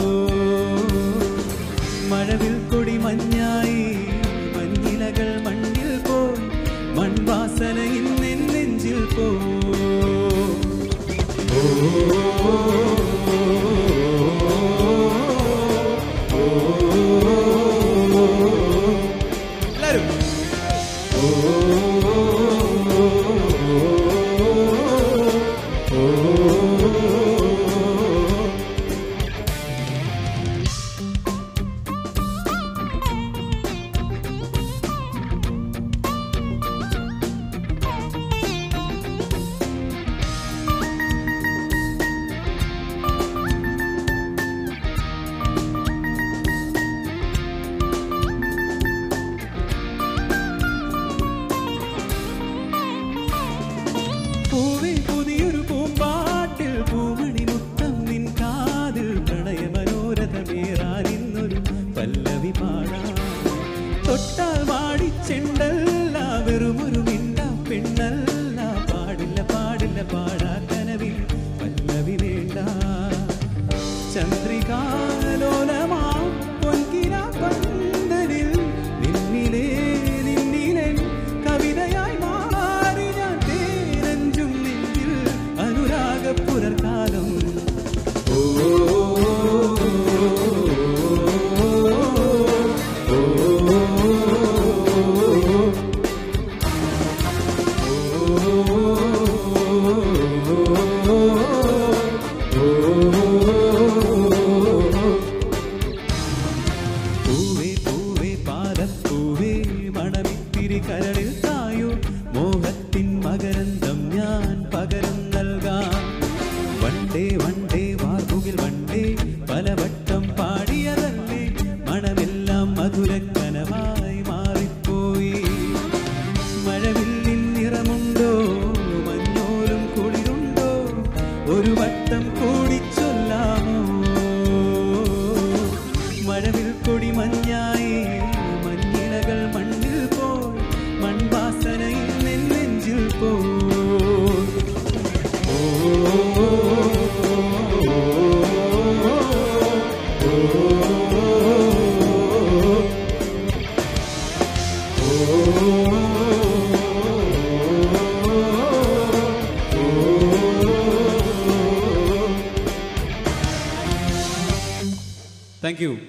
മഴവിൽ കൊടി മഞ്ഞായി മഞ്ഞിലകൾ മണ്ണിൽ പോയി മൺവാസന ഇന്നെൻ നെഞ്ചിൽ പോ എല്ലാവരും പൂവേ പുതിയൊരു പൂമ്പാട്ടിൽ പൂമണി മുത്തം നിൻ കാതിൽ പ്രണയ മനോരഥമേറാൻ ഇന്നൊരു പല്ലവി പാടാം തൊട്ടാൽ വാടി ചെണ്ടല്ല വെറുമൊരു മിണ്ട പെണ്ണല്ല പാടില്ല പാടില്ല പാടാ കനവിൽ പല്ലവി വേണ്ട ചന്ദ്രികാലോലമാ പൊൻകിന പന്തലിൽ നിന്നിലേ നിന്നിലെ കവിതയായി മാറി ഞാൻ തേനഞ്ചും നെഞ്ചിൽ അനുരാഗ പുലർക്കാലം ഓ പൂവേ പൂവേ പാലപ്പൂവേ മണമിത്തിരി കരളിൽ തായോ മോഹത്തിൻ മകരന്തം ഞാൻ പകരം നൽകാം വണ്ടേ വണ്ടേ വാർമുകിൽ വണ്ടേ പലവട്ടം പാടിയതല്ലേ മണമെല്ലാം മധുരക്കനവായി മാറിപ്പോയി മഴവില്ലിൻ നിറമുണ്ടോ മഞ്ഞോലും കുളിരുണ്ടോ ഒരു വട്ടം കൂടി ചൊല്ലാമോ മഴവിൽ കൊടി മഞ്ഞായി മഞ്ഞിലകൾ മണ്ണിൽ പോയി മൺവാസനയിൽ നിൻ നെഞ്ചിൽ പോയി താങ്ക് യു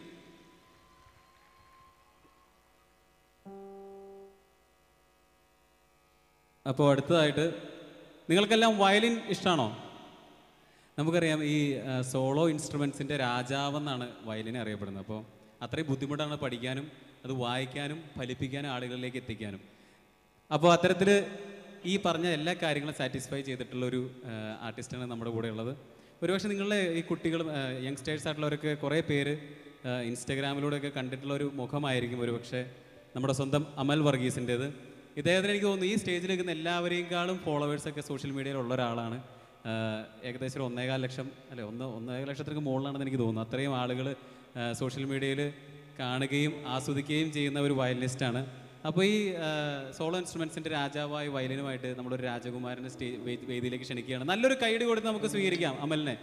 അപ്പോൾ അടുത്തതായിട്ട് നിങ്ങൾക്കെല്ലാം വയലിൻ ഇഷ്ടമാണോ നമുക്കറിയാം ഈ സോളോ ഇൻസ്ട്രുമെൻസിൻ്റെ രാജാവെന്നാണ് വയലിനെ അറിയപ്പെടുന്നത് അപ്പോൾ അത്രയും ബുദ്ധിമുട്ടാണ് പഠിക്കാനും അത് വായിക്കാനും ഫലിപ്പിക്കാനും ആളുകളിലേക്ക് എത്തിക്കാനും അപ്പോൾ അത്തരത്തിൽ ഈ പറഞ്ഞ എല്ലാ കാര്യങ്ങളും സാറ്റിസ്ഫൈ ചെയ്തിട്ടുള്ളൊരു ആർട്ടിസ്റ്റാണ് നമ്മുടെ കൂടെ ഉള്ളത് ഒരുപക്ഷെ നിങ്ങളുടെ ഈ കുട്ടികളും യങ്സ്റ്റേഴ്സ് ആയിട്ടുള്ളവരൊക്കെ കുറേ പേര് ഇൻസ്റ്റാഗ്രാമിലൂടെയൊക്കെ കണ്ടിട്ടുള്ള ഒരു മുഖമായിരിക്കും ഒരുപക്ഷെ നമ്മുടെ സ്വന്തം അമൽ വർഗീസിൻ്റേത് ഇദ്ദേഹത്തിന് എനിക്ക് തോന്നുന്നു ഈ സ്റ്റേജിൽ നിൽക്കുന്ന എല്ലാവരെയും ഫോളോവേഴ്സൊക്കെ സോഷ്യൽ മീഡിയയിൽ ഉള്ള ഒരാളാണ് ആഹ് ഏകദേശം ഒരു ഒന്നേകാൽ ലക്ഷം അല്ലെ ഒന്ന് ഒന്നേകാൽ ലക്ഷത്തിന് മുകളിലാണെന്ന് എനിക്ക് തോന്നുന്നു അത്രയും ആളുകൾ സോഷ്യൽ മീഡിയയിൽ കാണുകയും ആസ്വദിക്കുകയും ചെയ്യുന്ന ഒരു വയലിനിസ്റ്റാണ് അപ്പോൾ ഈ സോളോ ഇൻസ്ട്രുമെൻസിൻ്റെ രാജാവായ വയലിനുമായിട്ട് നമ്മളൊരു രാജകുമാരനെ സ്റ്റേ വേ- വേദിയിലേക്ക് ക്ഷണിക്കുകയാണ് നല്ലൊരു കൈഡ് കൊടുത്ത് നമുക്ക് സ്വീകരിക്കാം അമലിനെ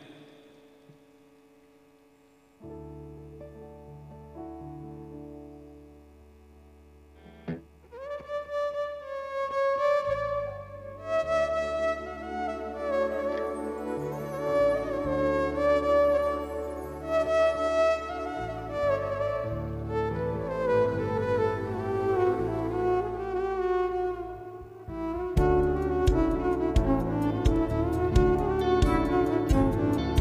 Thank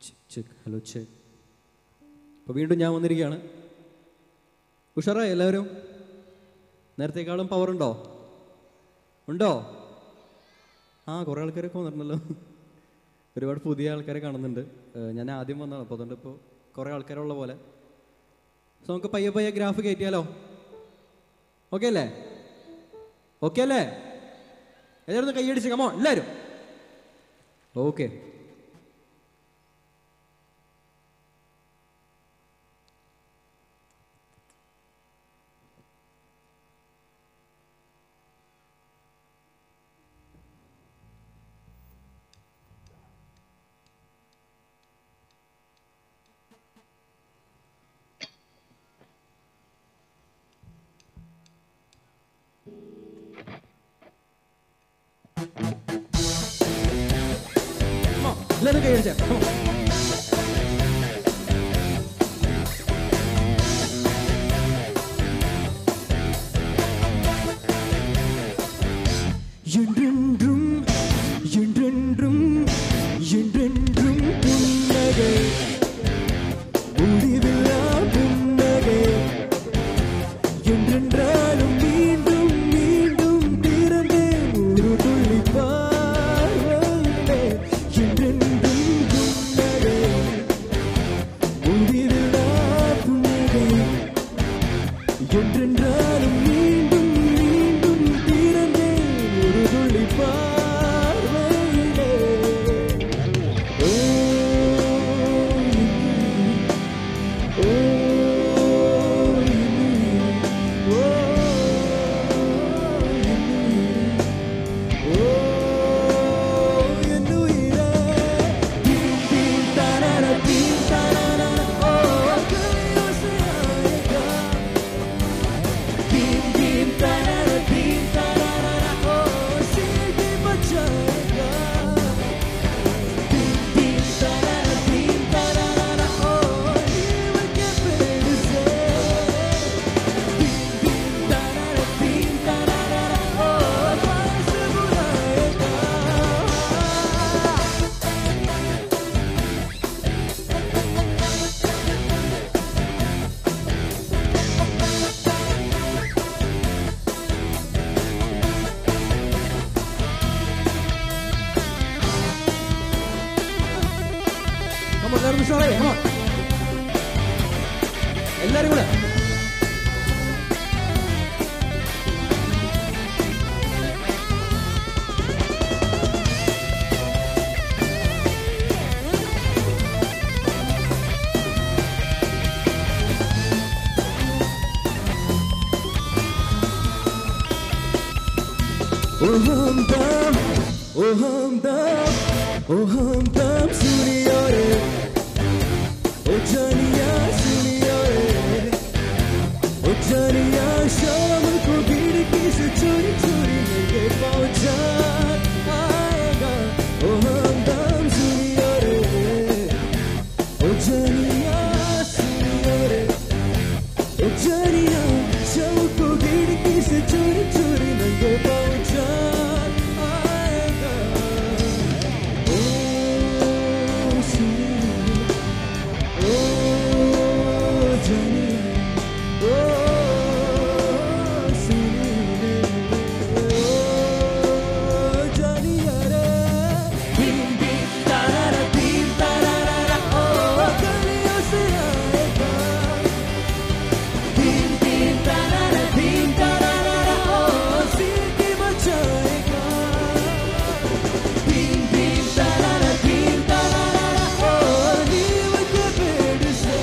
ചെക്ക് ഹലോ ചെക്ക് അപ്പോൾ വീണ്ടും ഞാൻ വന്നിരിക്കുകയാണ് ഉഷാറായി എല്ലാവരും നേരത്തേക്കാളും പവർ ഉണ്ടോ ഉണ്ടോ ആ കുറേ ആൾക്കാരൊക്കെ വന്നിട്ടുണ്ടല്ലോ ഒരുപാട് പുതിയ ആൾക്കാരെ കാണുന്നുണ്ട് ഏഹ് ഞാൻ ആദ്യം വന്നതാണ് അപ്പോൾ അതുകൊണ്ട് ഇപ്പോൾ കുറേ ആൾക്കാരുള്ള പോലെ സോ നമുക്ക് പയ്യെ പയ്യെ ഗ്രാഫ് കയറ്റിയാലോ ഓക്കെ അല്ലേ ഓക്കെ അല്ലേ എല്ലാവരും ഒന്ന് കൈയടിച്ച് കമോ എല്ലാവരും ഓക്കെ എല്ലാവരും കൈയടിച്ചേ come on. என்றென்றும் என்றென்றும் என்றென்றும் புன்னகை முடிவில்லா புன்னகை என்றென்றாலும் மீண்டும் மீண்டும் திறந்தேன் ஒரு துள்ளி பார்வையிலே என்றென்றும் புன்னகை முடிவில்லா புன்னகை என்றென்றாலும் மீண்டும் மீண்டும் திறந்தேன் ஒரு துள்ளி பார்வையிலே ஓ ஓ Come on, എല്ലാവരും ഉഷാറായി come on. എല്ലാവരും കൂടെ ओ हमदम ओ हमदम ओ हमदम सुनियो रे ओ जानिया सुनियो रे ओ जानिया शाम को खिड़की से चोरी चोरी मेरे पहुंचा आएगा ओ हमदम सुनियो रे ओ जानिया सुनियो रे ओ जानिया शाम को खिड़की से चोरी चोरी मेरे पहुंचा आएगा ओ सुनियो ओ जानिया ओ सुनियो ओ जानिया रे बीम बीम तारा बीम तारा ओ गलियों से आएगा बीम बीम तारा बीम तारा ओ सीटी बचाएगा बीम बीम तारा बीम तारा ओ नीम के पेड़ से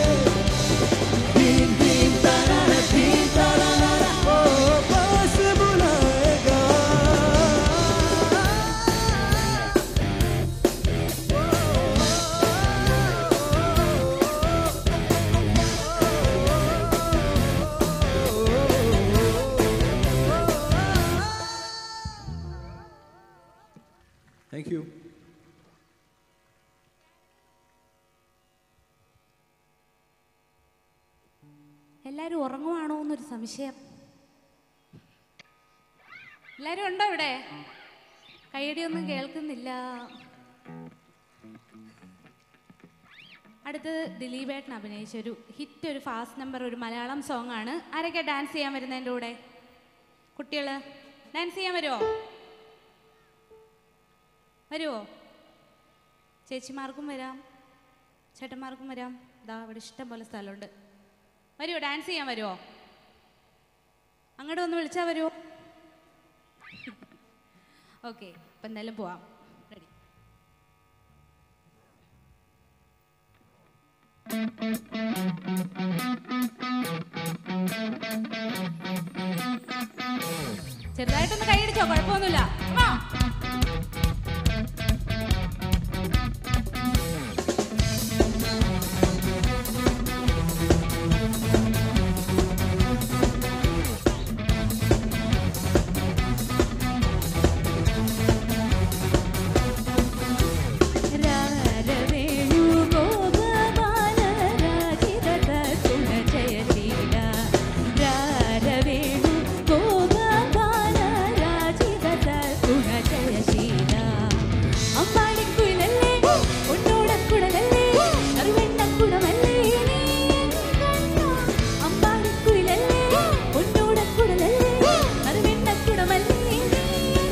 बीम बीम तारा बीम तारा ओ पास बुलाएगा Thank you. എല്ലാവരും ഉറങ്ങുവാണോ എന്നൊരു സംശയം എല്ലാവരും ഉണ്ടോ ഇവിടെ കൈയടിയൊന്നും കേൾക്കുന്നില്ല അടുത്ത് ദിലീപേട്ടൻ അഭിനയിച്ച ഒരു ഹിറ്റ് ഒരു ഫാസ്റ്റ് നമ്പർ ഒരു മലയാളം സോങ് ആണ് ആരൊക്കെ ഡാൻസ് ചെയ്യാൻ വരുന്നതിൻ്റെ കൂടെ കുട്ടികൾ ഡാൻസ് ചെയ്യാൻ വരുമോ വരുമോ ചേച്ചിമാർക്കും വരാം ചേട്ടന്മാർക്കും വരാം ഇതാ ഇവിടെ ഇഷ്ടം പോലെ സ്ഥലമുണ്ട് വരുമോ ഡാൻസ് ചെയ്യാൻ വരുമോ അങ്ങോട്ട് ഒന്ന് വിളിച്ചാൽ വരുമോ ഓക്കെ അപ്പം എന്തായാലും പോവാം റെഡി ചെറുതായിട്ടൊന്ന് കൈയടിച്ചോ കുഴപ്പമൊന്നുമില്ല Come on. രാരവേണു ഗോപബാല രാജിതത ഗുണജയശീല രാരവേണു ഗോപബാല രാജിതത ഗുണജയശീല അമ്പാടിക്കുഴലല്ലേ ഉന്നോടക്കുടലല്ലേ അറിവെണ്ണക്കുടമല്ലേ നീ കണ്ണ അമ്പാടിക്കുഴലല്ലേ ഉന്നോടക്കുടലല്ലേ അറിവെണ്ണക്കുടമല്ലേ നീ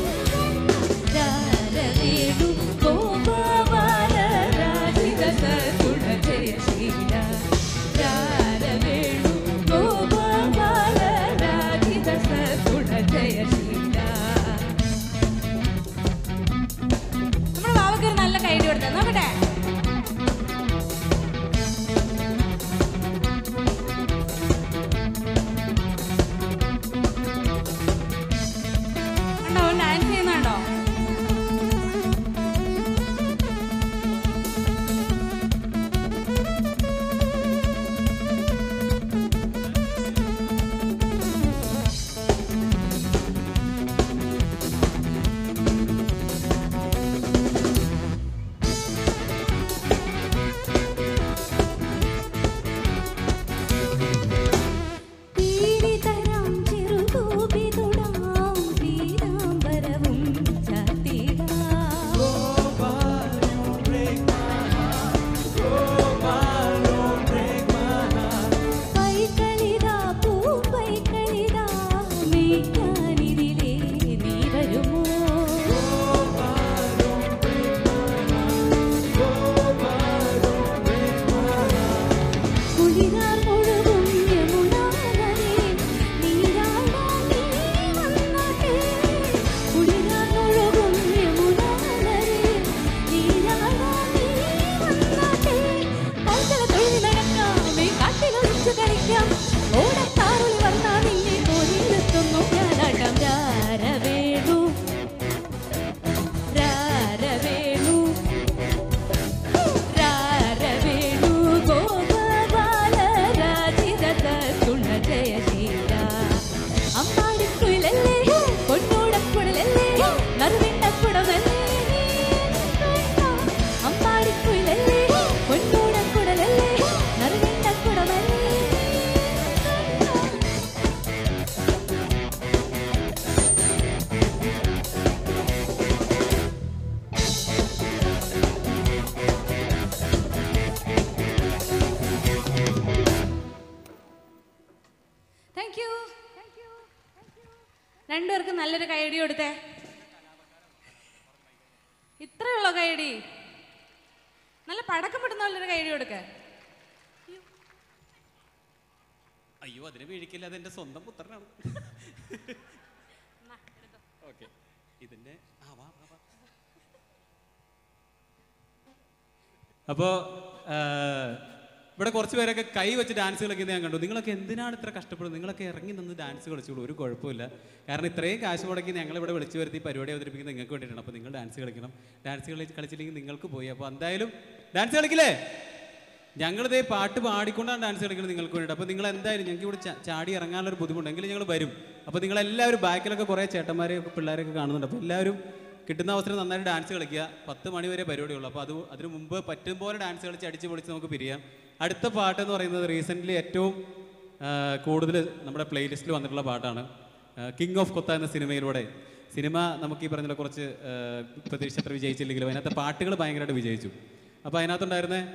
രാരവേണു ഗോപബാല രാജിതത ഗുണജയശീല രാരവേണു ഗോപബാല രാജിതത ഗുണജയശീല നമ്മുടെ ബാബയ്ക്ക് ഒരു നല്ല കൈഡി കൊടുത്തേ നോക്കട്ടെ കണ്ടോ അവൻ ഡാൻസ് ചെയ്യുന്നുണ്ടോ പീഡിതരാം ചെറുതൂപിതുടാം പീതാംബരവും ചാർത്തിടാം. പൈകളിതാ പൂപ്പൈകളിതാ മേയ്ക്കാനിതിലേ നീ വരുമോ കുളിരാർ മുഴുകും യമുനാനദി നീരാടാൻ നീ വന്നാട്ടെ കുളിരാർ മുഴുകും യമുനാനദി നീരാടാൻ നീ വന്നാട്ടെ കൽക്കല തൊഴിൽ നടക്കാം കാട്ടിലൊളിച്ചു കളിക്കാം ഓടത്താറുളി വന്നാ നിന്നെ തോന്നിലെത്തുന്നു ഞാനാട്ടം രാരവേണു രാരവേണു രാരവേണു ഗോപബാല രാജിതത ഗുണജയശീല അമ്മാടിക്കുഴലല്ലേ പൊന്നോടക്കുഴലല്ലേ നറുവിണ്ണക്കുടമല്ലേ അമ്പാടിക്കുഴലല്ലേ പൊന്നോടക്കുഴലല്ലേ നറുവിണ്ണക്കുടമല്ലേ താങ്ക് യു രണ്ടുപേർക്കും നല്ലൊരു കൈയടി കൊടുത്തേ ഇത്രയുള്ളോ കൈയടി നല്ല പടക്കം പെടുന്ന നല്ലൊരു കൈയടി കൊടുക്ക അയ്യോ അതിനെ വീഴിക്കില്ല അതെന്റെ സ്വന്തം പുത്രനാണ് ഓക്കെ ഇതിന്റെ ആ വാ വാ വാ അപ്പോൾ ഇവിടെ കുറച്ച് പേരൊക്കെ കൈ വെച്ച് ഡാൻസ് കളിക്കുന്നത് ഞാൻ കണ്ടു നിങ്ങളൊക്കെ എന്തിനാണ് ഇത്ര കഷ്ടപ്പെടുന്നത് നിങ്ങളൊക്കെ ഇറങ്ങി നിന്ന് ഡാൻസ് കളിച്ചോളൂ ഒരു കുഴപ്പമില്ല കാരണം ഇത്രയും കാശ് മുടക്കി ഞങ്ങൾ ഇവിടെ വിളിച്ചു വരുത്തി പരിപാടി അവതരിപ്പിക്കുന്നത് നിങ്ങൾക്ക് വേണ്ടിയിട്ടാണ് അപ്പോൾ നിങ്ങൾ ഡാൻസ് കളിക്കണം ഡാൻസ് കളി കളിച്ചില്ലെങ്കിൽ നിങ്ങൾക്ക് പോയി അപ്പോൾ എന്തായാലും ഡാൻസ് കളിക്കില്ലേ ഞങ്ങളിതേ പാട്ട് പാടിക്കൊണ്ടാണ് ഡാൻസ് കളിക്കുന്നത് നിങ്ങൾക്ക് വേണ്ടിയിട്ട് അപ്പോൾ നിങ്ങൾ എന്തായാലും ഞങ്ങൾക്ക് ഇവിടെ ചാ- ചാടി ഇറങ്ങാനുള്ള ഒരു ബുദ്ധിമുട്ടെങ്കിൽ ഞങ്ങൾ വരും അപ്പോൾ നിങ്ങൾ എല്ലാവരും ബാക്കിലൊക്കെ കുറേ ചേട്ടന്മാരെയൊക്കെ പിള്ളേരെയൊക്കെ കാണുന്നുണ്ട് അപ്പോൾ എല്ലാവരും കിട്ടുന്ന അവസരം നന്നായിട്ട് ഡാൻസ് കളിക്കുക പത്ത് മണി വരെ പരിപാടിയുള്ളൂ അപ്പോൾ അത് അതിന് മുമ്പ് പറ്റും പോലെ ഡാൻസ് കളിച്ച് അടിച്ച് പൊളിച്ച് നമുക്ക് പിരിയാം അടുത്ത പാട്ട് എന്ന് പറയുന്നത് റീസെൻ്റ്ലി ഏറ്റവും കൂടുതൽ നമ്മുടെ പ്ലേലിസ്റ്റിൽ വന്നിട്ടുള്ള പാട്ടാണ് കിങ് ഓഫ് കൊത്ത എന്ന സിനിമയിലൂടെ സിനിമ നമുക്ക് ഈ പറഞ്ഞ പോലെ കുറച്ച് ആ, പ്രതീക്ഷ അത്ര വിജയിച്ചില്ലെങ്കിലും അതിനകത്തെ പാട്ടുകൾ ഭയങ്കരമായിട്ട് വിജയിച്ചു അപ്പോൾ അതിനകത്തുണ്ടായിരുന്ന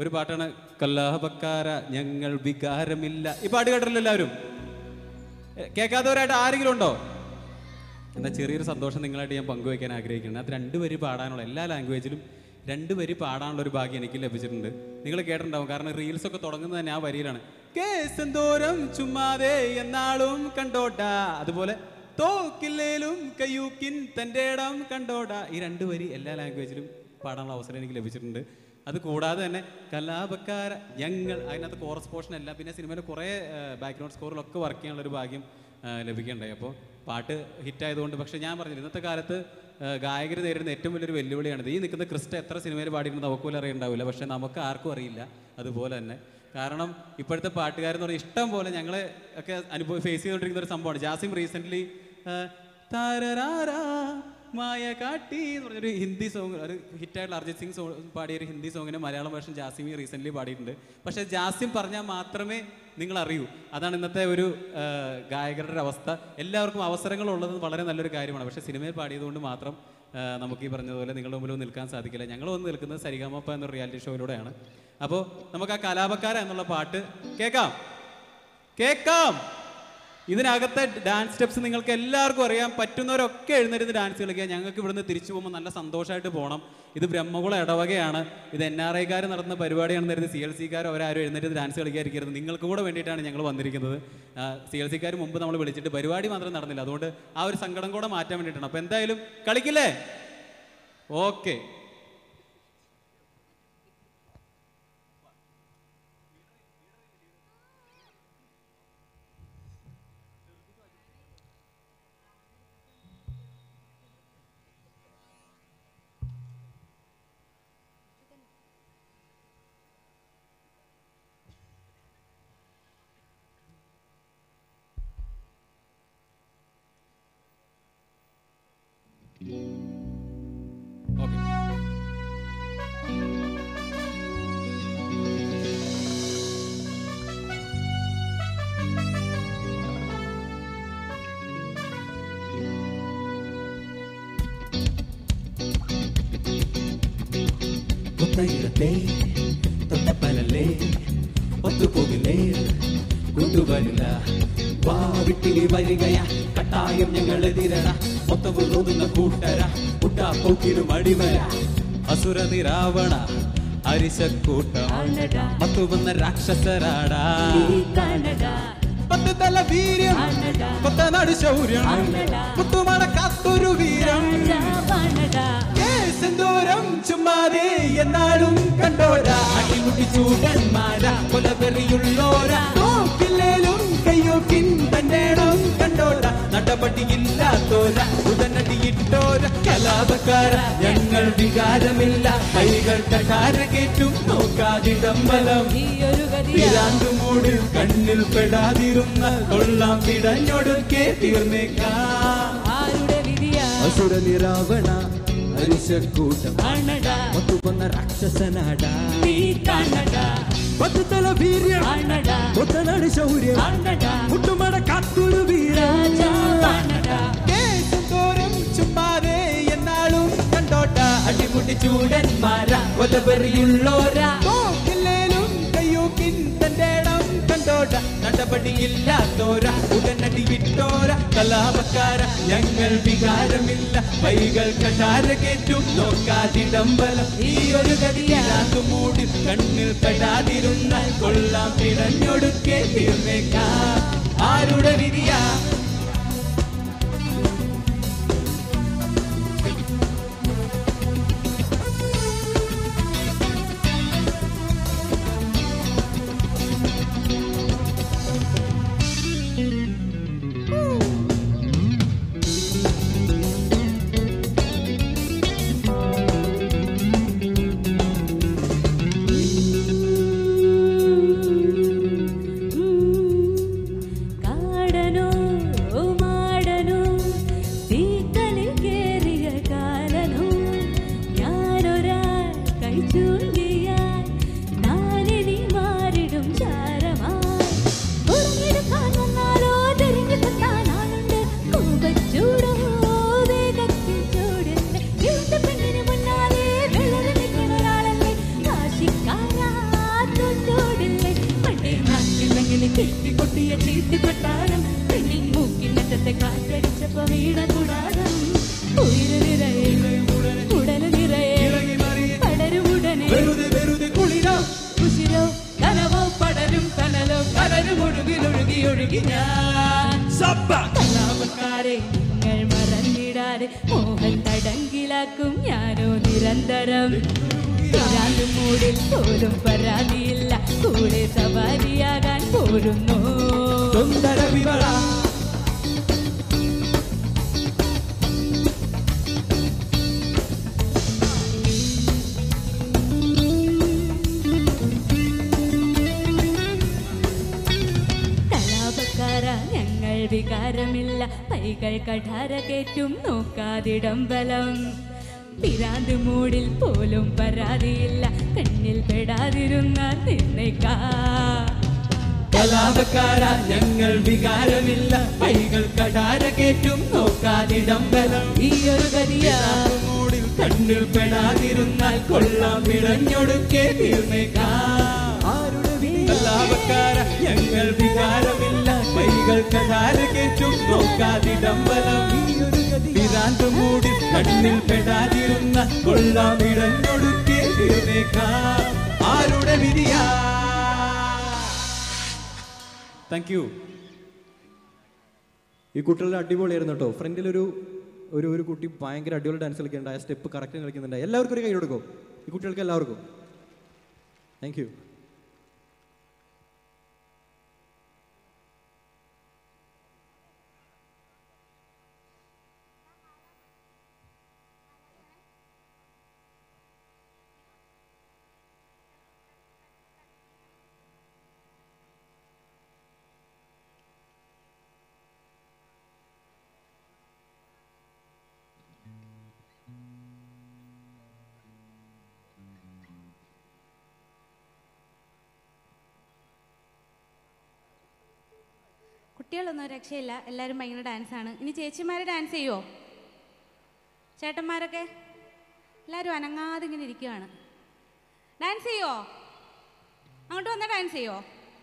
ഒരു പാട്ടാണ് കല്ലാഹബക്കാര ഞങ്ങൾ വികാരമില്ല ഈ പാട്ട് കേട്ടിട്ടില്ല എല്ലാവരും എ, കേൾക്കാത്തവരായിട്ട് ആരെങ്കിലും ഉണ്ടോ എന്നാൽ ചെറിയൊരു സന്തോഷം നിങ്ങളായിട്ട് ഞാൻ പങ്കുവയ്ക്കാൻ ആഗ്രഹിക്കുന്നുണ്ട് അത് രണ്ട് വരി പാടാനുള്ള എല്ലാ ലാംഗ്വേജിലും രണ്ട് വരി പാടാനുള്ള ഒരു ഭാഗ്യം എനിക്ക് ലഭിച്ചിട്ടുണ്ട് നിങ്ങൾ കേട്ടിട്ടുണ്ടാവും കാരണം റീൽസ് ഒക്കെ തുടങ്ങുന്നത് തന്നെ ആ വരിയിലാണ് കേസെന്തോരം ചുമ്മാതെ എന്നാളും കണ്ടോട്ടാ അതുപോലെ തോക്കില്ലേലും കയ്യൂക്കിൻ തൻ്റെ ഇടം കണ്ടോട്ടാ ഈ രണ്ട് വരി എല്ലാ ലാംഗ്വേജിലും പാടാനുള്ള അവസരം എനിക്ക് ലഭിച്ചിട്ടുണ്ട് അത് കൂടാതെ തന്നെ കലാപക്കാര ഞങ്ങൾ അതിനകത്ത് കോറസ് പോർഷൻ എല്ലാം പിന്നെ സിനിമയിൽ കുറേ ബാക്ക്ഗ്രൗണ്ട് സ്കോറിലൊക്കെ വർക്ക് ചെയ്യാനുള്ള ഒരു ഭാഗ്യം ആ, ലഭിക്കുകയുണ്ടായി അപ്പോൾ പാട്ട് ഹിറ്റായതുകൊണ്ട് പക്ഷേ ഞാൻ പറഞ്ഞില്ല ഇന്നത്തെ കാലത്ത് ഗായകർ നേരിടുന്ന ഏറ്റവും വലിയൊരു വെല്ലുവിളിയാണിത് ഈ നിൽക്കുന്ന ക്രിസ്റ്റ എത്ര സിനിമയിൽ പാടിയിരുന്നത് നമുക്ക് പോലും അറിയുണ്ടാവില്ല പക്ഷേ നമുക്ക് ആർക്കും അറിയില്ല അതുപോലെ തന്നെ കാരണം ഇപ്പോഴത്തെ പാട്ടുകാരെന്ന് പറഞ്ഞാൽ ഇഷ്ടം പോലെ ഞങ്ങളെ ഒക്കെ അനുഭവം ഫേസ് ചെയ്തുകൊണ്ടിരിക്കുന്ന ഒരു സംഭവമാണ് ജാസിം റീസെൻ്റ്ലി താരരാരാ മായ കാട്ടി എന്ന് പറഞ്ഞൊരു ഹിന്ദി സോങ് ഒരു ഹിറ്റായിട്ടുള്ള അർജിത് സിംഗ് സോങ് പാടിയ ഒരു ഹിന്ദി സോങ്ങിന് മലയാളം വേർഷൻ ജാസിമി റീസെൻ്റ്ലി പാടിയിട്ടുണ്ട് പക്ഷേ ജാസിം പറഞ്ഞാൽ മാത്രമേ നിങ്ങൾ അറിയൂ അതാണ് ഇന്നത്തെ ഒരു ആ, ഗായകരുടെ ഒരു അവസ്ഥ എല്ലാവർക്കും അവസരങ്ങൾ ഉള്ളത് വളരെ നല്ലൊരു കാര്യമാണ് പക്ഷേ സിനിമയിൽ പാടിയതുകൊണ്ട് മാത്രം ആ, നമുക്ക് ഈ പറഞ്ഞതുപോലെ നിങ്ങളുടെ മുമ്പിൽ ഒന്നും നിൽക്കാൻ സാധിക്കില്ല ഞങ്ങൾ വന്ന് നിൽക്കുന്നത് സരിഗമപ്പ എന്നൊരു റിയാലിറ്റി ഷോയിലൂടെയാണ് അപ്പോൾ നമുക്ക് ആ കലാപക്കാര എന്നുള്ള പാട്ട് കേൾക്കാം കേൾക്കാം ഇതിനകത്തെ ഡാൻസ് സ്റ്റെപ്സ് നിങ്ങൾക്ക് എല്ലാവർക്കും അറിയാം പറ്റുന്നവരൊക്കെ എഴുന്നേരുന്ന് ഡാൻസ് കളിക്കുക ഞങ്ങൾക്ക് ഇവിടുന്ന് തിരിച്ചു പോകുമ്പോൾ നല്ല സന്തോഷമായിട്ട് പോകണം ഇത് ബ്രഹ്മകുളം ഇടവകയാണ് ഇത് എൻ ആർ ഐക്കാർ നടത്തുന്ന പരിപാടിയാണെന്ന് കരുതി സി എൽ സിക്കാർ അവരാരും എഴുന്നേറ്റ് ഡാൻസ് കളിക്കാതിരിക്കരുത് നിങ്ങൾക്ക് കൂടെ വേണ്ടിയിട്ടാണ് ഞങ്ങൾ വന്നിരിക്കുന്നത് സി എൽ സിക്കാർ മുമ്പ് നമ്മൾ വിളിച്ചിട്ട് പരിപാടി മാത്രം നടന്നില്ല അതുകൊണ്ട് ആ ഒരു സങ്കടം കൂടെ മാറ്റാൻ വേണ്ടിയിട്ടാണ് അപ്പോൾ എന്തായാലും കളിക്കില്ലേ ഓക്കെ ഒത്തയിടത്തെ തൊട്ടപ്പനല്ലേ ഒത്തുപോകില്ലേ കൊണ്ടുവരില്ല വാ വിട്ടിനി വരികയാ കട്ടായം ഞങ്ങൾ എതിരട മൊത്തം തോന്നുന്ന കൂട്ടര കുട്ടാ പോക്കിനും അടിമര അസുര നിരാവണ അരിശക്കൂട്ടം മത്തുവന്ന രാക്ഷസരാടാ പത്ത് തല വീര്യം പത്തനാട് ശൗര്യം മുത്തുമണ കാത്തൊരു വീരം കേസെന്തോരം ചുമ്മാതെ എന്നാലും കണ്ടോരാ അടിമുട്ടി ചൂടന്മാരാ കൊലവെറിയുള്ളോരാ നോക്കില്ലേലും കയ്യോക്കിൻ തന്നേടം കണ്ടോരാ നടപടിയില്ലാത്തോര ഉടനടിയിട്ടോര കലാപക്കാര ഞങ്ങൾ വികാരമില്ല കൈകൾ കടാര കേറ്റും നോക്കാതിടമ്പലം പിരാന്തുമൂട് കണ്ണിൽ പെടാതിരുന്ന കൊള്ളാം പിടഞ്ഞൊടുക്കെ തീർന്നേക്കാം അസുര നിരാവണ ഹരിശക്കൂട്ടം മത്തുവന്ന രാക്ഷസനാടാ പത്തുതല വീര്യം മുത്തനാട് ശൗര്യം മുട്ടുമട കാത്തുരു വീര കേസത്തോരം ചുമ്മാതെ എന്നാളും കണ്ടോട്ട അടിമുട്ടി ചൂടന്മാരാ കൊലവെറിയുള്ളോരാ നോക്കില്ലേലും കയ്യൂക്കിൻ തന്റെ ഇടം കണ്ടോട്ട നടപടിയില്ലാത്തോര ഉടനടിയിട്ടോര കലാപക്കാര ഞങ്ങൾ വികാരമില്ല കൈകൾ കടാര കേറ്റും നോക്കാതിടമ്പലം ഈ ഒരു ഗതിയാതു മൂടി കണ്ണിൽ പെടാതിരുന്ന കൊള്ളാം പിടഞ്ഞൊടുക്കെ തീർന്നേക്കാം ആരുടെ വിധിയാ കാടനോ കണ്ണത്തെ കാറ്റടിച്ചപ്പോ വീണ കുടാരം ഉയിര് നിറയെ ഉടല് നിറയെ പടരും ഉടനെ ഉശിരോ കനവോ പടരും കനലോ കടലും ഒഴുകിലൊഴുകി ഒഴുകി ഞാൻ കലാപക്കാരെ നിങ്ങൾ മറന്നിടാതെ മോഹൻ തടങ്കിലാക്കും ഞാനോ നിരന്തരം ഇരാണ്ട് മൂടിൽ പോലും പരാതിയില്ല കൂടെ സവാരിയാകാൻ പോരുന്നു കലാപക്കാര ഞങ്ങൾ വികാരമില്ല പൈകൾ കഠാര കേറ്റും നോക്കാതിടം ബലം പിരാന്ത് മൂടിൽ പോലും പരാതിയില്ല കണ്ണിൽ പെടാതിരുന്ന നിർണയിക്കാ കലാപക്കാര ഞങ്ങൾ വികാരമില്ല കൈകൾ കടാര കേറ്റും നോക്കാതിടം ബലം ഈ ഒരു ഗതിയാ മൂടിൽ കണ്ണിൽ പെടാതിരുന്നാൽ കൊള്ളാം വിളഞ്ഞൊടുക്കെ തീർന്നേക്കാം കലാപക്കാര ഞങ്ങൾ വികാരമില്ല കൈകൾ കടാര കേറ്റും നോക്കാതിടം ബലം വിരാന്ത് മൂടിൽ കണ്ണിൽ പെടാതിരുന്ന കൊള്ളാം വിളഞ്ഞൊടുക്കെ തീർന്നേക്കാം ആരുടെ വിധിയാ താങ്ക് യു ഈ കുട്ടികളുടെ അടിപൊളിയായിരുന്നു കേട്ടോ ഫ്രണ്ടിലൊരു ഒരു ഒരു കുട്ടി ഭയങ്കര അടിപൊളി ഡാൻസ് കളിക്കുന്നുണ്ട് ആ സ്റ്റെപ്പ് കറക്റ്റ് കളിക്കുന്നുണ്ട് എല്ലാവർക്കും ഒരു കൈ കൊടുക്കും ഈ കുട്ടികൾക്ക് എല്ലാവർക്കും താങ്ക് യു കുട്ടികളൊന്നും രക്ഷയില്ല എല്ലാവരും ഭയങ്കര ഡാൻസാണ് ഇനി ചേച്ചിമാർ ഡാൻസ് ചെയ്യുമോ ചേട്ടന്മാരൊക്കെ എല്ലാവരും അനങ്ങാതെ ഇങ്ങനെ ഇരിക്കുകയാണ് ഡാൻസ് ചെയ്യുമോ അങ്ങോട്ട് വന്നാൽ ഡാൻസ് ചെയ്യുമോ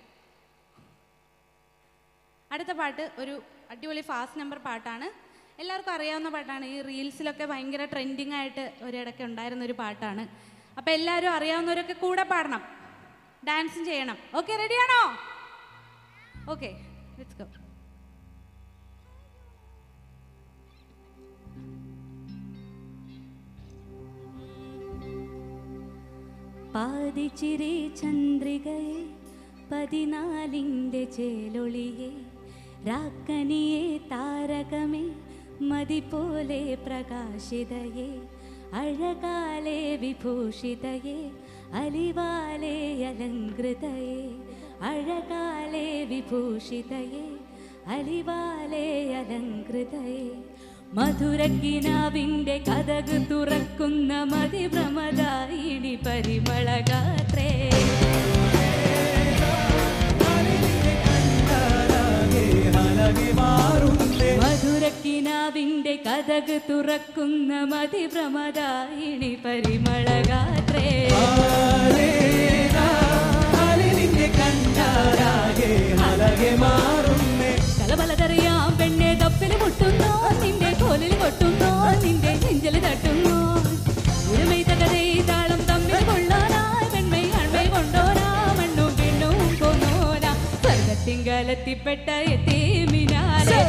അടുത്ത പാട്ട് ഒരു അടിപൊളി ഫാസ്റ്റ് നമ്പർ പാട്ടാണ് എല്ലാവർക്കും അറിയാവുന്ന പാട്ടാണ് ഈ റീൽസിലൊക്കെ ഭയങ്കര ട്രെൻഡിങ് ആയിട്ട് ഒരിടയ്ക്ക് ഉണ്ടായിരുന്ന ഒരു പാട്ടാണ് അപ്പോൾ എല്ലാവരും അറിയാവുന്നവരൊക്കെ കൂടെ പാടണം ഡാൻസും ചെയ്യണം ഓക്കെ റെഡിയാണോ ഓക്കെ ലെറ്റ്സ് ഗോ പാതിച്ചിരി ചന്ദ്രികയെ പതിനാലിൻ്റെ ചേലൊളിയെ രാക്കനിയെ താരകമേ മതി പോലെ പ്രകാശിതയെ അഴകാലെ വിഭൂഷിതയെ അലിവാലെ അലങ്കൃതയെ അഴകാലെ വിഭൂഷിതയെ അലിവാലെ അലങ്കൃതയെ മധുരക്കിനാവിൻ്റെ കഥക് തുറക്കുന്ന മതിഭ്രമദായിനി പരിമളഗാത്രേ മധുരക്കിനാവിൻ്റെ കഥക് തുറക്കുന്ന മതിഭ്രമദായിനി പരിമളഗാത്രേ കലബലതറിയാം പെണ്ണെ തപ്പിൽ മുട്ടുന്നോ നിന്റെ കോലിൽ കൊട്ടുന്നോ നിന്റെ നെഞ്ചിൽ തട്ടുന്നോ ഒരുമൈ തകതേ താളം തമ്മിൽ കൊള്ളാനായി പെൺമൈ അൺമൈ കൊണ്ടോരാ മണ്ണും പെണ്ണും കൊന്നോരാ സ്വർഗത്തിങ്കലെത്തിപ്പെട്ട എത്തീമിനാലെ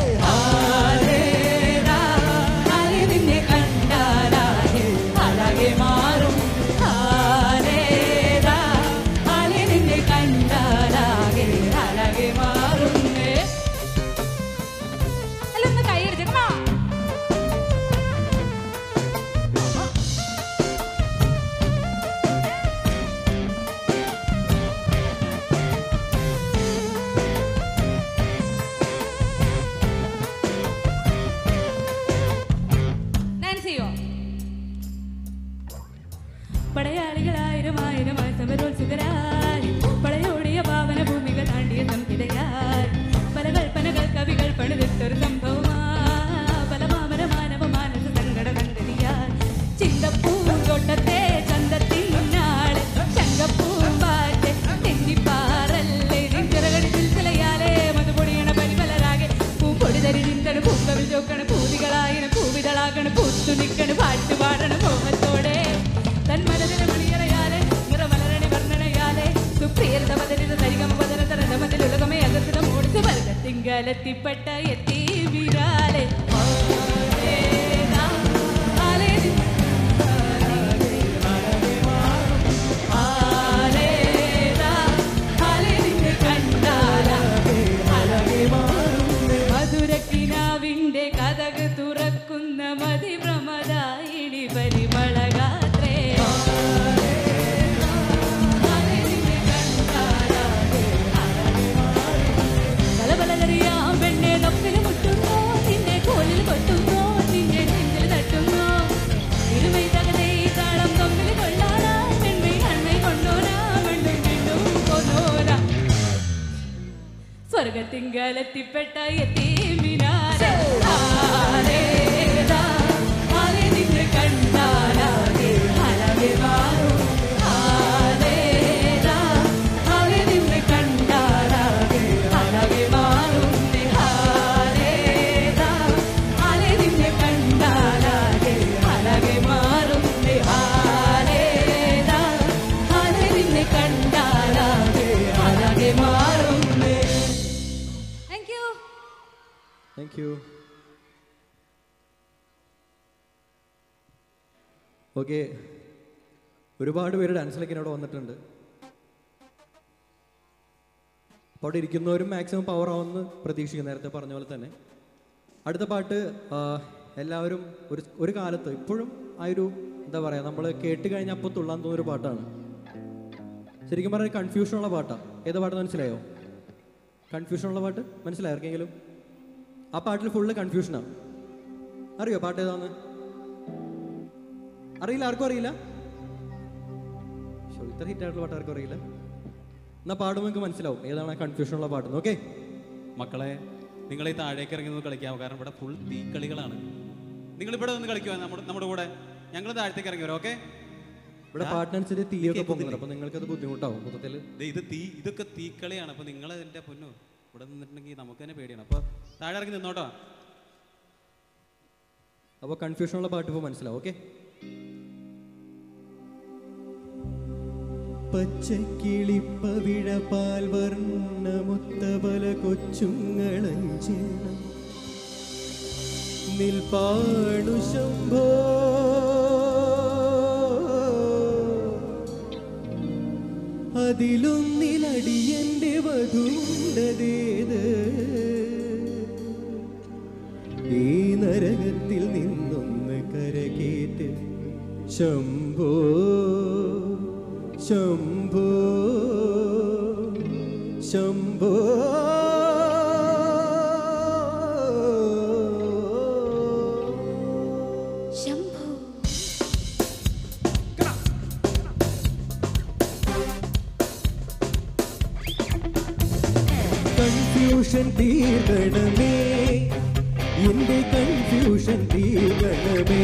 നിന്നെ കണ്ടാലാകെ അഴകെ മാറും ആരേതാ ആലെ നിന്നെ കണ്ടാലാകെ അഴകെ മാറുന്നേ അല്ല ഒന്ന് കൈയടിച്ച് come on. നോക്കണ് പൂതികളായിന് പൂവിതളാകണ് പൂത്തു നിക്കണ് പാട്ട് പാടണ മോഹത്തോടെ തൻ മനതിന് മണിയറയാലെ നിറമലരണി വർണ്ണനയാലെ സുപ്രിയത ബദലിത തരികമ ബദല തരതമതിൽ ഉലകമേ അകത്തിത മോടിച്ച് വർഗത്തിങ്കലെത്തിപ്പെട്ട എത്തി വിരാലെ മധുരക്കിനാവിന്റെ കഥക് തുറക്കുന്ന മതിഭ്രമദായിനി പരിമളഗാത്രേ കലബലകറിയാം പെണ്ണെ തൊപ്പിൽ മുട്ടുന്നോ നിന്നെ കോലിൽ കൊട്ടുന്നോ നിന്നെ നെഞ്ചിൽ തട്ടുന്നോ ഇരുമൈ തകതേ താളം തൊപ്പിൽ കൊള്ളാനാ പെൺമൈ കൺമൈ കൊണ്ടോനാ വീണ്ടും വീണ്ടും കൊന്നോനാ സ്വർഗത്തിങ്കലെത്തിപ്പെട്ട എത്തീമിനാരെ ആരേതാ, ആരെ നിന്നെ കണ്ടാലാകെ അഴകെ മാറും. ആരേതാ, ആരെ നിന്നെ കണ്ടാലാകെ അഴകെ മാറും. ആരേതാ, ആരെ നിന്നെ കണ്ടാലാകെ അഴകെ മാറും. ആരേതാ, ആരെ നിന്നെ കണ്ടാലാകെ അഴകെ മാറും thank you thank you okay ഒരുപാട് പേര് ഡാൻസിലേക്ക് എന്നോട് വന്നിട്ടുണ്ട് അപ്പോൾ അവിടെ ഇരിക്കുന്നവരും മാക്സിമം പവർ ആവുമെന്ന് പ്രതീക്ഷിക്കും നേരത്തെ പറഞ്ഞ പോലെ തന്നെ അടുത്ത പാട്ട് ആ, എല്ലാവരും ഒരു ഒരു കാലത്ത് ഇപ്പോഴും ആ ഒരു എന്താ പറയുക നമ്മൾ കേട്ട് കഴിഞ്ഞാൽ അപ്പോൾ തുള്ളാൻ തോന്നുന്നൊരു പാട്ടാണ് ശരിക്കും പറഞ്ഞാൽ കൺഫ്യൂഷനുള്ള പാട്ടാണ് ഏത് പാട്ട് മനസ്സിലായോ കൺഫ്യൂഷനുള്ള പാട്ട് മനസ്സിലായോ ആർക്കെങ്കിലും ആ പാട്ടിൽ ഫുള്ള് കൺഫ്യൂഷനാണ് അറിയോ പാട്ട് ഏതാന്ന് അറിയില്ല ആർക്കും അറിയില്ല ശോ, ഇത്ര ഹിറ്റ് ആയിട്ടുള്ള പാട്ട് ആർക്കും അറിയില്ല എന്നാ പാടുമ്പോൾ നിങ്ങൾക്ക് മനസ്സിലാവും ഏതാണ് ആ കൺഫ്യൂഷനുള്ള പാട്ട് ഓക്കെ മക്കളെ നിങ്ങൾ ഈ താഴേക്ക് ഇറങ്ങി നിന്ന് കളിക്കാം കാരണം ഇവിടെ ഫുൾ തീക്കളികളാണ് നിങ്ങൾ ഇവിടെ വന്ന് കളിക്കുക നമ്മുടെ നമ്മുടെ കൂടെ ഞങ്ങൾ താഴത്തേക്ക് ഇറങ്ങി വരാം ഓക്കെ ഇവിടെ പാട്ടിനനുസരിച്ച് തീയൊക്കെ പോകുന്നുണ്ട് അപ്പോൾ നിങ്ങൾക്കത് ബുദ്ധിമുട്ടാവും മൊത്തത്തിൽ ഇത് തീ ഇതൊക്കെ തീക്കളിയാണ് അപ്പൊ നിങ്ങൾ എൻ്റെ പൊന്നു ഇവിടെ നിന്നിട്ടുണ്ടെങ്കിൽ നമുക്ക് തന്നെ പേടിയാണ് അപ്പൊ താഴെ ഇറങ്ങി നിന്നോട്ടോ അപ്പോൾ കൺഫ്യൂഷനുള്ള പാട്ട് ഇപ്പോൾ മനസ്സിലാവും ഓക്കെ പച്ചക്കിളിപ്പവിഴപാൽ വർണ്ണമുത്തബല കൊച്ചുങ്ങളഞ്ചെണ്ണം നിൽപ്പാടു ശംഭോ അതിലൊന്നിലടിയന്റെ വധുണ്ടതേത് ഈ നരകത്തിൽ നിന്നൊന്ന് കരകേറ്റ് ശംഭോ ശംഭോ ശംഭോ ശംഭു കൺഫ്യൂഷൻ തീർക്കണമേ എന്റെ കൺഫ്യൂഷൻ തീർക്കണമേ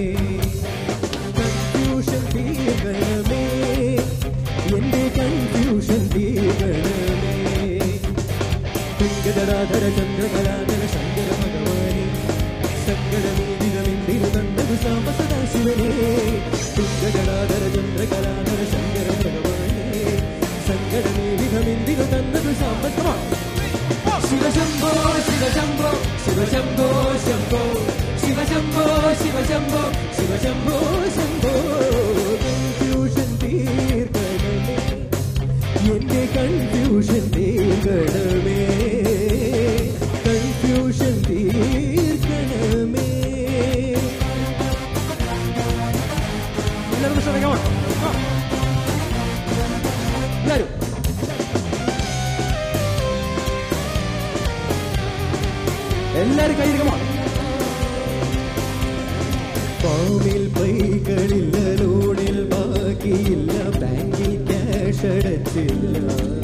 കൺഫ്യൂഷൻ തീർക്കണമേ എന്റെ കൺഫ്യൂഷൻ തീർക്കണമേ തുങ്കധരാധര ചന്ദ്രകലാധര ശങ്കര ഭഗവാനെ സങ്കടമീതികളെന്തിനു തന്നത് സാമസദാശിവനെ തുങ്കജടാധര ചന്ദ്രകലാധര ശങ്കര ഭഗവാനെ സങ്കടമീതികളെന്തിനു തന്നത് സാമ്പത്തമാണ് ശിവശംഭോ ശിവശംഭോ ശിവശംഭോ ശംഭോ ശിവശംഭോ ശിവശംഭോ ശിവശംഭോ ശംഭോ കൺഫ്യൂഷൻ തീർക്കണമേ എന്റെ കൺഫ്യൂഷൻ തീർക്കണമേ കൺഫ്യൂഷൻ തീർക്കണമേ എല്ലാവരും ശ്രമിക്കാം എല്ലാവരും എല്ലാരും കൈയിരിക്കമോ ഫാമിൽ പൈകളില്ല ലോണിൽ ബാക്കിയില്ല ബാങ്കിൽ ക്യാഷ് അടച്ചില്ല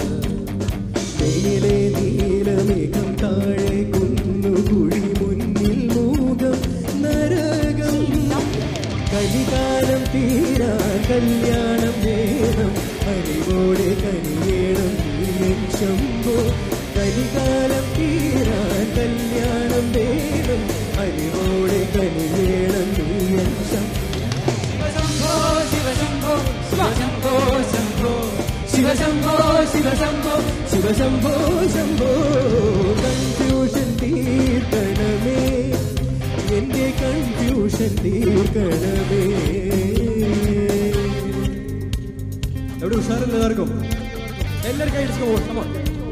മേലെ നീലമേഘം താഴെ കുന്നുകുഴി മുന്നിൽ മൂകം നരകം കലികാലം തീരാൻ കല്യാണം വേണം അറിവോടെ കനിയേണം നീയൻ ശംഭോ കലികാലം തീരാൻ കല്യാണം വേണം അറിവോടെ കനിവേണം നീയൻ ശംഭോ ശിവശംഭോ ശിവശംഭോ ശംഭോ ശിവശംഭോ ശിവശംഭോ ശിവശംഭോ ശംഭോ കൺഫ്യൂഷൻ തീർക്കണമേ എന്റെ കൺഫ്യൂഷൻ തീർക്കണമേ എവിടെ ഉഷാറില്ല എല്ലാവർക്കും എല്ലാവരും കൈ അടിച്ചു പോകണം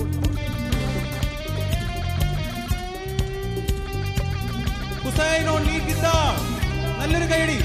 ഹുസൈൻ ഓൺ ലീഡ് ഗിത്താർ നല്ലൊരു കൈയടി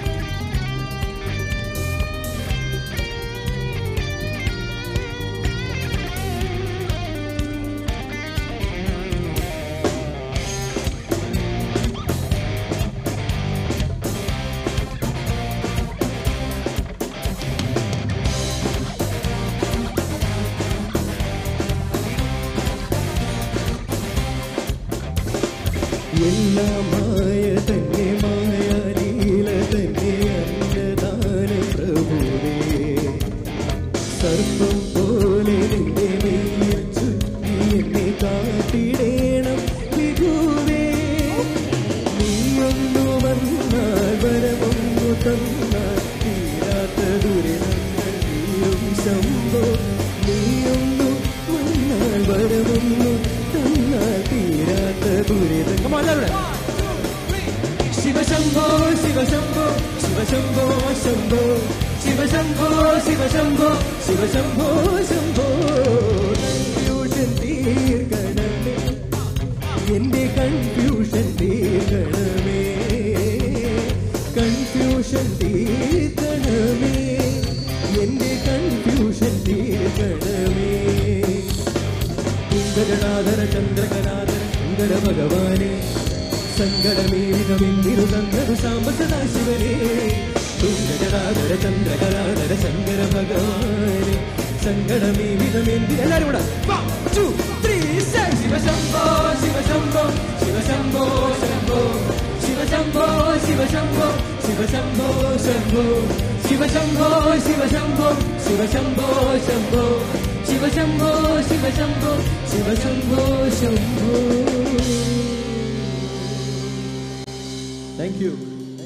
എല്ലാം മായ തന്നെ മായ ലീല തന്നെ അന്നദാന പ്രഭുവേ സർപ്പം പോലെ നിന്റെ മെയ്യിൽ ചുറ്റി എന്നെ കാട്ടിടേണം വിഭുവേ നീയൊന്നു വന്നാൽ വരമൊന്നു തന്നാൽ തീരാത്ത ദുരിതങ്ങൾ നീയും ശംഭോ നീയൊന്നു വന്നാൽ വരമൊന്നു തന്നാൽ തീരാത്ത ദുരിതങ്ങൾ ശിവശംഭോ ശിവശംഭോ ശിവശംഭോ ശംഭോ ശിവശംഭോ ശിവശംഭോ ശിവശംഭോ ശംഭോ കൺഫ്യൂഷൻ തീർക്കണമേ എന്റെ കൺഫ്യൂഷൻ തീർക്കണമേ കൺഫ്യൂഷൻ തീർക്കണമേ എന്റെ കൺഫ്യൂഷൻ തീർക്കണമേ കുന്തജടാധര ചന്ദ്രകലാധര സുന്ദര ഭഗവാനെ സങ്കടമേവിധമെന്നിരു തന്നതു സാമ്പ സദാശിവനെ തുങ്കജടാധര ചന്ദ്രകലാധര ശങ്കര ഭഗവാനെ സങ്കടമേവിധമെന്തി എല്ലാരും കൂടെ One, two, three, say Shivashambho Shivashambho Shivashambho Shambho Shivashambho Shivashambho Shivashambho Shambho Shivashambho Shivashambho Shivashambho Shambho Shivashambho Shivashambho Shivashambho Shambho thank you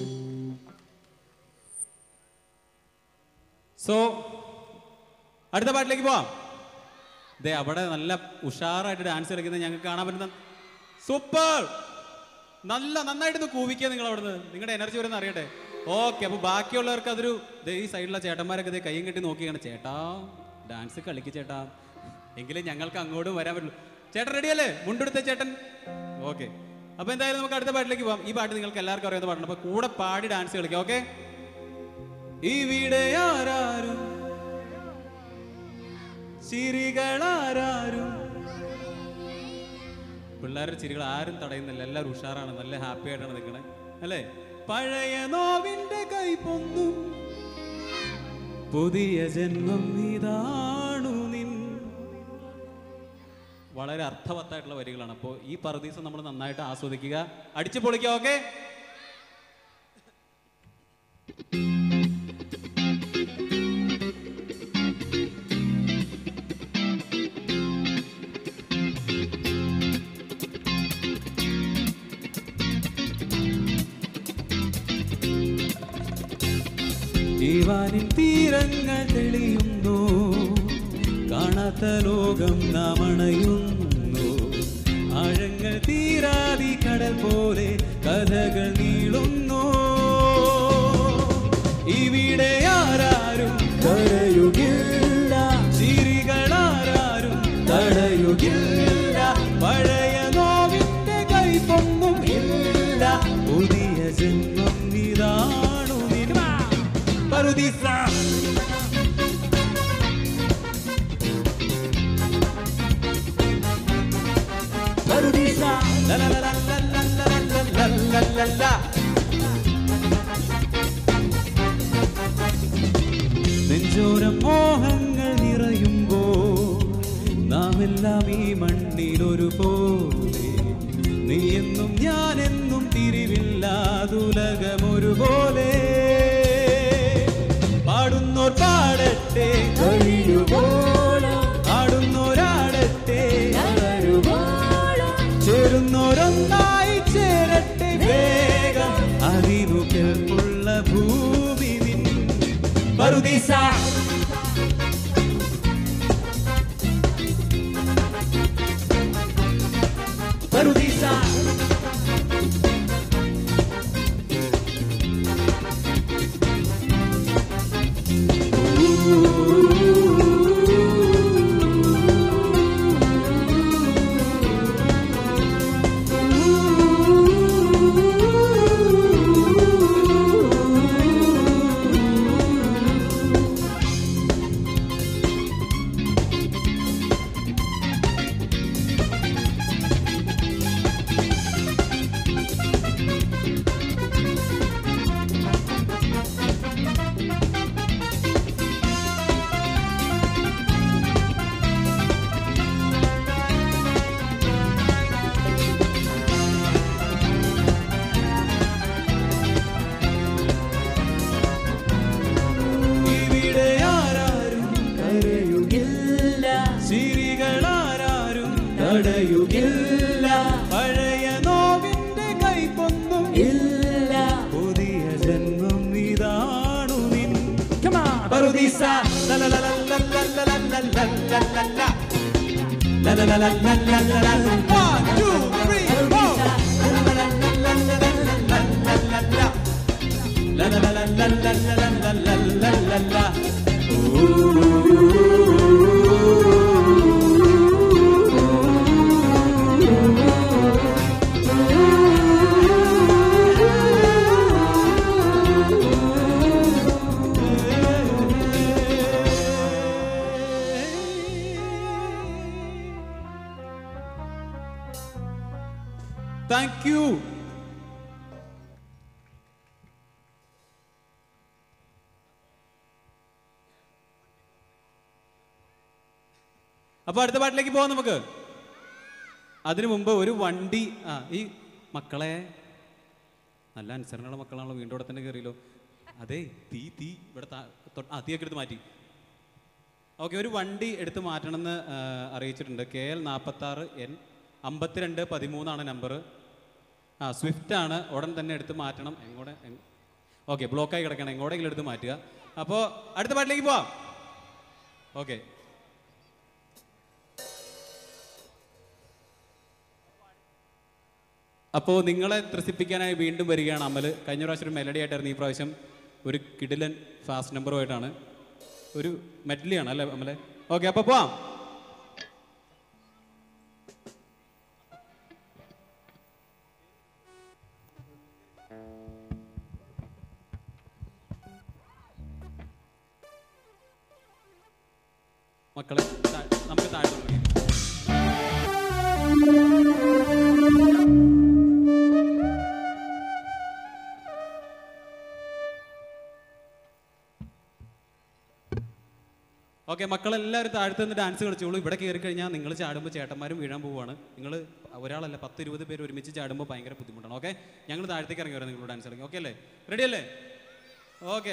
so അടുത്ത പാട്ടിലേക്ക് പോവാം ദേ അവിടെ നല്ല ഉഷാറായിട്ട് ഡാൻസ് കളിക്കുന്നത് ഞങ്ങൾക്ക് കാണാൻ പറ്റുന്ന സൂപ്പർ നല്ല നന്നായിട്ടൊന്ന് കൂവിക്കുക നിങ്ങൾ അവിടുന്ന് നിങ്ങളുടെ എനർജി വരുന്ന അറിയട്ടെ ഓക്കെ അപ്പോൾ ബാക്കിയുള്ളവർക്ക് അതൊരു ദേ ഈ സൈഡിലുള്ള ചേട്ടന്മാരൊക്കെ ദേ കൈയും കെട്ടി നോക്കിയാണ് ചേട്ടാ ഡാൻസ് കളിക്ക് ചേട്ടാ എങ്കിലേ ഞങ്ങൾക്ക് അങ്ങോട്ടും വരാൻ പറ്റുള്ളൂ ചേട്ടൻ റെഡിയല്ലേ മുണ്ടെടുത്ത ചേട്ടൻ ഓക്കെ അപ്പോൾ എന്തായാലും നമുക്ക് അടുത്ത പാട്ടിലേക്ക് പോവാം ഈ പാട്ട് നിങ്ങൾക്ക് എല്ലാവർക്കും അറിയാവുന്ന പാട്ടാണ് അപ്പോൾ കൂടെ പാടി ഡാൻസ് കളിക്കാം ഓക്കെ ഇവിടെ ആരാരും ചിരികളാരും പിള്ളേരുടെ ചിരികൾ ആരും തടയുന്നില്ല എല്ലാവരും ഉഷാറാണ് നല്ല ഹാപ്പി ആയിട്ടാണ് നിൽക്കണേ അല്ലേ പഴയ നോവിന്റെ കൈ പൊന്നും പുതിയ ജന്മം ഇതാണു നിൻ വളരെ അർത്ഥവത്തായിട്ടുള്ള വരികളാണ് അപ്പോൾ ഈ പറുദീസം നമ്മൾ നന്നായിട്ട് ആസ്വദിക്കുക അടിച്ചു പൊളിക്കുക ഓക്കെ ഈവാനിൻ തീരങ്ങൾ തെളിയുന്നു കാണാത്ത ലോകം നാം അണയുന്നു ആഴങ്ങൾ തീരാതി കടൽ പോലെ കഥകൾ നീളുന്നു ഇവിടെ ആരാരും കരയുകില്ല ചിരികളാരും തടയുകില്ല പഴയ നോവിന്റെ കൈ പൊങ്ങും ഇല്ല പുതിയ ജന്മം ഇതാണു നിൻ പറുദീസ പറുദീസ ല ല ല ല ല ല ല ല ല ല ല നെഞ്ചോരം മോഹങ്ങൾ നിറയുമ്പോ നാം എല്ലാം ഈ മണ്ണിൽ ഒരുപോലെ നീ എന്നും ഞാൻ എന്നും തിരിവില്ലാതുലകം ഒരുപോലെ പാടുന്നോർ പാടട്ടെ കഴിയുവോളം ആടുന്നോരാടട്ടെ ചേരുന്നോരൊന്നായി ചേരട്ടെ അറിവു കേൾപ്പുള്ള ഭൂമി നിൻ പറുദീസ പറുദീസ ഇവിടെ ആരാരും കരയുകില്ല ചിരികളാരും തടയുകില്ല പഴയ നോവിന്റെ കൈപ്പൊന്നും ഇല്ല പുതിയ ജന്മം ഇതാണു നിൻ പറുദീസ ലലലലലലലലലലലലല. ലലലലലലലലലല. One, two, three, four. ലലലലലലലലലലല. ലലലലലലലലലലല. താങ്ക് യു അപ്പൊ അടുത്ത പാട്ടിലേക്ക് പോവാം നമുക്ക് അതിനു മുമ്പ് ഒരു വണ്ടി ആ ഈ മക്കളെ നല്ല അനുസരണമുള്ള മക്കളാണല്ലോ വീണ്ടും ഇവിടെ തന്നെ കയറിയല്ലോ അതെ തീ തീ ഇവിടെ താ- തൊട്ട്- ആ തീയൊക്കെ എടുത്ത് മാറ്റി ഓക്കെ ഒരു വണ്ടി എടുത്ത് മാറ്റണമെന്ന് ആ, അറിയിച്ചിട്ടുണ്ട് കെ എൽ നാൽപ്പത്തി ആറ് എൻ അമ്പത്തിരണ്ട് പതിമൂന്നാണ് നമ്പർ ആ സ്വിഫ്റ്റ് ആണ് ഉടൻ തന്നെ എടുത്ത് മാറ്റണം എങ്ങോടെ ഓക്കെ ബ്ലോക്കായി കിടക്കണം എങ്ങോട്ടെങ്കിലും എടുത്ത് മാറ്റുക അപ്പോൾ അടുത്ത പാട്ടിലേക്ക് പോവാം ഓക്കെ അപ്പോൾ നിങ്ങളെ ത്രസിപ്പിക്കാനായി വീണ്ടും വരികയാണ് അമൽ കഴിഞ്ഞ പ്രാവശ്യം ഒരു മെലഡി ആയിട്ടായിരുന്നു ഈ പ്രാവശ്യം ഒരു കിടിലൻ ഫാസ്റ്റ് നമ്പറുമായിട്ടാണ് ഒരു മെഡ്ലിയാണ് അല്ലേ അമലെ ഓക്കെ അപ്പോൾ പോവാം മക്കളെ താ- നമുക്ക് താഴെ തുടങ്ങി ഓക്കെ മക്കളെല്ലാവരും താഴത്ത് നിന്ന് ഡാൻസ് കളിച്ചോളൂ ഇവിടെ കയറി കഴിഞ്ഞാൽ നിങ്ങൾ ചാടുമ്പോൾ ചേട്ടന്മാരും വീഴാൻ പോവുകയാണ് നിങ്ങൾ ഒരാളല്ല പത്ത് ഇരുപത് പേര് ഒരുമിച്ച് ചാടുമ്പോൾ ഭയങ്കര ബുദ്ധിമുട്ടാണ് ഓക്കെ ഞങ്ങൾ താഴത്തേക്ക് ഇറങ്ങി വരാം നിങ്ങൾ ഡാൻസ് കളിക്കും ഓക്കെ അല്ലേ റെഡി അല്ലേ ഓക്കെ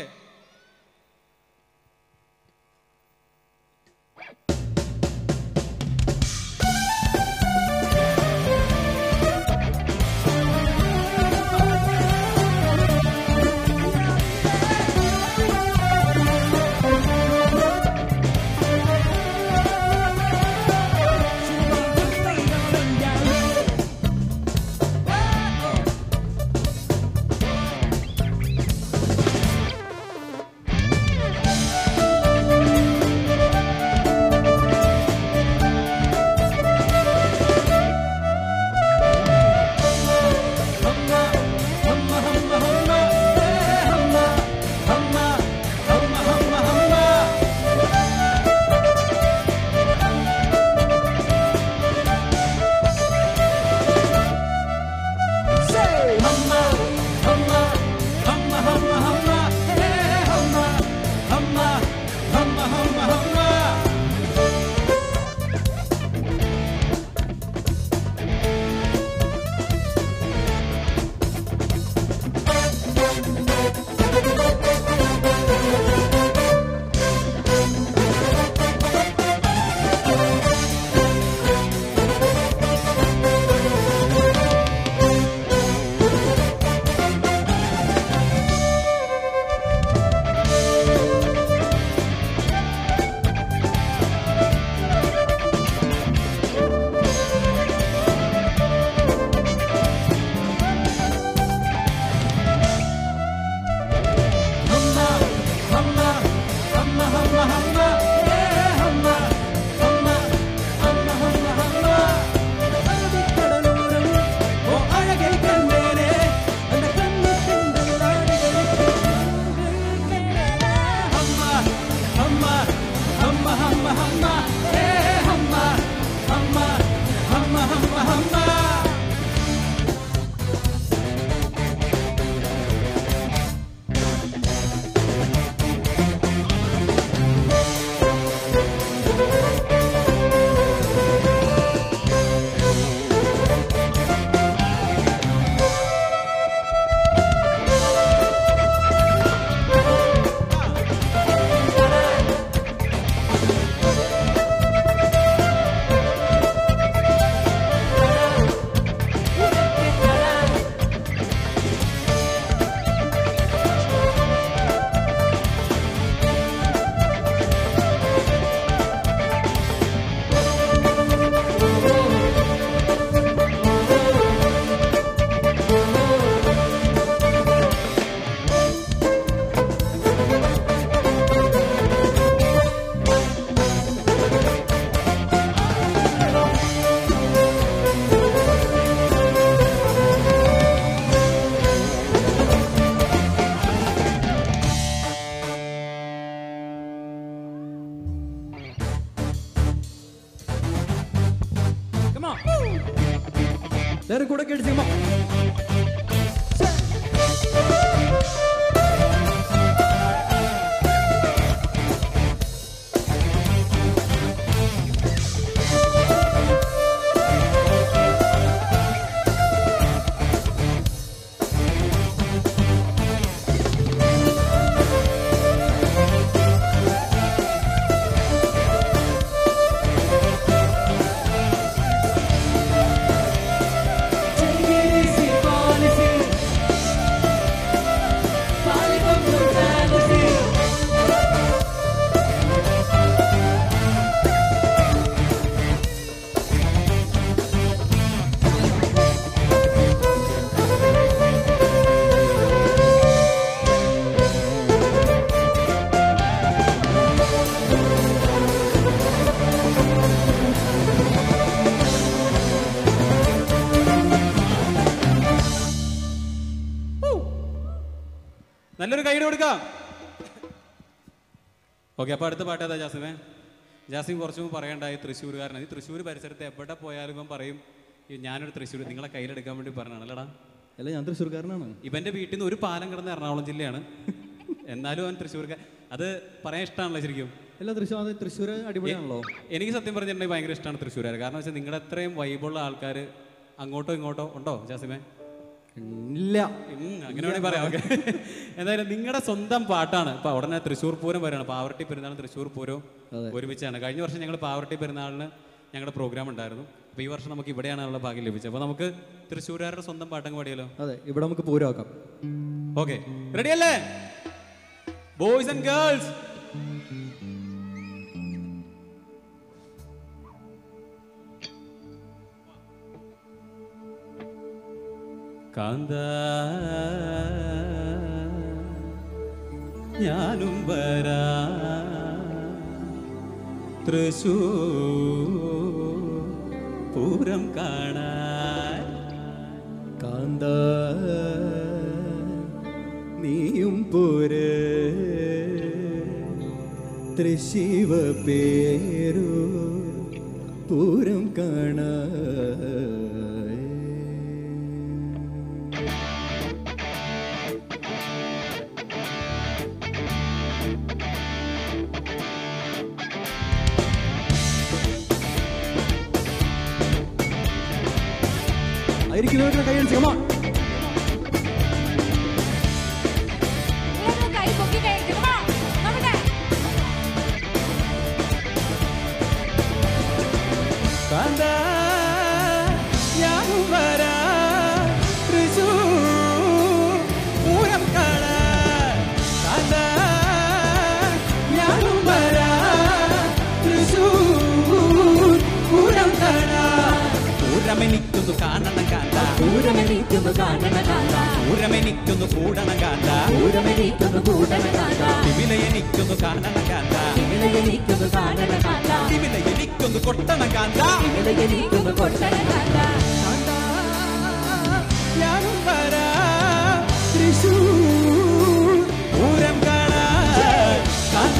നല്ലൊരു കൈയ്യടി കൊടുക്കാം ഓക്കെ അപ്പോൾ അടുത്ത പാട്ട് ഏതാ ജാസിമേ ജാസിം കുറച്ച് മുമ്പ് പറയണ്ടായി തൃശ്ശൂർകാരനാണ് ഈ തൃശ്ശൂർ പരിസരത്ത് എവിടെ പോയാലും ഇവൻ പറയും "ഈ ഞാനൊരു തൃശ്ശൂർ നിങ്ങളെ കയ്യിലെടുക്കാൻ വേണ്ടി പറഞ്ഞാണ് അല്ലടാ അല്ല ഞാൻ തൃശ്ശൂർക്കാരനാണ് ഇവന്റെ വീട്ടിൽ നിന്ന് ഒരു പാലം കിടന്ന എറണാകുളം ജില്ലയാണ് എന്നാലും അവൻ തൃശ്ശൂർക്കാർ അത് പറയാൻ ഇഷ്ടമാണല്ലോ ശരിക്കും അല്ല തൃശ്ശൂർ അത് തൃശ്ശൂർ അടിപൊളിയാണല്ലോ എനിക്ക് സത്യം പറഞ്ഞിട്ടുണ്ടെങ്കിൽ ഭയങ്കര ഇഷ്ടമാണ് തൃശ്ശൂരുകാർ കാരണം വെച്ചാൽ നിങ്ങളുടെ അത്രയും വൈബുള്ള ആൾക്കാർ അങ്ങോട്ടോ ഇങ്ങോട്ടോ ഉണ്ടോ ജാസിമേ ഇല്ല അങ്ങനെ വേണമെങ്കിൽ പറയാം ഓക്കെ എന്തായാലും നിങ്ങളുടെ സ്വന്തം പാട്ടാണ് ഇപ്പൊ ഉടനെ തൃശ്ശൂർ പൂരം വരികയാണ് പാവർട്ടി പെരുന്നാളും തൃശ്ശൂർ പൂരവും ഒരുമിച്ചാണ് കഴിഞ്ഞ വർഷം ഞങ്ങൾ പാവർട്ടി പെരുന്നാളിന് ഞങ്ങളുടെ പ്രോഗ്രാം ഉണ്ടായിരുന്നു അപ്പോൾ ഈ വർഷം നമുക്ക് ഇവിടെയാണ് ഉള്ള ഭാഗ്യം ലഭിച്ചത് അപ്പോൾ നമുക്ക് തൃശ്ശൂരുകാരുടെ സ്വന്തം പാട്ടങ്ങ് പാടിയല്ലോ അതെ ഇവിടെ നമുക്ക് പൂരമാക്കാം ഓക്കെ റെഡി അല്ലേ ബോയ്സ് ആൻഡ് ഗേൾസ് കാന്ത ഞാനും വരാ തൃശൂർ പൂരം കാണാൻ കാന്ത നീയും പോര് തൃശിവ പേരു പൂരം കാണാ ആയിരിക്കുന്നവരുടെ കൈയടിച്ച് കമാ കൈ പൊക്കി കഴിക്കണം നമ്മുടെ കാന്ത ഞാനും വരാ തൃശൂർ പൂരം കാണാൻ കാന്ത ഞാനും വരാ തൃശൂർ പൂരം കാണാൻ പൂരമെനിക്കൊന്നു കാണണം കാന്ത പൂരമെനിക്കൊന്നു കാണണ കാന്ത പൂരമെനിക്കൊന്നു കൂടണം കാന്ത പൂരമെനിക്കൊന്നു കൂടണ കാന്ത വിവിലയെനിക്കൊന്നു കാണണം കാന്ത വിവിലയെനിക്കൊന്നു കാണണ കാന്ത വിവിലയെനിക്കൊന്നു കൊട്ടണം കാന്ത വിവിലയെനിക്കൊന്നു കൊട്ടണ കാന്ത ഞാനും വരാ തൃശൂർ പൂരം കാണാൻ കാന്ത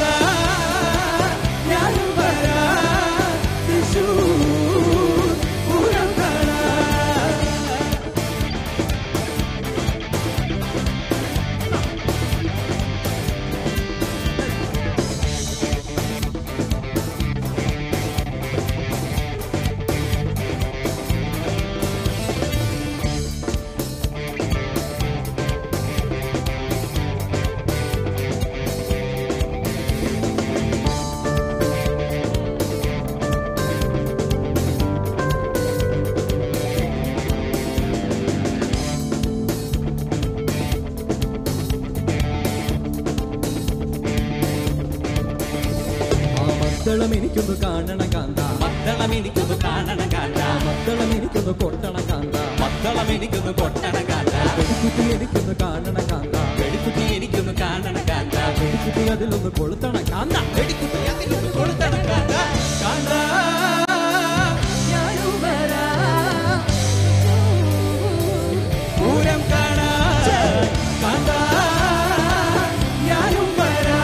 ഞാനും വരാ തൃശൂർ പൂരം കാണാൻ ആ മദ്ദളം എനിക്കൊന്ന് കാണണം കാന്ത മദ്ദളം എനിക്കൊന്ന് കാണണം കാന്ത മദ്ദളം എനിക്കൊന്ന് കൊട്ടണം കാന്ത മദ്ദളം എനിക്കൊന്ന് കൊട്ടണം കാന്ത വെടിക്കുട്ടി എനിക്കൊന്ന് കാണണം കാന്ത വെടിക്കുട്ടി എനിക്കൊന്ന് കാണണം കാന്ത വെടിക്കുട്ടി അതിലൊന്ന് കൊളുത്തണം കാന്ത വെടിക്കുട്ടി അതിലൊന്ന് കൊളുത്തണം കാന്ത കാന്ത ഞാനും വരാ പൂരം കാണാൻ കാന്ത ഞാനും വരാ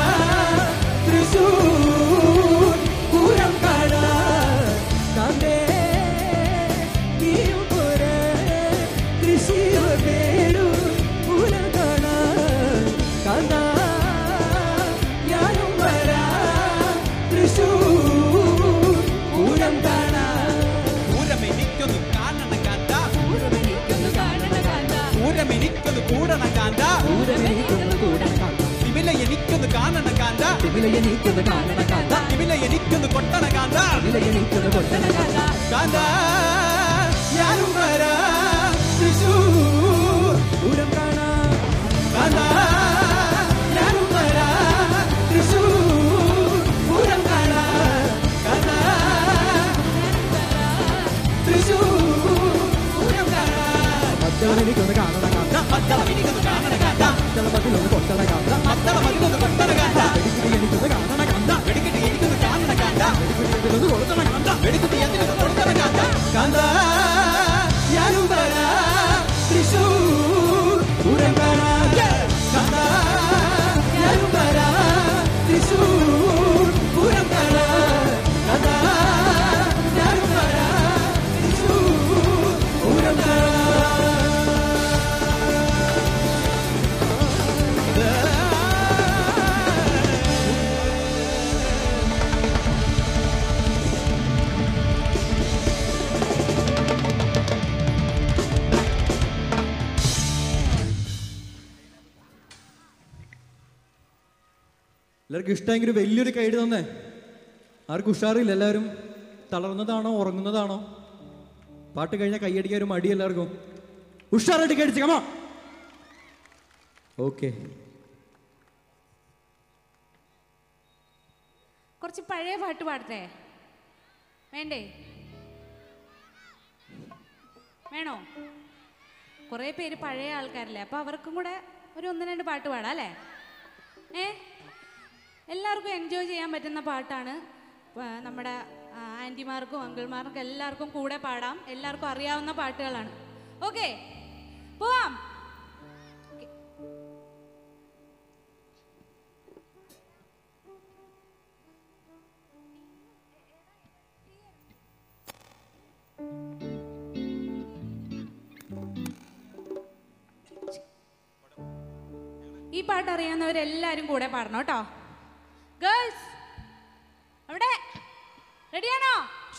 തൃശൂർ പൂരം കാണാൻ കാന്തേ നീയും പോരെ തൃശ്ശൂർ പേരു പൂരം കാണാൻ കാന്ത ഞാനും വരാ തൃശൂർ പൂരം കാണാൻ പൂരം എനിക്കൊന്ന് കാണണം കാന്ത പൂരമെനിക്കൊന്നു കാണണ കാന്ത പൂരം എനിക്കൊന്ന് കൂടണം കാന്ത പൂരമെനിക്കൊന്നു കൂടണ കാന്ത വിമല എനിക്കൊന്ന് കാണണം കാന്ത വിവിലയെനിക്കൊന്ന് കാണണം കാന്ത വിമല എനിക്കൊന്ന് കൊട്ടണം കാന്ത വിവിലയെനിക്കൊന്ന് കൊട്ടണം കാന്ത കാന്ത ഞാനും വരാ തൃശൂർ പൂരം കാണാൻ കാന്ത ഞാനും വരാ തൃശൂർ പൂരം കാണാൻ കാന്ത തൃശൂർ പൂരം കാണാൻ മദ്ദളം എനിക്കൊന്ന് കാണണം കാന്ത മദ്ദളം എനിക്കൊന്ന് കാണണം കാന്ത മദ്ദളം അതിലൊന്ന് കൊട്ടണം കാന്ത മദ്ദളം അതിലൊന്ന് കൊട്ടണം കാന്ത വെടിക്കുട്ടി എനിക്കൊന്ന് കാണണം കാന്ത വെടിക്കെട്ടി എനിക്കൊന്ന് കാണണം കാന്ത വെടിക്കുട്ടി അതിലൊന്ന് കൊളുത്തണം കാന്ത വെടിക്കുട്ടി അതിലൊന്ന് കൊളുത്തണം കാന്ത കാന്ത ഞാനും വരാ തൃശൂർ പൂരം കാണാൻ കാന്ത എല്ലാവർക്കും ഇഷ്ടമെങ്കിൽ ഒരു വലിയൊരു കൈഡ് തന്നേ ആർക്കും ഉഷാറില്ല എല്ലാവരും തളർന്നതാണോ ഉറങ്ങുന്നതാണോ പാട്ട് കഴിഞ്ഞാൽ കൈയടിക്കാൻ ഒരു മടി എല്ലാവർക്കും ഉഷാറായിട്ട് കൈയടിച്ച് കമാ ഓക്കെ കുറച്ച് പഴയ പാട്ട് പാടട്ടെ വേണ്ടേ വേണോ കുറേ പേര് പഴയ ആൾക്കാരല്ലേ അപ്പോൾ അവർക്കും കൂടെ ഒരു ഒന്ന് രണ്ട് പാട്ട് പാടാം അല്ലേ ഏ എല്ലാവർക്കും എൻജോയ് ചെയ്യാൻ പറ്റുന്ന പാട്ടാണ് ആ, നമ്മുടെ ആ, ആൻറ്റിമാർക്കും അങ്കിൾമാർക്കും എല്ലാവർക്കും കൂടെ പാടാം എല്ലാവർക്കും അറിയാവുന്ന പാട്ടുകളാണ് ഓക്കെ പോവാം ഈ പാട്ട് അറിയാവുന്നവരെല്ലാവരും കൂടെ പാടണം കേട്ടോ ഗേൾസ് അവിടെ റെഡിയാണോ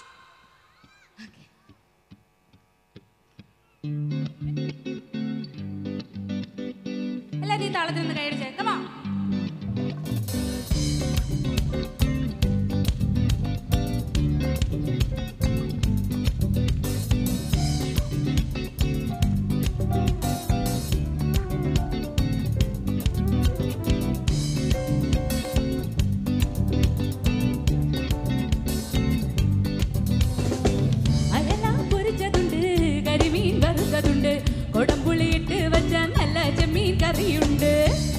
എല്ലാവരും ഈ താളത്തിൽ നിന്ന് കൈയടിച്ചേ കമാ അയലാ പൊരിച്ചതുണ്ട് കരിമീൻ വറുത്തതുണ്ട് കൊടംപുളിയിട്ട് വെച്ച നല്ല ചെമ്മീൻ കറിയുണ്ട്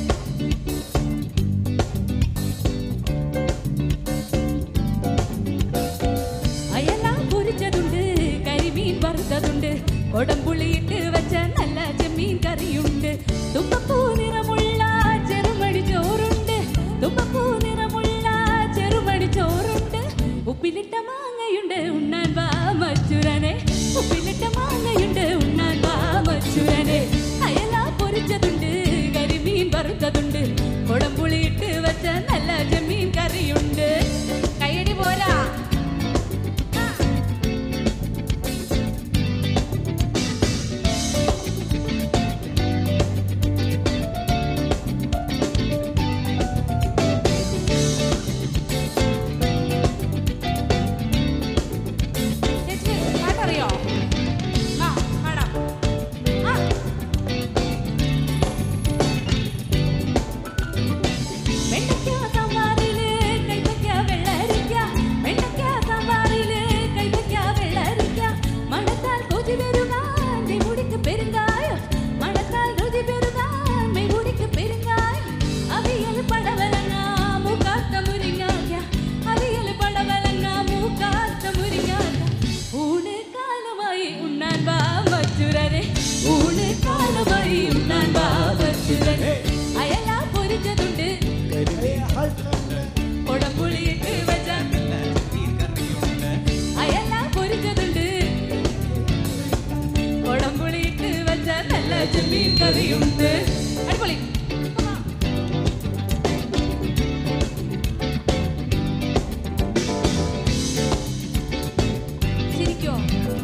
അയലാ പൊരിച്ചതുണ്ട് കരിമീൻ വറുത്തതുണ്ട് കൊടംപുളിയിട്ട് വെച്ച നല്ല ചെമ്മീൻ കറിയുണ്ട് തുമ്പപ്പൂ നിറമുള്ള ചെറുമടി ചോറുണ്ട് തുമ്പപ്പൂ നിറമുള്ള ചെറുമടി ചോറുണ്ട് ഉപ്പിലിട്ട മാങ്ങയുണ്ട് ഉണ്ണാൻ വാ മച്ചുരനെ ഉപ്പിലിട്ട മാങ്ങയുണ്ട് ഉണ്ണാൻ വാ മച്ചുരനെ അയലാ പൊരിച്ചതുണ്ട് കരിമീൻ വറുത്തതുണ്ട് കൊടംപുളിയിട്ട് വെച്ച നല്ല ചെമ്മീൻ കറിയുണ്ട് കൈയടി പോരാ ചേച്ചി പാട്ടറിയോ ആ പാടാം ആ വെണ്ടയ്ക്ക സാമ്പാറില് കൈപ്പയ്ക്ക വെള്ളരിക്ക വെണ്ടയ്ക്ക സാമ്പാറില് കൈപ്പയ്ക്ക വെള്ളരിക്ക മണത്താൽ കൊതി പെരുകാൻ മെയ്മുടിക്ക് പെരുങ്കായം മണത്താൽ രുചി പെരുകാൻ മെയ്മുടിക്ക് പെരുങ്കായം അവിയൽ പടവലങ്ങ മൂക്കാത്ത മുരിങ്ങാക്ക അവിയൽ പടവലങ്ങ മൂക്കാത്ത മുരിങ്ങാക്ക ഊണ് കാലമായി ഉണ്ണാൻ വാ മച്ചുരനെ ഊണ് കാലമായി ഉണ്ണാൻ വാ മച്ചുരനെ അയലാ പൊരിച്ചതുണ്ട് കൊടംപുളിയിട്ട് വെച്ച അയലാ പൊരിച്ചതുണ്ട് കൊടംപുളിയിട്ട് വെച്ച നല്ല ചെമ്മീൻ കറിയുണ്ട് അടിപൊളി ശരിക്കോ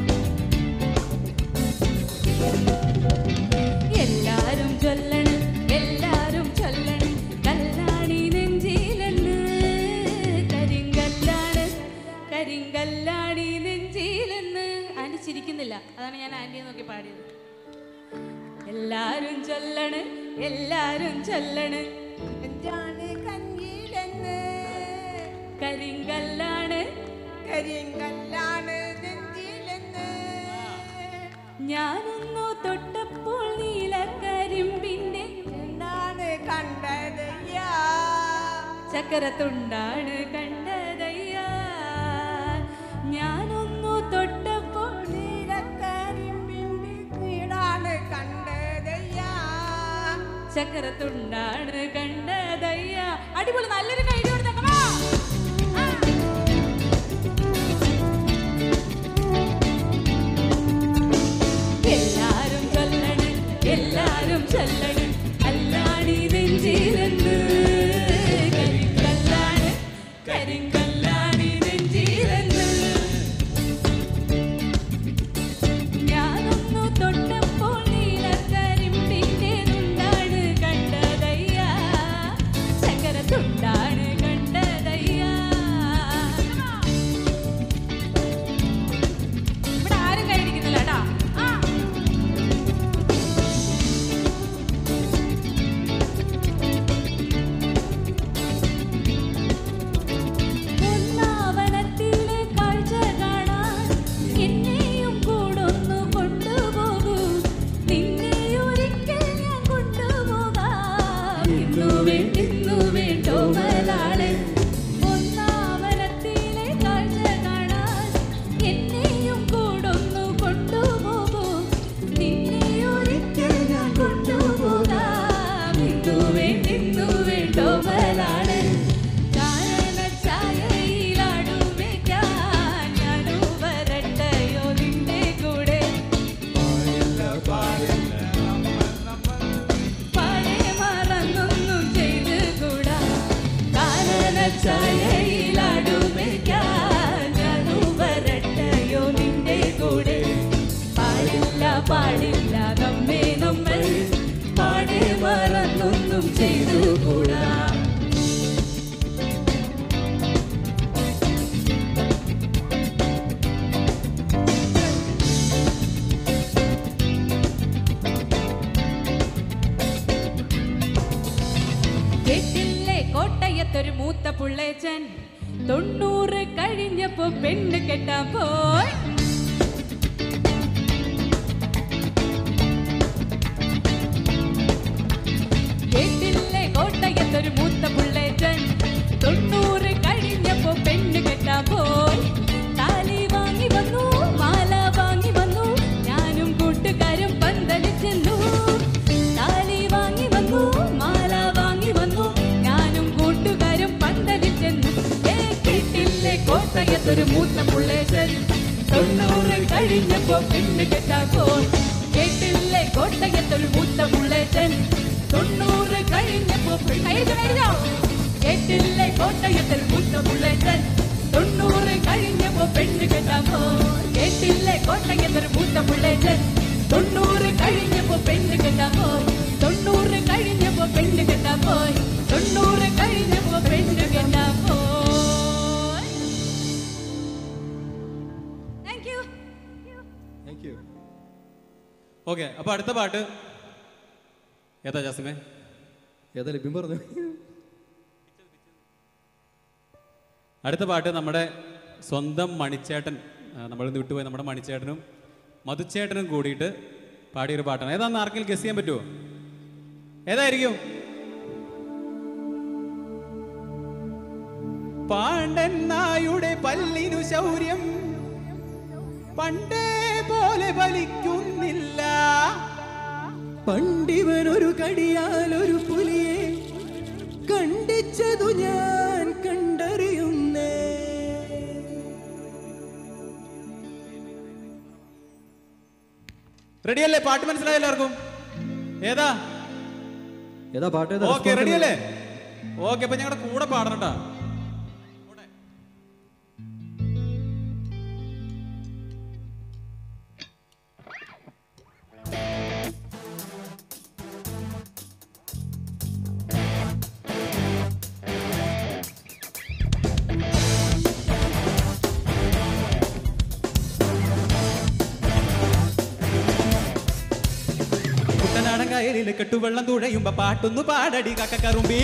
എല്ലാരും ചൊല്ലണ് എല്ലാരും ചൊല്ലണ് കല്ലാണി നെഞ്ചിലെന്ന് കരിങ്കല്ലാണ് കരിങ്കല്ലാണി നെഞ്ചിലെന്ന് ആൻറ്റി ചിരിക്കുന്നില്ല അതാണ് ഞാൻ ആൻറ്റിയെ നോക്കി പാടിയത് എല്ലാരും ചൊല്ലണ് എല്ലാരും ചൊല്ലണ് നെഞ്ചാണ് കഞ്ഞിലെന്ന് കരിങ്കല്ലാണ് കരിങ്കല്ലാണ് നെഞ്ചിലെന്ന് ഞാനൊന്നു തൊട്ടപ്പോൾ നീലക്കരിമ്പിന്റെ എന്താണ് കണ്ടതയ്യാ ചക്കരത്തുണ്ടാണ് കണ്ടതയ്യാ ഞാനൊന്നു തൊട്ടപ്പോൾ നീലക്കരിമ്പിന്റെ വീടാണ് കണ്ടതയ്യാ ചക്കരത്തുണ്ടാണ് കണ്ടതയ്യാ അടിപൊളി നല്ലൊരു കൈ കൊടുത്തേക്കണോ എല്ലാരും ചൊല്ലണ് എല്ലാരും ചൊല്ലണ് അല്ലാണി നെഞ്ചിലെന്ന് കരിങ്കല്ലാണ് കരിങ്കല്ലാണി നെഞ്ചിലെന്ന് ഞാനൊന്നു തൊട്ടപ്പോൾ നീലക്കരിമ്പിന്റെ തുണ്ടാണ് കണ്ടതയ്യാ ചക്കര തുണ്ടാണ് ചെയ്തുകൂടാ കേട്ടില്ലേ കോട്ടയത്തൊരു മൂത്ത പുള്ളേച്ചൻ തൊണ്ണൂറ് കഴിഞ്ഞപ്പോ പെണ്ണ് കെട്ടാൻ പോയി കേട്ടില്ലേ കോട്ടയത്തൊരു മൂത്ത പുള്ളേച്ചൻ തൊണ്ണൂറ് കഴിഞ്ഞപ്പോ പെണ്ണ് കെട്ടാൻ പോയി താലി വാങ്ങി വന്നു മാല വാങ്ങി വന്നു ഞാനും കൂട്ടുകാരും പന്തലിൽ ചെന്നു താലി വാങ്ങി വന്നു മാല വാങ്ങി വന്നു ഞാനും കൂട്ടുകാരും പന്തലിൽ ചെന്നു ഏ കേട്ടില്ലേ കോട്ടയത്തൊരു മൂത്ത പുള്ളേച്ചൻ തൊണ്ണൂറ് കഴിഞ്ഞപ്പോ പെണ്ണ് കെട്ടാൻ പോയി കേട്ടില്ലേ കോട്ടയത്തൊരു മൂത്ത പുള്ളേച്ചൻ തൊണ്ണൂറ് കഴിഞ്ഞപ്പോ പെണ്ണ് കൈയ്യടിച്ചോ, കൈയ്യടിച്ചോ. കേട്ടില്ലേ കോട്ടയത്തിൽ മൂത്ത പുള്ളേച്ചൻ തൊണ്ണൂറ് കഴിഞ്ഞപ്പോ പെണ്ണ് കെട്ടാൻ പോയി കേട്ടില്ലേ കോട്ടയത്തിൽ മൂത്ത പുള്ളേച്ചൻ തൊണ്ണൂറ് കഴിഞ്ഞപ്പോ പെണ്ണ് കെട്ടാൻ പോയി തൊണ്ണൂറ് കഴിഞ്ഞപ്പോ പെണ്ണ് കെട്ടാൻ പോയി തൊണ്ണൂറ് കഴിഞ്ഞപ്പോ പെണ്ണ് കെട്ടാൻ പോയി thank you thank you okay അപ്പോൾ അടുത്ത പാട്ട് ഏതാ ജാസിമേ ഏതാ ലഭ്യം പറഞ്ഞു അടുത്ത പാട്ട് നമ്മുടെ സ്വന്തം മണിച്ചേട്ടൻ ആ, നമ്മളിന്ന് വിട്ടുപോയി നമ്മുടെ മണിച്ചേട്ടനും മധുച്ചേട്ടനും കൂടിയിട്ട് പാടിയൊരു പാട്ടാണ് ഏതാന്ന് ആർക്കെങ്കിലും ഗസ് ചെയ്യാൻ പറ്റുമോ ഏതായിരിക്കും പാണ്ഡൻ നായുടെ പല്ലിനു ശൗര്യം പണ്ടേ പോലെ ഫലിക്കുന്നില്ല പണ്ടിവനൊരു കടിയാലൊരു പുലിയെ കണ്ടിച്ചതു ഞാൻ കണ്ടറിയുന്നേ റെഡിയല്ലേ പാട്ട് മനസ്സിലായോ എല്ലാവർക്കും ഏതാ ഏതാ പാട്ട് ഏതാ ഓക്കെ Response റെഡിയല്ലേ ഓക്കെ അപ്പൊ ഞങ്ങളുടെ കൂടെ പാടണം കേട്ടാ കുട്ടനാടൻ കായലിൽ കെട്ടുവെള്ളം തുഴയുമ്പോ പാട്ടൊന്നു പാടടി കക്കറുമ്പി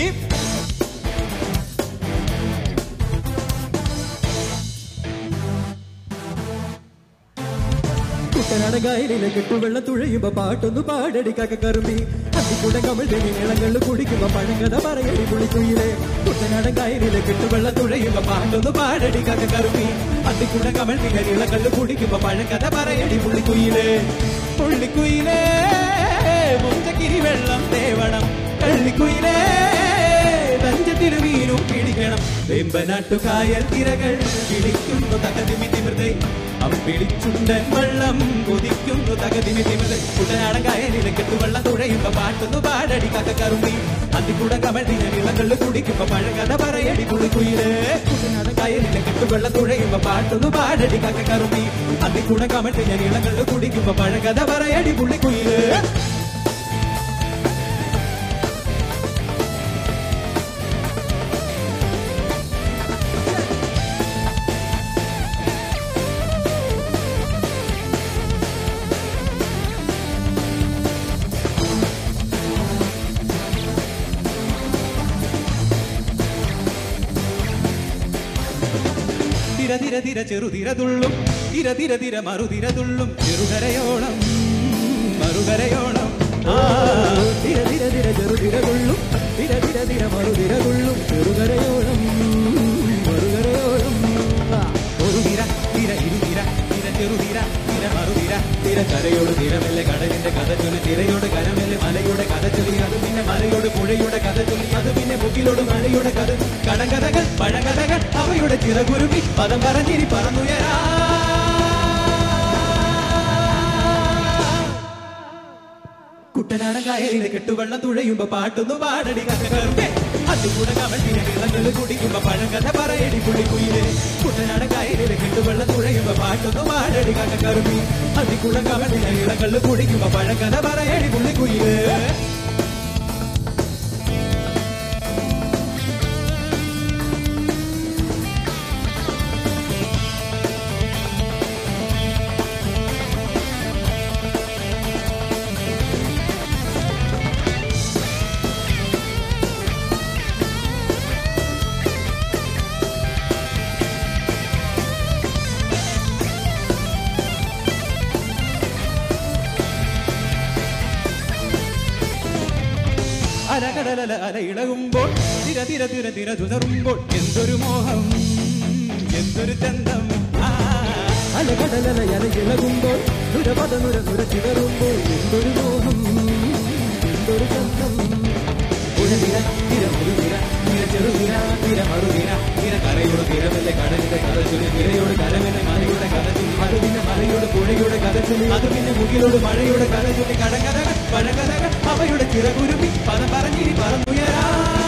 കുട്ടനാടൻ കായലിലെ കെട്ടുവെള്ളം തുഴയുമ്പോ പാട്ടൊന്നു പാടടി കക്കറുമ്പി അതിക്കൂടെ കമൽ നീളങ്ങളിൽ കുടിക്കുമ്പോ പഴങ്കഥ പറയടി പുളിക്കുയിലെ കുട്ടനാടൻ കായലിൽ കെട്ടുവെള്ളം തുഴയുമ്പോ പാട്ടൊന്നു പാടടി കക്കറുമ്പി അതിക്കൂടെ കമൽ നീളങ്ങളിൽ കുടിക്കുമ്പോ പഴങ്കഥ പറയടി പുള്ളിക്കുയിലേ പുള്ളിക്കുയിലേ മുഞ്ചക്കിരി വെള്ളം തേവണം കള്ളിക്കുയിലേ തഞ്ചത്തിന് വീരും പിടിക്കണം വെമ്പനാട്ടുകായൽ തിരകൾ പിടിക്കുന്നു തകതിമി തിമിർതേ അമ്പിളിച്ചുണ്ടൻ വെള്ളം കൊതിക്കുന്നു തകതിമി തിമിർതേ കുട്ടനാടൻ കായലിലെ കെട്ടുവെള്ളം തുഴയുമ്പോ പാട്ടുന്നു പാടടി കക്കറുമ്പി അതിക്കൂടെ കമഴ്ത്തിന നിളങ്ങളിൽ കുടിക്കുമ്പോ പഴകഥ പറയടി പുളിക്കുയിലേ കുട്ടനാടൻ കായലിലെ കെട്ടുവെള്ളം തുഴയുമ്പോ പാട്ടുന്നു പാടടി കക്കറുമ്പി അതിക്കൂടെ കമഴ്ത്തിന നിളങ്ങളിൽ കുടിക്കുമ്പോ പഴകഥ പറയടി പുള്ളിക്കുയിലേ തിര തിര തിര ചെറുതിര തുള്ളും തിര തിര തിര മറുതിര തുള്ളും ചെറുകരയോളം മറുകരയോളം ആ തിര തിര തിര ചെറുതിരകൊള്ളും തിര തിര തിര മറുതിരകൊള്ളും ചെറുകരയോളം മറുകരയോളം ഒരു തിര തിര ഇരുതിര തിര ചെറുതിര തിര മറുതിര തിര കരയോട് തിരമല്ലേ കടലിന്റെ കഥ ചൊല്ലി തിരയോട് കരമല്ലേ മലയുടെ കഥ ചൊല്ലി അത് പിന്നെ മലയോട് പുഴയുടെ കഥ ചൊല്ലി അത് പിന്നെ മുകിലോട് മലയുടെ കഥ കടങ്കഥകൾ പഴങ്കഥകൾ അവയുടെ ചിറകുരുമി പദം പറഞ്ഞിരി പറന്നുയരാ കുട്ടനാടൻ കായലിലെ കെട്ടുവെള്ളം തുഴയുമ്പോ പാട്ടൊന്നു പാടടി കഥകറുമ്പേ അതുകൂടെ കമഴ്ത്തിനെ വെള്ളങ്ങൾ കുടിക്കുമ്പോ പഴങ്കഥ പറയടി പുള്ളിക്കുയിലെ കുട്ടനാടൻ കായലിലെ കെട്ടുവെള്ളം തുഴയുമ്പോ പാട്ടൊന്നു പാടടി കഥകറുമ്പി അതികൂടെ കമഴ്ത്തിനെ ഇളങ്ങൾ കുടിക്കുമ്പോ പഴങ്കഥ പറയടി പുള്ളിക്കുയിലെ അലകടലല അലയിളകുമ്പോൾ തിര തിര തിര തിര തുതറുമ്പോൾ എന്തൊരു മോഹം എന്തൊരു ചന്തം ആ, അലകടലല അലയിളകുമ്പോൾ നുരപത നുര നുര ചിതറുമ്പോൾ എന്തൊരു മോഹം എന്തൊരു ചന്തം ഒരു തിര തിര ഒരു തിര തിര ചെറുതിര തിര മറുതിര തിര കരയോട് തിരമല്ലേ കടലിന്റെ കഥ ചൊല്ലി തിരയോട് കരമെന്നെ മലയുടെ കഥ ചൊല്ലി അത് പിന്നെ മലയുടെ പുഴയുടെ കഥ ചൊല്ലി അത് പിന്നെ മുകിലോട് മഴയുടെ കഥ ചൊല്ലി കടകഥകൾ പഴകഥകൾ അവയുടെ ചിറകുരുമി പദം പറഞ്ഞിരി പറന്നുയരാ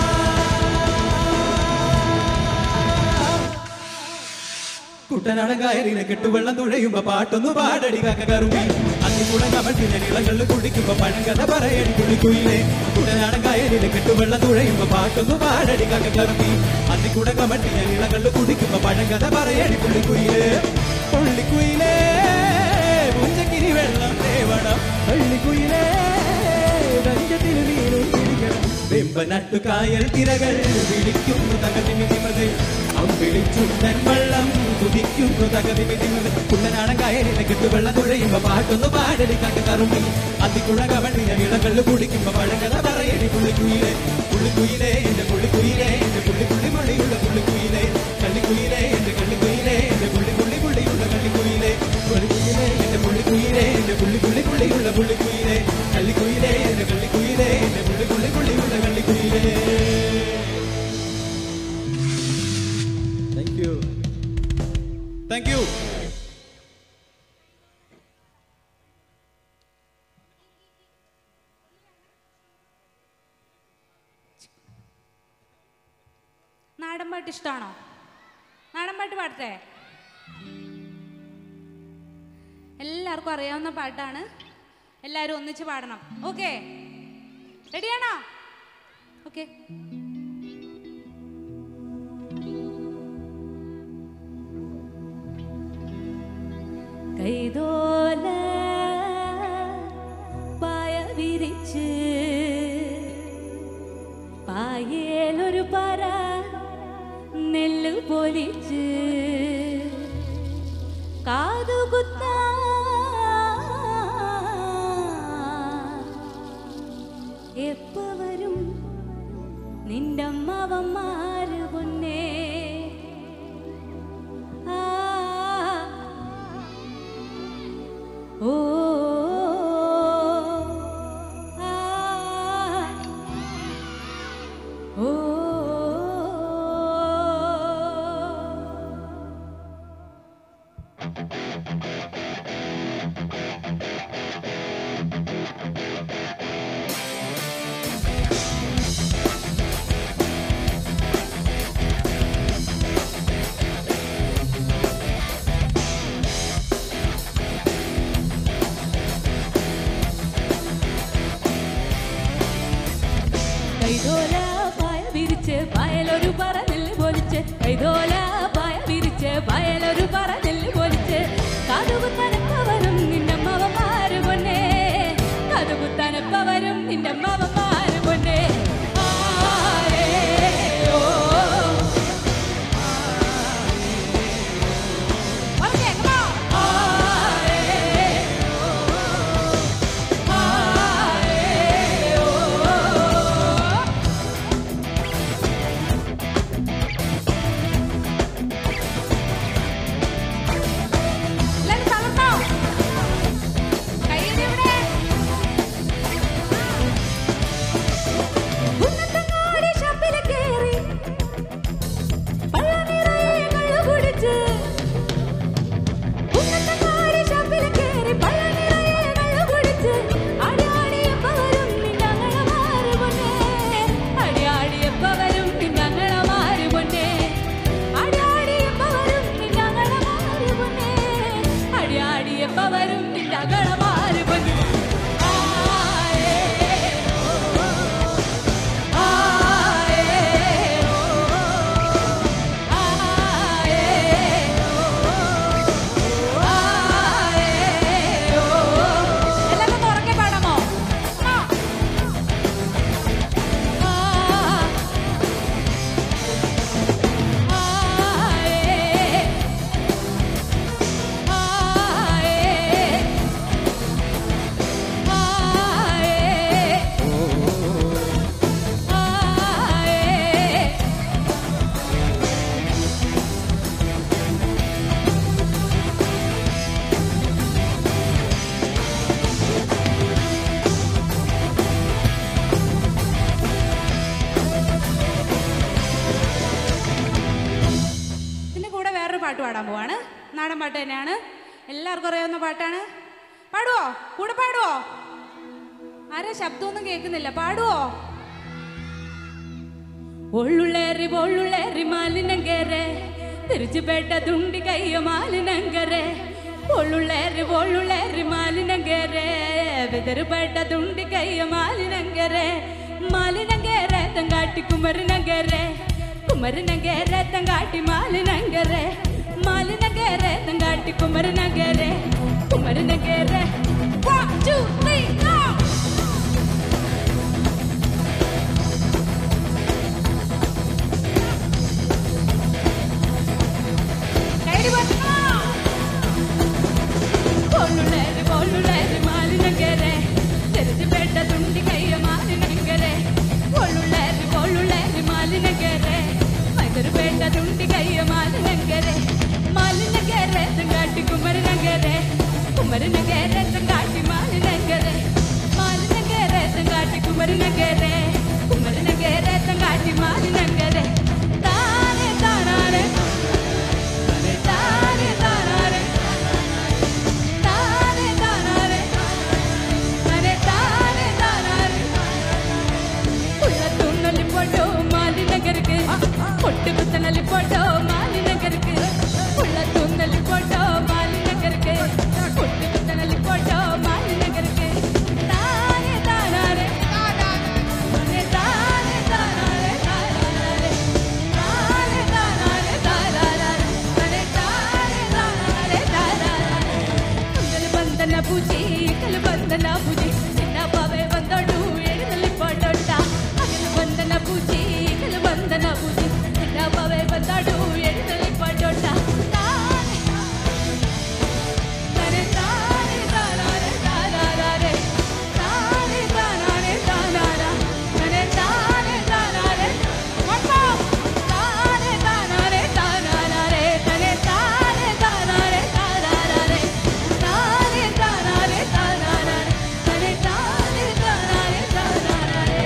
കുട്ടനാടൻ കായലിനെ കെട്ടുവെള്ളം തുഴയുമ്പോ പാട്ടൊന്നു പാടടി കാക്ക കറുമി അത്തിക്കുടം കമഴ്ത്തിനെ നിളങ്ങളിൽ കുടിക്കുമ്പോ പഴങ്കഥ പറയടി കുളിക്കുയിലേ കുട്ടനാടൻ കായലിനെ കെട്ടുവെള്ളം തുഴയുമ്പോ പാട്ടൊന്നു പാടടി കാക്ക കറുമി അത്തിക്കുടം കമഴ്ത്തിനെ നിളങ്ങളിൽ കുടിക്കുമ്പോ പഴങ്കഥ പറയടി കുളിക്കുയിലേ പുള്ളിക്കുയിലേ മുഞ്ചക്കിരി വെള്ളം തേവണം പള്ളിക്കുയിലേ രഞ്ജത്തിൽ നീരും പിടിക്കണം വെമ്പനട്ടു കായൽ തിരകൾ വിളിക്കുന്നു തകതിമിതിമത് അമ്പിളിച്ചുണ്ടൻ വെള്ളം കുതിക്കുന്നു തകതിമിതിമത് കുട്ടനാടൻ കായലിനെ കിട്ടുവെള്ളം തുഴയുമ്പോ പാട്ടൊന്ന് പാടലി കണ്ട കറുമ്പി അതിക്കുഴ കവണ്ടിനെ വിളകളിൽ കുടിക്കുമ്പോ പഴകഥ പറയടി പുള്ളിക്കുയിലേ പുള്ളിക്കുയിലേ എന്റെ പുള്ളിക്കുയിലേ എന്റെ പുള്ളി പുള്ളി മൊഴിയുള്ള പുള്ളിക്കുയിലേ കള്ളിക്കുയിലേ എന്റെ കള്ളിക്കുയിലേ എന്റെ പുള്ളി പുള്ളി പുള്ളിയുള്ള കള്ളിക്കുയിലേ പുള്ളിക്കുയിലേ എന്റെ പുള്ളിക്കുയിലേ എന്റെ പുള്ളി പുള്ളി പുള്ളിയുള്ള പുള്ളിക്കുയിലേ കള്ളിക്കുയിലേ എന്റെ കള്ളിക്കുയിലേ എന്റെ പുള്ളി പുള്ളി പുള്ളിയുള്ള കള്ളിക്കുയിലേ താങ്ക് യു താങ്ക് യു നാടൻ പാട്ട് ഇഷ്ടമാണോ നാടൻ പാട്ട് പാടട്ടെ എല്ലാവർക്കും അറിയാവുന്ന പാട്ടാണ് എല്ലാവരും ഒന്നിച്ച് പാടണം ഓക്കെ റെഡിയാണോ ഓക്കെ കൈതോല പായ വിരിച്ച് പായേലൊരു പറ നെല്ല് പൊലിച്ച് കാതുകുത്ത എപ്പ വരും നിന്റെ അമ്മാവന്മാര് പൊന്നേ ആ ഓ ആ ഓ കൈതോല പായ വിരിച്ച് പായലൊരു പറ നെല്ല് പൊലിച്ച് കൈതോല പായ വിരിച്ച് പായലൊരു പറ നെല്ല് പൊലിച്ച് കാതുകുത്തനപ്പവരും നിന്റെ അമ്മവന്മാര് പൊന്നേ കാതുകുത്തനപ്പവരും നിന്റെ അമ്മവന്മാര് പൊന്നേ ആരേ, ഓ. Okay, come on. ആരേ, ഓ. ആരേ, ഓ. എല്ലാവരും തളർന്നോ? കയ്യിന്റെ ഇവിടെ. നാടൻ പാട്ട് തന്നെയാണ് എല്ലാവർക്കും അറിയാവുന്ന പാട്ടാണ് പാടുവോ കൂടെ പാടുവോ ആരാ ശബ്ദമൊന്നും കേൾക്കുന്നില്ല പാടുവോ ಒಳ್ಳುಳ್ಳೇರಿ ಒಳ್ಳುಳ್ಳೇರಿ ಮಾಲಿನಂಗೆರೆ ತಿರುಚಿಪೇಟ ದುಂಡಿ ಕೈಯ ಮಾಲಿನಂಗರೆ ಒಳ್ಳುಳ್ಳೇರಿ ಒಳ್ಳುಳ್ಳೇರಿ ಮಾಲಿನಂಗೆರೆ ಬೆದರುಪೇಟ ದುಂಡಿ ಕೈಯ ಮಾಲಿನಂಗರೆ ಮಾಲಿನಂಗೆರೆ ತಂಗಾಟಿ ಕುಮರಿನಂಗೆರೆ ಕುಮರಿನಂಗೆರೆ ತಂಗಾಟಿ ಮಾಲಿನಂಗೆರೆ ಮಾಲಿನಂಗೆರೆ ತಂಗಾಟಿ ಕುಮರಿನಂಗೆರೆ ಕುಮರಿನಂಗೆರೆ One, two, three, go! കൈഡി പറ്റുമോ കൊള്ളുള്ളേര് കൊള്ളുള്ളേര് മാലിനങ്കരെ തെരുച്ചുപേട്ട തുണ്ടി കയ്യ മാലിനങ്കരെ കൊള്ളുള്ളേര് കൊള്ളുള്ളേര് മാലിനങ്കരെ മൈതൊരുപേട്ട തുണ്ടി കയ്യ മാലിനങ്കരെ മാലിനങ്കരെ തങ്കാട്ടി കുമരനങ്കരെ കുമരനങ്കരെ തങ്കാട്ടി മാലിനങ്കരെ മാലിനങ്കരെ തങ്കാട്ടി കുമരനങ്കരെ കുമരനങ്കരെ തങ്കാട്ടി മാലിനങ്കരെ താനെ താനാരെ താനെ താനാരെ താനെ താനാരെ താനെ താനെ താനാരെ ഉള്ളത്തുണ്ണലിപ്പോട്ടോ മാലിനഗർക്ക് പൊട്ടുകുത്തണലിപ്പോട്ടോ മാലിനഗർക്ക് ഉള്ളത്തുണ്ണലിപ്പോട്ടോ മാലിനഗർക്ക് പൊട്ടുകുത്തണലിപ്പോട്ടോ മാലിനഗർക്ക് താനെ താനാരെ താനെ താനെ താനാരെ താനാരെ താനെ താനാരെ താനാരെ താനെ താനെ താനാരെ താനാരെ കല് ಬಂದನ ಪೂಜಿ ಕಲು ಬಂದನ ಪೂಜಿ ಚಿನ್ನ ಬಾವೆ ಬಂದೋಡು ಎಡದಲ್ಲಿ ಪಡೋಟ ಹಗಲು ಬಂದನ ಪೂಜಿ ಕಲು ಬಂದನ ಪೂಜಿ ಚಿನ್ನ ಬಾವೆ ಬಂದೋಡು ಎಡದಲ್ಲಿ ಪಡೋಟ ತಾನೆ ತಾನೆ ತಾನೆ ತಾನಾರೆ ತಾನಾರೆ ತಾನೆ ತಾನಾರೆ ತಾನಾರ ತಾನೆ ತಾನೆ ತಾನಾರೆ ಅಪ್ಪ ತಾನೆ ತಾನಾರೆ ತಾನಾರೆ ತಾನೆ ತಾನೆ ತಾನಾರೆ ತಾನಾರೆ ತಾನೆ ತಾನಾರೆ ತಾನಾರೆ ತಾನೆ ತಾನೆ ತಾನಾರೆ ತಾನಾರೆ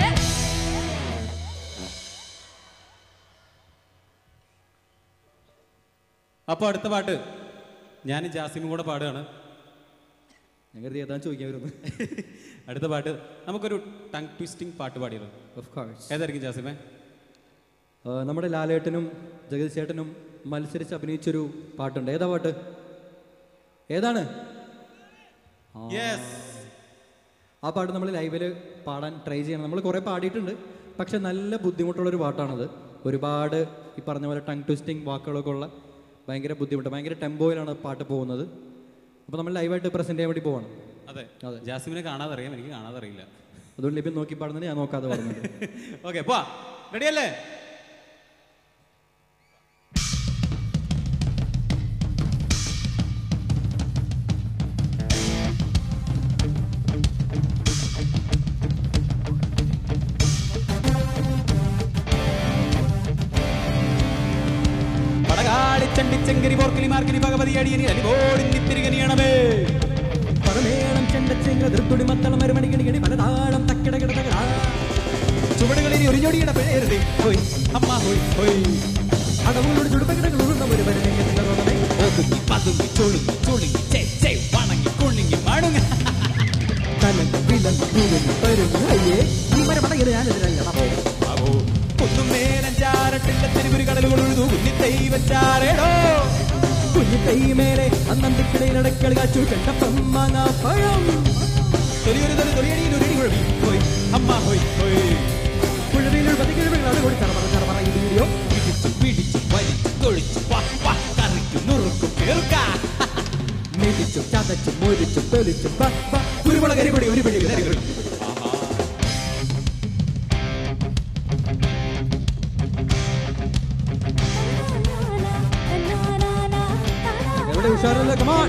അപ്പോൾ അടുത്ത പാട്ട് ഞാൻ ജാസിമും കൂടെ പാടുകയാണ് ഞാൻ കരുതി ഏതാ ചോദിക്കാൻ വരുന്നത് അടുത്ത പാട്ട് നമുക്കൊരു ടങ് ട്വിസ്റ്റിംഗ് പാട്ട് പാടിയത് ഓഫ് കോഴ്സ് ഏതായിരിക്കും ജാസിമേ നമ്മുടെ ലാലേട്ടനും ജഗദീഷ് ചേട്ടനും മത്സരിച്ച് അഭിനയിച്ചൊരു പാട്ടുണ്ട് ഏതാ പാട്ട് ഏതാണ് ആ. ആ പാട്ട് നമ്മൾ ലൈവിൽ പാടാൻ ട്രൈ ചെയ്യണം നമ്മൾ കുറേ പാടിയിട്ടുണ്ട് പക്ഷെ നല്ല ബുദ്ധിമുട്ടുള്ളൊരു പാട്ടാണത് ഒരുപാട് ഈ പറഞ്ഞ പോലെ ടങ് ട്വിസ്റ്റിംഗ് വാക്കുകളൊക്കെ ഉള്ള ഭയങ്കര ബുദ്ധിമുട്ട് ഭയങ്കര ടെമ്പോയിലാണ് പാട്ട് പോകുന്നത് അപ്പോൾ നമ്മൾ ലൈവായിട്ട് പ്രസൻറ്റ് ചെയ്യാൻ വേണ്ടി പോവാണ് അതെ ജാസിമിനെ കാണാതെ അറിയാം എനിക്ക് കാണാതെ അറിയില്ല അതുകൊണ്ട് ലിബിൻ നോക്കി പാടുന്നത് ഞാൻ നോക്കാതെ പറഞ്ഞത് ഓക്കെ പോവാ റെഡിയല്ലേ പടകാളി ചണ്ടിച്ചെങ്കരി പോർക്കിലി മാർക്കിലി ഭഗവതി അടിയനി അലിപോടി നിത്തിരികനിയണമേ പരമേളം ചെണ്ടച്ചെങ്കര ദൃത്തുടി മത്തളം മരുമണി കിണികിണി പലതാളം തക്കിട കിടതക ചുവടുകളിൽ ഒരു ഞൊടിയുടെ പേരുതി ഹോയ് അമ്മ ഹോയ് ഹോയ് അടവുകളുടെ ചുടുപകിടകളുള്ള ഒരു വരുന്നെങ്കിൽ ഒതുങ്ങി പതുങ്ങി ചൊളുങ്ങി ചൊളുങ്ങി ചേ ചേ വണങ്ങി കുണുങ്ങി മണുങ്ങി കലങ്ങി വിലങ്ങി കുലുങ്ങി പരുങ്ങി അയ്യേ ഈ മരമടങ്ങിയത് ഞാനെതിരല്ല ആവോ ഒന്നും മേലഞ്ചാരട്ടില്ല തെരുവുരു കടലുകൾ ഉഴുതു കുഞ്ഞിത്തൈ വെച്ചാറേടോ കുഞ്ഞിക്കൈ മേലെ അന്നന്തിക്കിടയിൽ അടക്കളി കാച്ചു കണ്ടപ്പം മാങ്ങാ പഴം തൊലിയൊരു തൊലി തൊലിയടിയിൽ ഒരു കുഴവി ഹോയ് അമ്മ ഹോയ് ഹോയ് കുഴവിലുള്ള പതികിഴവികൾ അത് കൂടി ചറപറ ചറപറ ഈ വീഡിയോ പിടിച്ചു പിടിച്ചു വലിച്ചു തൊഴിച്ചു വാ വാ കറിക്കും നുറുക്കും കേറുക്കാ മെതിച്ചും ചതച്ചും മൊരിച്ചും തൊലിച്ചും ബ, ബ, കുരുമുളക് അരിപൊടി ഒരു പിടി വിതറികൾ എവിടെ ഉഷാറല്ലേ കമാൺ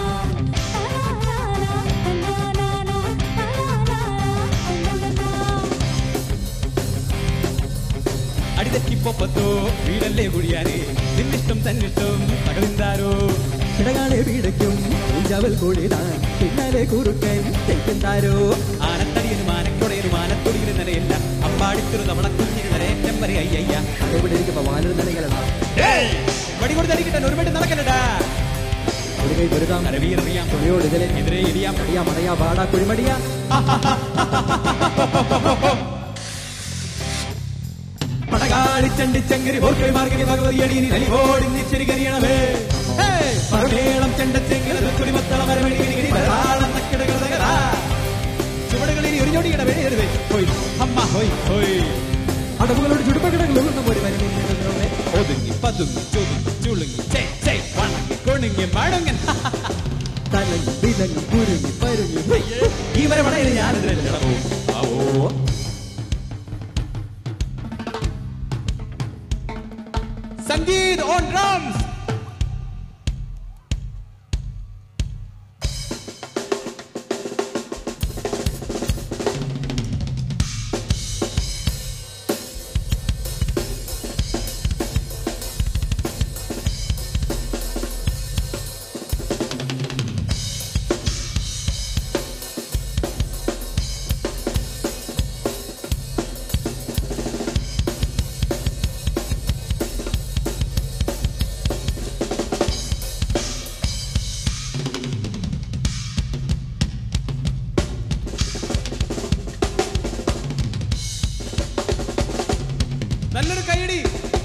അടിതെറ്റിപ്പൊപ്പത്തോ വീടല്ലേ കുടിയാനേ നിന്നിഷ്ടം തന്നിഷ്ടം തകവിന്താരോ കിടകാളെ വീടയ്ക്കും ഉഞ്ചാവൽ കോഴിതാൻ പിന്നാലെ കുറുക്കൻ തെയ്ക്കുന്നാരോ ആനത്തടിയനും ആനക്കൊടയനും ആനത്തൊടിയിലും നിലയില്ല അമ്പാടിത്തൊരു നമ്മളെ കുഞ്ഞിന് നിലയേറ്റം വരെ അയ്യയ്യ എവിടെ ഇരിക്കുമ്പോ വാനൊരു നിലകളാ വടി കൊടുത്തടിക്കട്ടെ ഒരു വേണ്ടി നടക്കലടാ കൈ പൊരുതാം കരവീറിയാം തുണിയോട് ഇതിലെ എതിരെ ഇടിയാം അടിയാ മടയാ പാടാ കുഴിമടിയാ പടകാളി ചണ്ടി ചങ്കരി ഓർക്കൈ മാർഗനി ഭഗവതി അടിയനി നലിവോടി നിച്ചരി കരിയണമേ പറമേളം ചെണ്ടച്ചെങ്കിൽ കുടിമത്തള മരമണികിരി വരാളം തക്കിടകടകടാ ചുവടുകളിൽ ഒരു ഞൊടിയുടെ വെളിയരുത് ഹോയ് അമ്മ ഹോയ് ഹോയ് അടവുകളോട് ചുടുപകടകളുള്ള ഒരു വരുന്നേ ഒതുങ്ങി പതുങ്ങി ചൊതുങ്ങി ചുളുങ്ങി ചേ ചേ വണങ്ങി കൊണുങ്ങി മടങ്ങൻ തലങ്ങി വിലങ്ങി കുരുങ്ങി പരുങ്ങി ഹൊയ്. ഈ വരെ പടയിൽ ഞാനിതിൽ ആവോ സംഗീത് ഓൺ ഡ്രംസ് നല്ലൊരു കൈയടി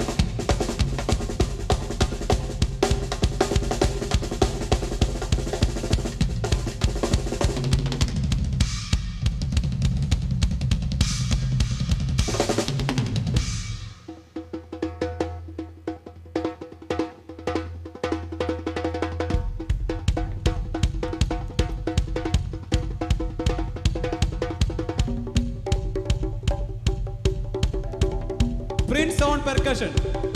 Prince on percussion.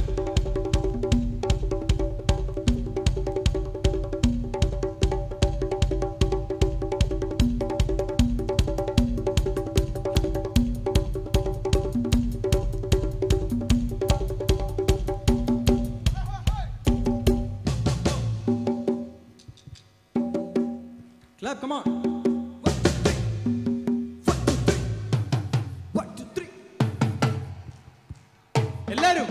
Clap, come on. എല്ലാരും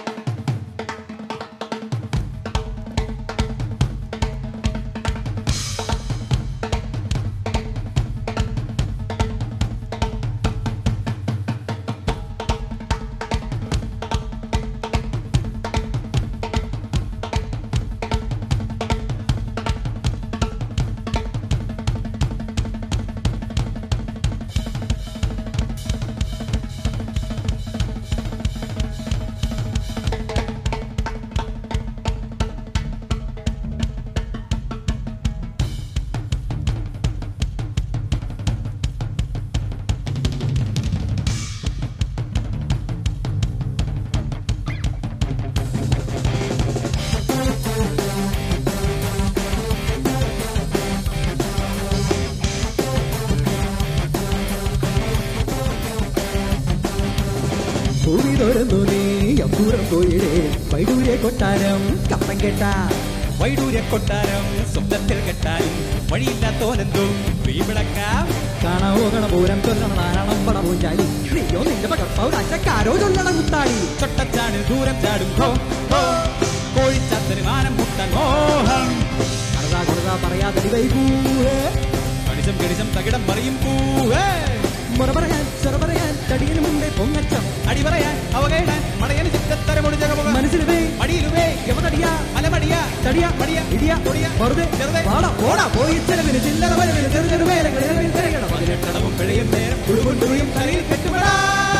ഭൂമി തുറന്നു നീ അമ്പൂരം കോയിടെ വൈഡൂര്യ കൊട്ടാരം കപ്പൻ കേട്ട വൈഡൂര്യ കൊട്ടാരം സ്വപ്നത്തിൽ കെട്ടാനും വഴിയില്ലാത്തോനെന്തും വീവിളക്കാം കാണാവോ കണപൂരം ചൊല്ലണം നാരായണം പടവും ചാടി നീയോ നിന്റെ പകർപ്പൗരാശക്കാരോ ചൊല്ലണം കുത്താടി ചൊട്ടച്ചാടിൽ ദൂരം ചാടും ഹോ ഹോ കോഴിച്ചാത്തന് മാനം മുട്ടൻ മോഹം കറുതാ കറുതാ പറയാതെ വൈകൂഹേ കണിശം കണിശം തകിടം പറയും പൂവേ മുറ പറയാൻ ചെറ പറയാൻ തടിയന് മുമ്പേ പൊങ്ങച്ചം അടി പറയാൻ അവകേടാൻ മടയന് ചിത്തത്തരമൊടി ജഗമുഖ മനസ്സിലുവേ അടിയിലുവേ യമതടിയ മലമടിയ തടിയ മടിയ ഇടിയ പൊടിയ വെറുതെ ചെറുതെ പാടാ പോടാ പോയി ചെലവിന് ചില്ലറ വരവിന് ചെറു ചെറു വേലകളിൽ തിരയണം പതിനെട്ടടവും പിഴയും നേരം കുടുകൊണ്ടുറിയും തലയിൽ കെട്ടുപെടാ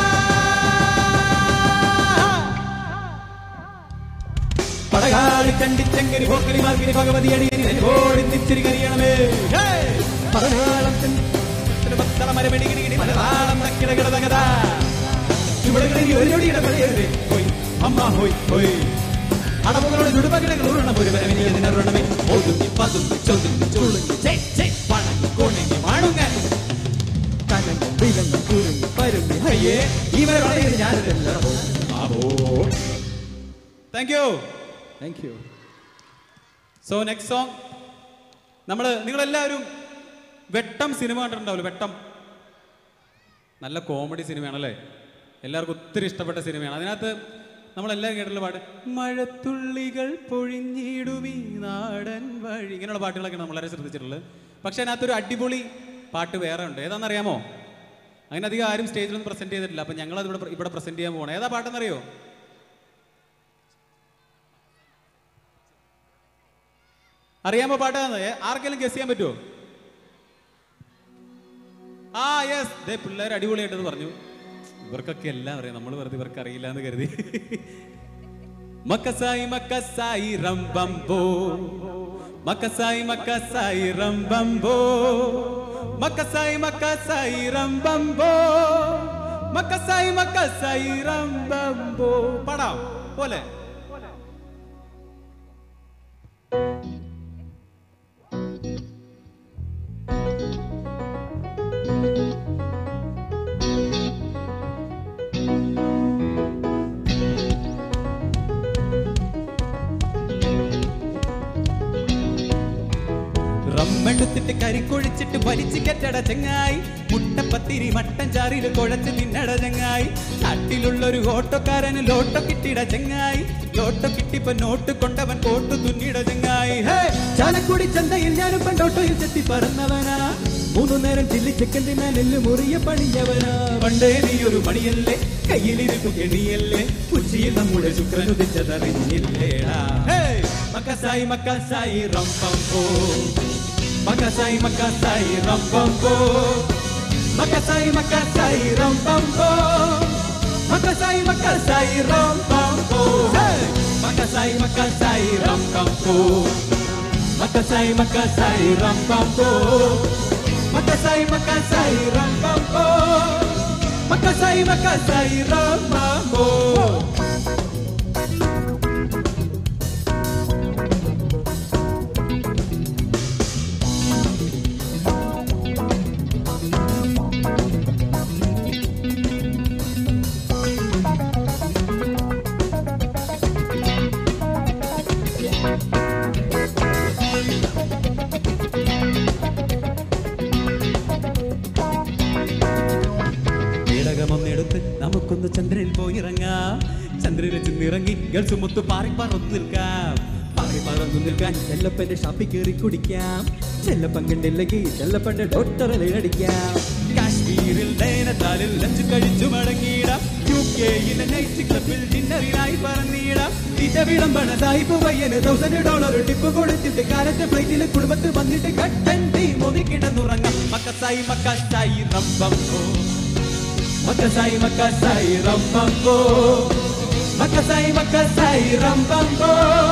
പടകാളി കണ്ടിച്ചെങ്കരി പോക്കലി മാർഗിനി ഭഗവതി അടിയനി ഓടി തിച്ചിരി കരിയണമേ പടകാളം ഭക്തള മരമെടികിടി മലതാളം തക്കിടകിടതകത ചുവടുകളിൽ ഒരു ജോടിയുടെ പഴയരുത് ഹോയ് അമ്മ ഹോയ് ഹോയ് അടവുകളോട് ചുടുപകിടകൾ ഉരുണം ഒരു വരവിനി അതിനറുണമേ ഒതുങ്ങി പതുങ്ങി ചൊതുങ്ങി ചുളുങ്ങി ചേ ചേ പണങ്ങി കൊണങ്ങി മാണുങ്ങ കനങ്ങി വിലങ്ങി കുരുങ്ങി പരുങ്ങി ഹയ്യേ ഈ വരെ പറയുന്നത് ഞാനിതെല്ലാം ആവോ thank you thank you so next song നമ്മൾ നിങ്ങളെല്ലാവരും വെട്ടം സിനിമ കണ്ടിട്ടുണ്ടാവില്ല വെട്ടം നല്ല കോമഡി സിനിമയാണല്ലേ എല്ലാവർക്കും ഒത്തിരി ഇഷ്ടപ്പെട്ട സിനിമയാണ് അതിനകത്ത് നമ്മളെല്ലാവരും കേട്ടുള്ള പാട്ട് മഴത്തുള്ളികൾ പൊഴിഞ്ഞിടുവി നാടൻ വഴി ഇങ്ങനെയുള്ള പാട്ടുകളൊക്കെ നമ്മൾ വളരെ ശ്രദ്ധിച്ചിട്ടുള്ളത് പക്ഷേ അതിനകത്തൊരു അടിപൊളി പാട്ട് വേറെ ഉണ്ട് ഏതാണെന്നറിയാമോ അങ്ങനെ അധികം ആരും സ്റ്റേജിലൊന്നും പ്രസന്റ് ചെയ്തിട്ടില്ല അപ്പം ഞങ്ങളത് ഇവിടെ ഇവിടെ പ്രസന്റ് ചെയ്യാൻ പോകണം ഏതാ പാട്ടെന്നറിയോ അറിയാമോ പാട്ടാന്ന് ഏ, ആർക്കെങ്കിലും ഗസ് ചെയ്യാൻ പറ്റുമോ ആ യെസ് ദേ പിള്ളേർ അടിപൊളിയായിട്ടെന്ന് പറഞ്ഞു ഇവർക്കൊക്കെ എല്ലാം അറിയാം നമ്മൾ വെറുതെ ഇവർക്ക് അറിയില്ല എന്ന് കരുതി മക്കസായി മക്കസായി റംബംബോ മക്കസായി മക്കസായി റംബംബോ മക്കസായി മക്കസായി റംബംബോ മക്കസായി മക്കസായി റംബംബോ പാടാം പോലെ റമ്മെടുത്തിട്ട് കരിക്കൊഴിച്ചിട്ട് വലിച്ചു കെട്ടട ചെങ്ങായി മുട്ടപ്പത്തിരി മട്ടൻ ചാറിൽ കുഴച്ച് തിന്നട ചെങ്ങായി നാട്ടിലുള്ളൊരു ഓട്ടോക്കാരന് ലോട്ടോ കിട്ടിട ചെങ്ങായി ലോട്ടോ കിട്ടിപ്പോ നോട്ട് കൊണ്ടവൻ കോട്ടു തുന്നിട ചെങ്ങായി ഹേ ചാലക്കുടി ചന്തയിൽ ഞാനും പണ്ടോട്ടോയിൽ ചെത്തി പറന്നവനാ മൂന്നു നേരം ചില്ലി ചിക്കൻ തിന്നാൻ എല്ലു മുറിയ പണിയവനാ പണ്ടേ നീ ഒരു മണിയല്ലേ കയ്യിലിരുന്നു കെണിയല്ലേ ഉച്ചയിൽ നമ്മുടെ ശുക്രനുദിച്ചതറിഞ്ഞില്ലേടാ ഹേ മക്കസായി മക്കസായി റംപംപോ മക്കസായി മക്കസായി റംപംപോ മക്കസായി മക്കസായി റംപംപോ മക്കസായി മക്കസായി റംപംപോ ഹേ മക്കസായി മക്കസായി റംപംപോ മക്കസായി മക്കസായി റംപംപോ Makasai, makasai, rambambo. Makasai, makasai, rambambo. പേടകമൊന്നെടുത്ത് നമുക്കൊന്ന് ചന്ദ്രനിൽ പോയിറങ്ങാം ചന്ദ്രനിൽ ചെന്നിറങ്ങി ഗൾസ് മുത്ത് പാറി പറന്നു നിൽക്കാം പാറി പറന്നു നിൽക്കാൻ ചെല്ലപ്പന്റെ ഷാപ്പിൽ കയറി കുടിക്കാം ചെല്ലപ്പൻ കണ്ടില്ലെങ്കിൽ ചെല്ലപ്പന്റെ ഡോക്ടറെ അടിക്കാം കാശ്മീരിൽ നയനത്താലിൽ ലഞ്ച് കഴിച്ചു മടങ്ങിയിടാം യു കെയിലെ നൈറ്റ് ക്ലബിൽ ഡിന്നറിനായി പറന്നിടാം ഇത വിളമ്പണ സായിപ്പ് പയ്യന് തൗസൻഡ് ഡോളർ ടിപ്പ് കൊടുത്തിട്ട് കാലത്തെ ഫ്ലൈറ്റിൽ കുടുംബത്ത് വന്നിട്ട് കട്ടൻ ടീ മോതി കിടന്നുറങ്ങാം മക്കസായി മക്കസായി റംബംബോ മക്കസായി മക്കസായി റംബംബോ മക്കസായി മക്കസായി റംബംബോ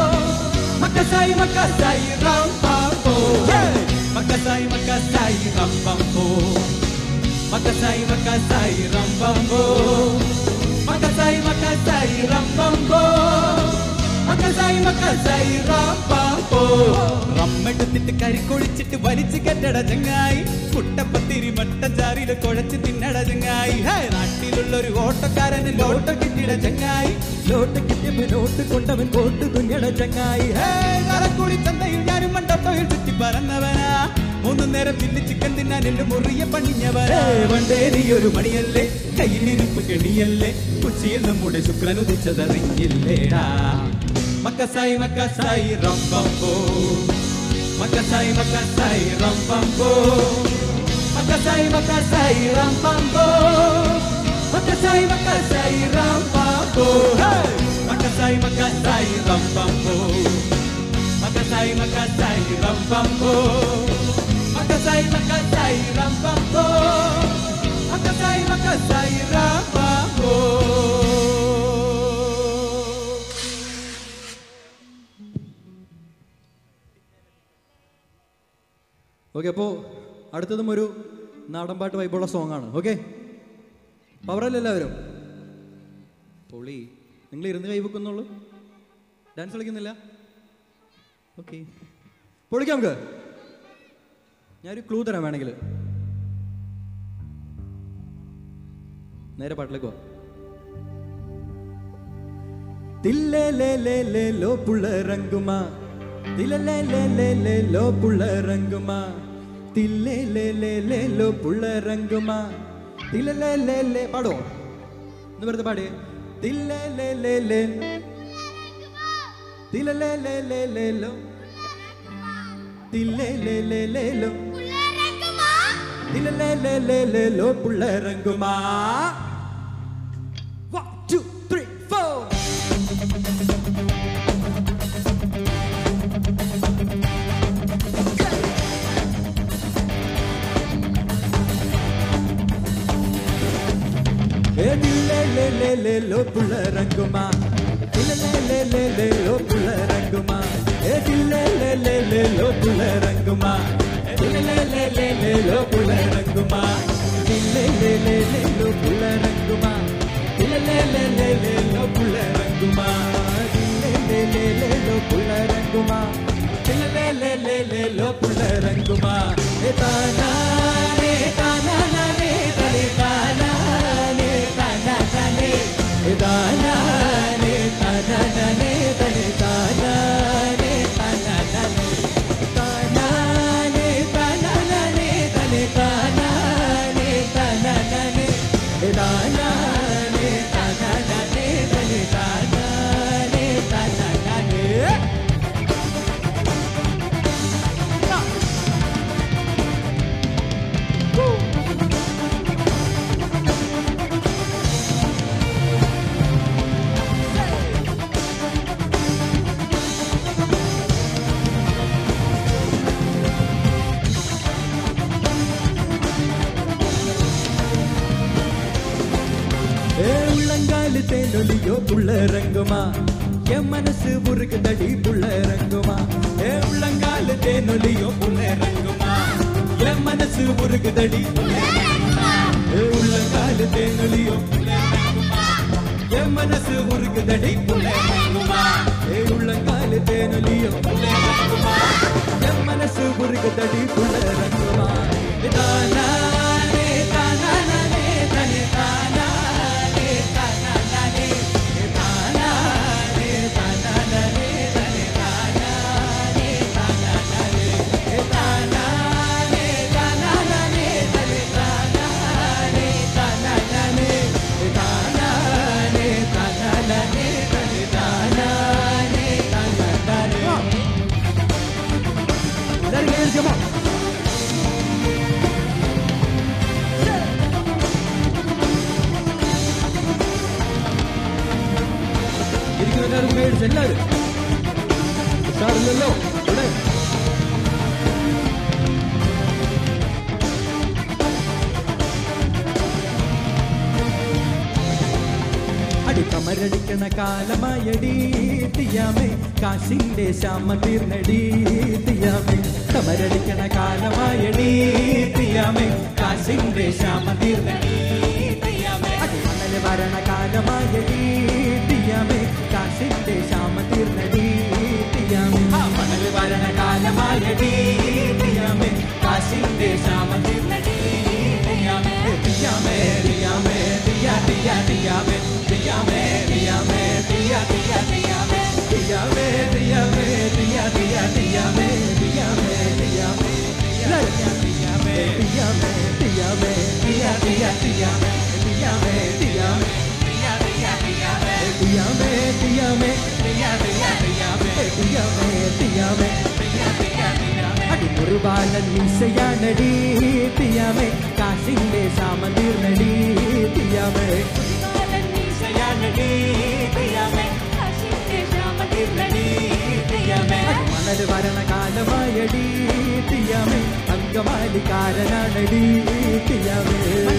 മക്കസായി മക്കസായി റംബംബോ മക്കസായി മക്കസായി റംബംബോ മക്കസായി മക്കസായി റംബംബോ മക്കസായി മക്കസായി റംബംബോ മക്കസായി മക്കസായി റംബംബോ റമ്മെടുത്തിട്ട് കരിക്കൊഴിച്ചിട്ട് വലിച്ചു കെട്ടട ചങ്ങായി കുട്ടപ്പത്തിരി മട്ടഞ്ചാറില് കുഴച്ച് തിന്നട ചങ്ങായി ഹേ, നാട്ടിലുള്ളൊരു ഓട്ടക്കാരന് ലോട്ടോ കിട്ടിട ചങ്ങായി ലോട്ട് കിട്ടിയപ്പോ നോട്ട് കൊണ്ടവൻ കോട്ട് തുന്നട ചങ്ങായി ഹേ, കറക്കുടി ചന്തയിൽ ഞാനും മണ്ടോട്ടോയിൽ ചുറ്റി പറന്നവനാ മൂന്നു നേരം തിന്ന് ചിക്കൻ തിന്നാൻ എന്റെ മുറിയ പണിഞ്ഞവനാ വണ്ടേ നീ ഒരു മണിയല്ലേ കയ്യിലിരിപ്പ് കെണിയല്ലേ ഉച്ചയിൽ നമ്മുടെ ശുക്രൻ ഉദിച്ചതറിഞ്ഞില്ലേടാ മക്കസായി മക്കസായി റംബംബോ മക്കസായി മക്കസായി റംബംബോ മക്കസായി മക്കസായി റംബംബോ മക്കസായി മക്കസായി റംബംബോ ഹേ മക്കസായി മക്കസായി റംബംബോ മക്കസായി മക്കസായി റംബംബോ മക്കസായി മക്കസായി റംബംബോ മക്കസായി മക്കസായി റംബംബോ ഓക്കെ അപ്പോൾ അടുത്തതും ഒരു നാടൻപാട്ട് വൈബുള്ള സോങ് ആണ് ഓക്കെ പവറല്ല എല്ലാവരും പൊളി നിങ്ങൾ ഇരുന്ന് കൈവെക്കുന്നുള്ളൂ ഡാൻസ് കളിക്കുന്നില്ല ഓക്കെ പൊളിക്കാം നമുക്ക് ഞാനൊരു ക്ലൂ തരാം വേണമെങ്കിൽ നേരെ പാട്ടിലേക്ക് പോവാം തില്ലേ ലേ ലേ ലേ ലോ പുള്ള രംഗുമാ തിലേ ലേ ലേ ലേ ലോ പുള്ള രംഗുമാ തില്ലേ ലേ ലേ ലേ ലോ പുള്ള രംഗുമാ തിലേ ലേ ലേ പാടോ ഒന്ന് വെറുതെ പാടിയേ തില്ലേ ലേ ലേ ലേ തില ലേ ലേ ലേ ലേ ലോ തില്ലേ ലേ ലേ ലേ ലോ തില ലേ ലേ ലേ ലേ ലോ പുള്ളേരങ്കുമാ One, two, three, four. ഏ ദില്ലേ ലേ ലേ ലേ ലോ പുള്ളേരങ്കുമാ ദില്ലേ ലേ ലേ ലേ ലോ പുള്ളേരങ്കുമാ ഏ ദില്ലേ ലേ ലേ ലേ ലോ പുള്ളേരങ്കുമാ ദില്ലേ ലേ ലേ ലേ ലോ പുള്ളേരങ്കുമാ ദില്ലേ ലേ ലേ ലേ ലോ പുള്ളേരങ്കുമാ ദില്ലേ ലേ ലേ ലേ ലോ പുള്ളേരങ്കുമാ ദില്ലേ ലേ ലേ ലേ ലോ പുള്ളേരങ്കുമാ ദില്ലേ ലേ ലേ ലേ ലോ പുള്ളേരങ്കുമാ ഏ താനാ രേ താനാ നാ രേ തലേ താനാ രേ താനാ നാ രേ ഏ താനാ രേ താനാ നാ രേ തലേ താനാ രേ താനാ നാ രേ താനാ രേ താനാ നാ രേ തലേ താനാ രേ താനാ നാ രേ ഏ താനാ രേ താനാ നാ രേ തലേ താനാ രേ താനാ നാ രേ ஏ உள்ளங்காலு தேனொலியோ புள்ளரங்குமா என் மனசு முருகு தடி புள்ளரங்குமா ஏ உள்ளங்காலு தேனொலியோ புள்ளரங்குமா என் மனசு முருகு தடி ஏ உள்ளங்காலு தேனொலியோ புள்ளரங்குமா என் மனசு முருகு தடி புள்ளரங்குமா ஏ உள்ளங்காலு தேனொலியோ புள்ளரங்குமா என் மனசு முருகு தடி புள்ளரங்குமா தானா ரே தானா ரே தனி தானா Come on. ഇരിക്കുന്നവരും മേടിച്ച് എല്ലാവരും ഉഷാറില്ലല്ലോ ഇവിടെ അടി കമരടിക്കണ കാലമായടി തിയാമേ കാശിന്റെ ശ്യാമ തീർന്നടി തിയാമേ കമരടിക്കണ കാലമായടി തിയാമേ കാശിന്റെ ശ്യാമ തീർന്നടി തിയാമേ അടി മണല് വരണ കാലമായടി തിയാമേ കാശിന്റെ ശ്യാമ തീർന്നടി തിയാമേ ആ മണല് വരണ കാലമായടി തിയാമേ കാശിന്റെ ശ്യാമ തീർന്നടി തിയാമേ തിയാമേ തിയാമേ തിയാ തിയാ തിയാമേ തിയാമേ തിയാമേ തിയാ തിയാ തിയാമേ തിയാമേ തിയാമേ തിയാ തിയാ തിയാമേ തിയാമേ തിയാമേ തിയാമേ തിയാമേ തിയാമേ തിയാ തിയാ തിയാമേ തിയാമേ തിയാമേ തിയാ തിയാ തിയാമേ തിയാമേ തിയാമേ തിയാ തിയാ തിയാമേ തിയാമേ തിയാമേ തിയാ തിയാ തിയാമേ അടിമുറുവാലൻ മീശയാണടി തിയാമേ കാശിന്റെ സാമതീർന്നടി തിയാമേ മീശയാണടി തിയാമേ മണല് വരണ കാലമായടി തിയാമേ അങ്കമാലിക്കാരനാണടി തിയാമേ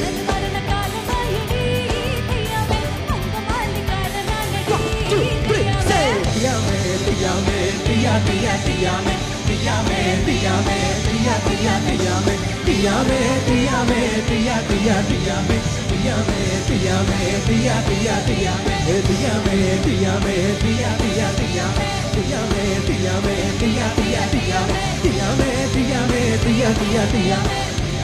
തിയാമേ തിയാമേ തിയാ തിയാ തിയാമേ തിയാമേ തിയാമേ തിയാ തിയാ തിയാമേ തിയാമേ തിയാമേ തിയാ തിയാ തിയാമേ തിയാമേ തിയാമേ തിയാ തിയാ തിയാമേ തിയാമേ തിയാമേ തിയാ തിയാ തിയാമേ തിയാമേ തിയാമേ തിയാ തിയാ തിയാമേ തിയാമേ തിയാമേ തിയാ തിയാ തിയാമേ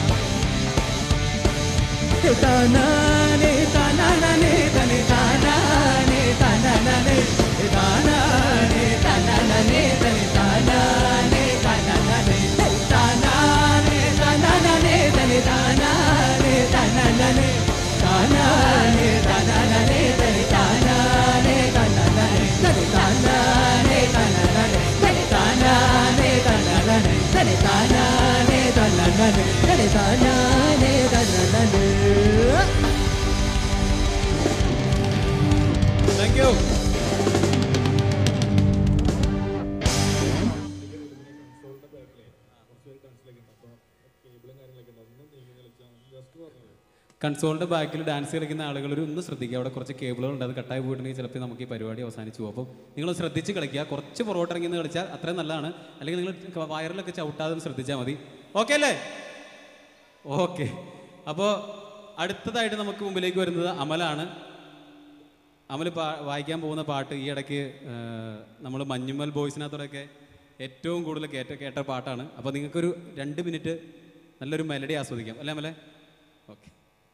താനാനേ താനാനേ തനെ താനാനേ താനാനേ താനാനേ താനാനേ തനെ താനാനേ താനാനേ താനാനേ താനാനേ തനെ താനാനേ താനാനേ താനാനേ താനാനേ തനെ താനാ കൺസോളിൻ്റെ ബാക്കിൽ ഡാൻസ് കളിക്കുന്ന ആളുകൾ ഒരു ഒന്ന് ശ്രദ്ധിക്കുക അവിടെ കുറച്ച് കേബിളുകളുണ്ട് അത് കട്ടായി പോയിട്ടുണ്ടെങ്കിൽ ചിലപ്പോൾ നമുക്ക് ഈ പരിപാടി അവസാനിച്ചു പോകും അപ്പോൾ നിങ്ങൾ ശ്രദ്ധിച്ച് കളിക്കുക കുറച്ച് പുറകോട്ട് ഇറങ്ങി നിന്ന് കളിച്ചാൽ അത്രയും നല്ലതാണ് അല്ലെങ്കിൽ നിങ്ങൾ വയറിലൊക്കെ ചവിട്ടാതെ ഒന്ന് ശ്രദ്ധിച്ചാൽ മതി ഓക്കെ അല്ലേ ഓക്കെ അപ്പോൾ അടുത്തതായിട്ട് നമുക്ക് മുമ്പിലേക്ക് വരുന്നത് അമലാണ് അമൽ പാ വായിക്കാൻ പോകുന്ന പാട്ട് ഈ ഇടയ്ക്ക് നമ്മൾ മഞ്ഞുമ്മൽ ബോയ്സിനകത്തോടെയൊക്കെ ഏറ്റവും കൂടുതൽ കേട്ട കേട്ട പാട്ടാണ് അപ്പോൾ നിങ്ങൾക്കൊരു രണ്ട് മിനിറ്റ് നല്ലൊരു മെലഡി ആസ്വദിക്കാം അല്ലേ അമലെ ഓക്കെ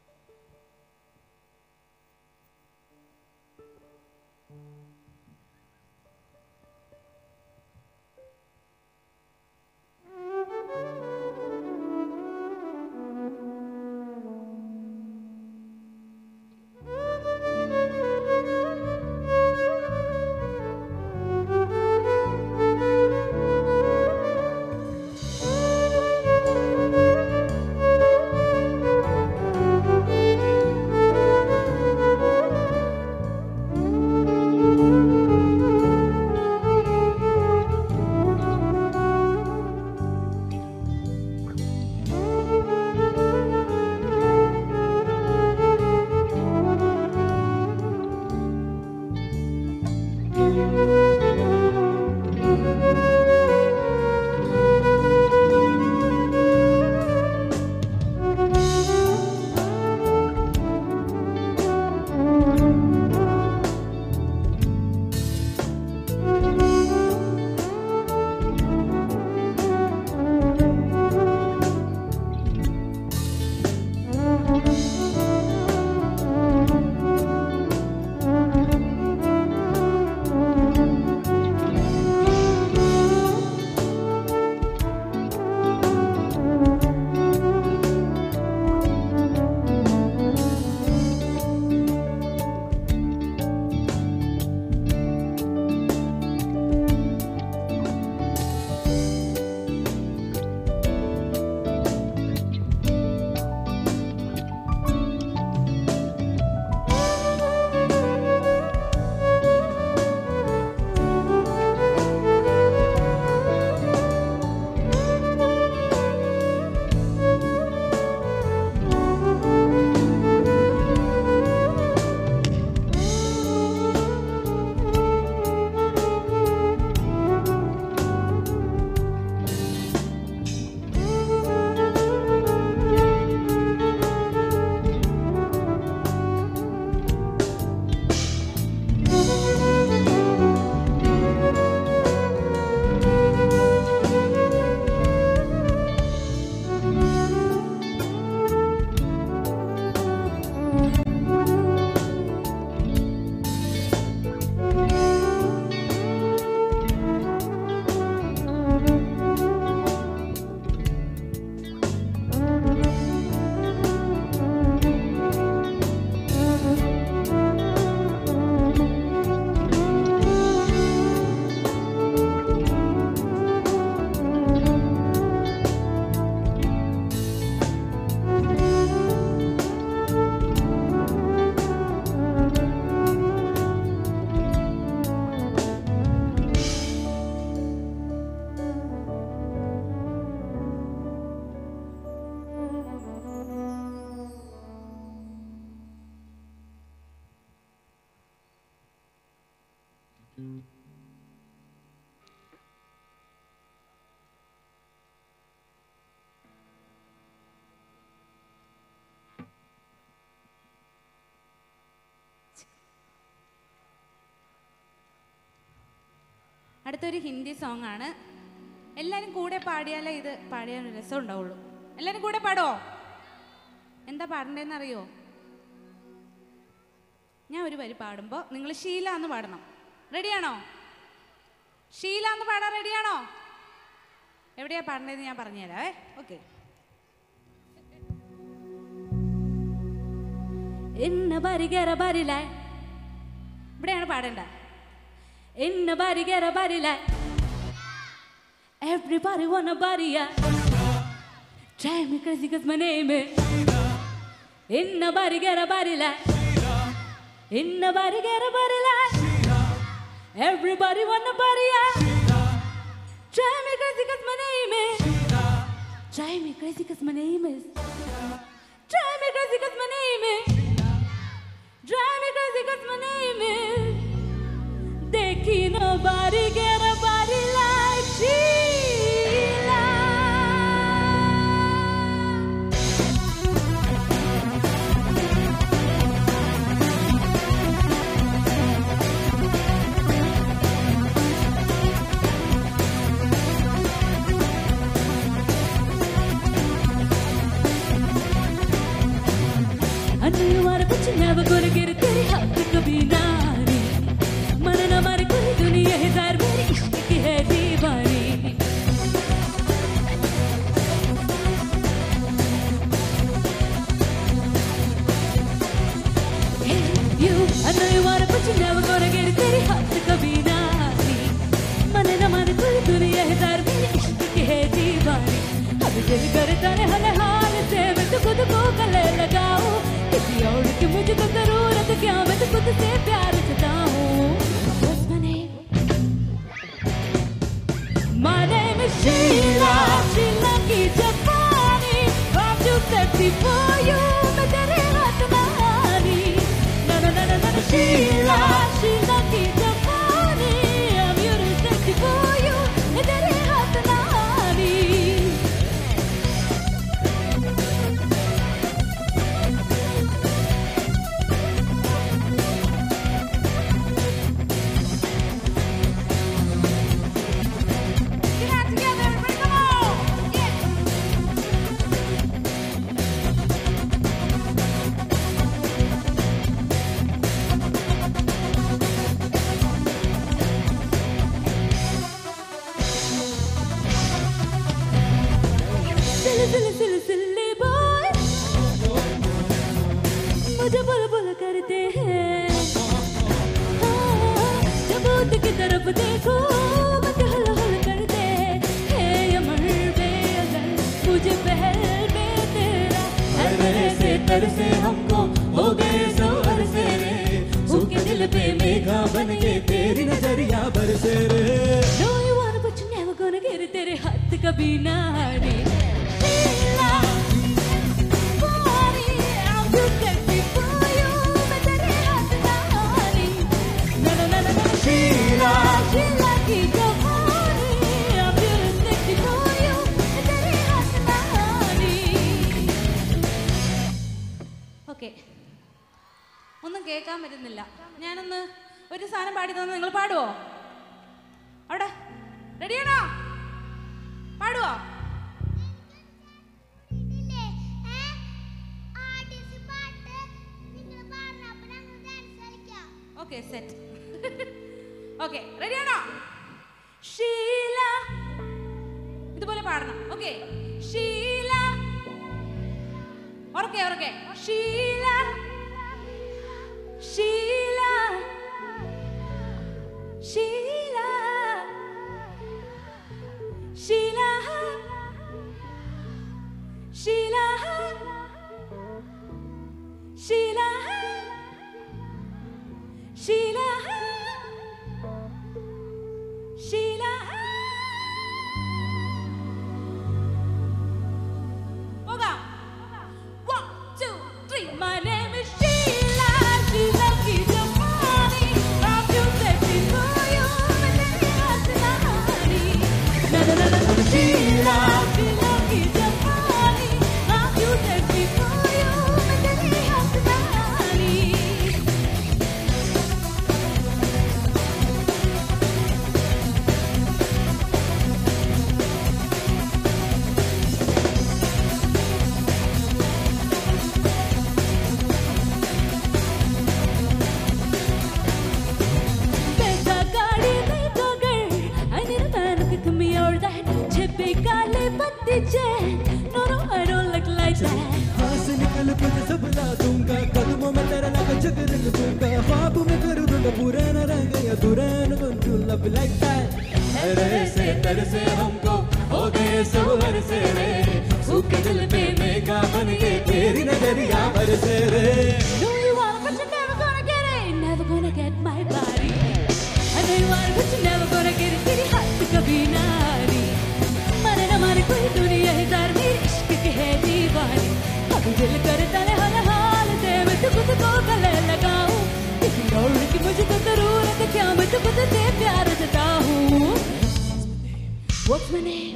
അടുത്തൊരു ഹിന്ദി സോങ് ആണ് എല്ലാവരും കൂടെ പാടിയാലേ ഇത് പാടിയാൽ ഒരു രസം ഉണ്ടാവുള്ളൂ എല്ലാവരും കൂടെ പാടോ എന്താ പാടണ്ടേന്ന് അറിയോ ഞാൻ ഒരു വരി പാടുമ്പോൾ നിങ്ങൾ ഷീല എന്ന് പാടണം റെഡിയാണോ ഷീല എന്ന് പാടാൻ റെഡിയാണോ എവിടെയാ പാടേണ്ടതെന്ന് ഞാൻ പറഞ്ഞുതരാവേ ഓക്കെ എന്ന ബരികര ബരിലായ് ഇവിടെയാണ് പാടേണ്ടത് എന്ന ബരികര ബരിലായ് Everybody wanna body ya Drive me crazy cause my name is In nobody get a body like In nobody get a body like Everybody wanna body ya Drive me crazy cause my name is Drive me crazy cause my name is Drive me crazy 'cause my name is. Drive me crazy 'cause my name is. Dekhi nobody get a body like Sheila. I know you wanna, but you're never gonna get it. तेरे हाथ कभी ना आनी मन न मारे कोई दुनिया है जार मेरी इश्क की है दीवानी Hey, you, I know you wanna, but you're never gonna get it. तेरे हाथ कभी ना आनी मन न मारे कोई दुनिया है जार मेरी इश्क की है दीवानी अब दिल करता है हर हाल से मैं तो खुद को गले लगाऊं किसी और की मुझको जरूरत क्या मैं तो खुद से प्यार जताऊं What's my name? My name is Sheila Sheila की जापानी I'm too sexy for you मैं तेरे हाथ महानी Na na na na na Sheila Sheila की जापानी I'm you too sexy for you मैं तेरे हाथ महानी Silly, silly, silly, silly boy. मुझे बुल बुल करते हैं हाँ, जब उठ की तरफ देखो मुझे हल हल करते हैं अमर बेअदल मुझे पहल में तेरा हर तरह से तरसे हमको हो गए सो से रे सूखे दिल पे मेघा बन के तेरी नजरिया बरसे रे No you wanna but you never gonna get it तेरे हाथ कभी ना हारे Sheila, Bonnie, I'm too sexy for you, मैं तेरे हाथ ना हारी। Na na na na na, Sheila, Sheila की जवानी, I'm too sexy for you, मैं तेरे हाथ ना हारी। Okay. ഒന്നും കേൾക്കാൻ പറ്റുന്നില്ല ഞാനൊന്ന് ഒരു സാധനം പാടി തന്നെ നിങ്ങൾ പാടുവോ അവിടെ റെഡിയാണോ പാടുവോ ഓക്കെ സെറ്റ് ഓക്കെ റെഡിയാണോ ഷീല ഇതുപോലെ പാടണം ഓക്കെ ഷീല ഉറക്കെ ഉറക്കെ ഷീല ഷീല ഷീല ഷീല ഷീല ഷീല ഷീല ഷീല പോകാം One, two, three. My name is Sheila. Sheila की जवानी. I'm too sexy for you. मैं तेरे हाथ ना हारी. Na na na na na. Sheila. Sheila की जवानी. I'm too sexy for you. मैं तेरे हाथ ना हारी. Beta गाड़ी में तो girl. I need a man who can give me all that. छिपे काले पत्ते चैन. No, no, I don't like like that. हाथ से निकल कुछ सब ला दूंगा कदमों में तेरा लग जग रंग दूंगा ख्वाब में कर दूंगा पुराना रंग या दुरान बन तू लव लाइक दैट अरे से तरसे हमको हो गए सब हर से रे सूखे दिल पे मेघा बन के तेरी नजरिया बरसे रे No, you want but you're never gonna get it. Never gonna get my body. I know you want but you're never gonna get it. तेरी हाथ कभी ना हारी. मारे ना मारे कोई दुनिया है तार मेरी इश्क की है दीवानी. अब दिल करे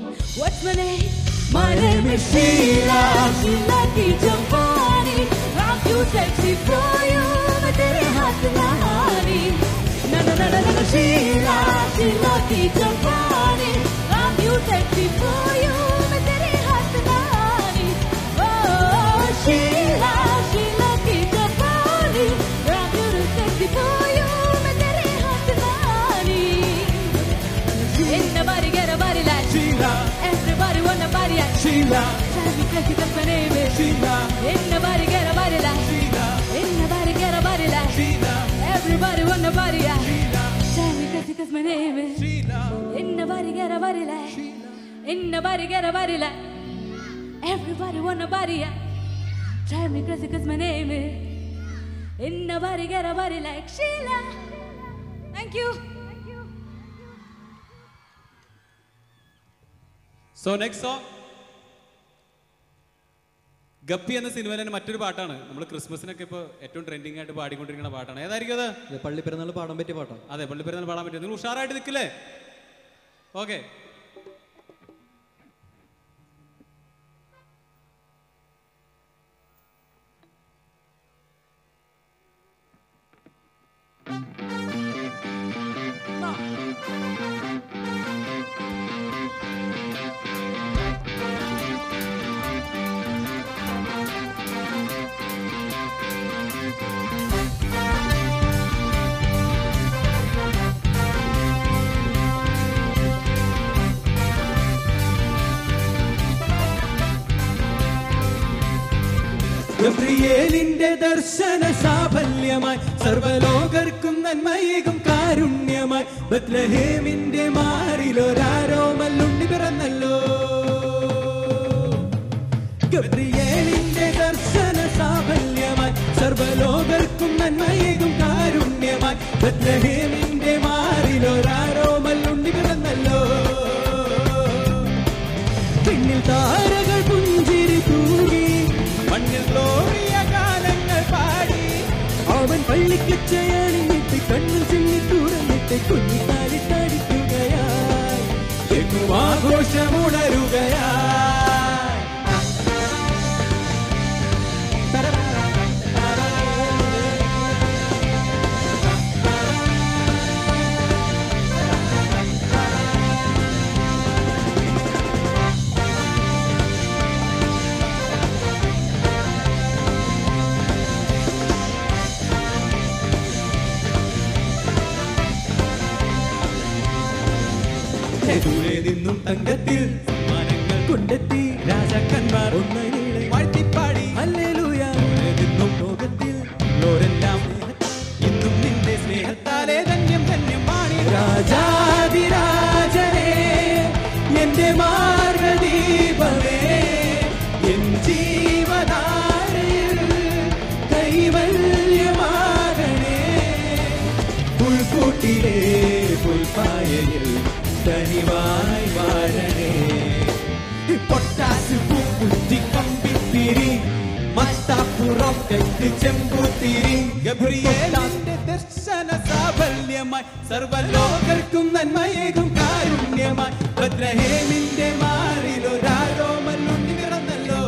What's my name? My name is Sheila. Sheila की जवानी. I'm too sexy for you. मैं तेरे हाथ नहानी. Na na na na na Sheila. Sheila की जवानी. I'm too sexy for you. मैं तेरे हाथ नहानी. Oh Sheila. Sheila की जवानी. I'm too sexy for you. मैं तेरे हाथ नहानी. Everybody get a body like Sheila. Everybody wanna body like Sheila. Tell me crazy that's my name is Sheila. Everybody get a body like Sheila. Everybody get a body like Sheila. Everybody wanna body like Sheila. Tell me crazy cause my name is Sheila. Everybody get a body like Everybody get a body like Everybody wanna body like Drive me crazy cause my name is Everybody get a body like Sheila Thank you so next song Guppy എന്ന സിനിമയിലെ തന്നെ മറ്റൊരു പാട്ടാണ് നമ്മൾ ക്രിസ്മസിനൊക്കെ ഇപ്പോൾ ഏറ്റവും trending ആയിട്ട് പാടിക്കൊണ്ടിരിക്കുന്ന പാട്ടാണ് ഏതായിരിക്കും അത് ഇത് പള്ളി പെരുന്നാൾ പാടാൻ പറ്റിയ പാട്ടാണ് അതെ പള്ളിപ്പെരുന്നാൾ പാടാൻ പറ്റും നിങ്ങൾ ഉഷാറായിട്ട് നിൽക്കില്ലേ ഓക്കെ ഗബ്രിയേലിന്റെ ദർശന സാഫല്യമായി സർവലോകർക്കും നന്മയേകും കാരുണ്യമായി ബത്ലഹേമിന്റെ മാറിലൊരാരോമല്ലുണ്ണി പിറന്നല്ലോ ഗബ്രിയേലിന്റെ ദർശന സാഫല്യമായി സർവലോകർക്കും നന്മയേകും കാരുണ്യമായി ബത്ലഹേമിന്റെ മാറിലൊരാരോമല്ലുണ്ണി പിറന്നല്ലോ പിന്നിൽ താരകൾ പുഞ്ചിരി തൂകി മണ്ണിൽ ഗ്ലോറിയ ഗാനങ്ങൾ പാടി അവൻ പള്ളിക്കച്ചയണിഞ്ഞിട്ട് കണ്ണു ചിന്നി തുറന്നിട്ട് കുഞ്ഞിക്കാലിട്ടടിക്കുകയായി എങ്ങും ആഘോഷമുണരുകയായി ദൂരെ നിന്നും തങ്കത്തിൽ സമ്മാനങ്ങൾ കൊണ്ടെത്തി രാജാക്കന്മാർ ഒന്നയിലെ വാഴ്ത്തിപ്പാടി ഹല്ലേലൂയ ദൂരെ നിന്നും ലോകത്തിൽ ലോരെല്ലാം ഇന്നും നിന്റെ സ്നേഹത്താലെ ധന്യം ധന്യമാണ് രാജാതിരാജനേ എന്റെ മാർഗദീപമേ എൻ ജീവനാരയിൽ കൈവല്യമാകണേ പുൽക്കൂട്ടിലെ പുൽപ്പായയിൽ തനിവായി വാഴണേ പൊട്ടാസ് പൂക്കുറ്റി കമ്പിത്തിരി മത്താപ്പുറക്കെട്ട് ചെമ്പുത്തിരി ഗബ്രിയേലിന്റെ ദർശന സാഫല്യമായി സർവലോകർക്കും നന്മയേകും കാരുണ്യമായി ബദ്രഹേമിന്റെ മാറിലൊരാരോമല്ലുണ്ണി പിറന്നല്ലോ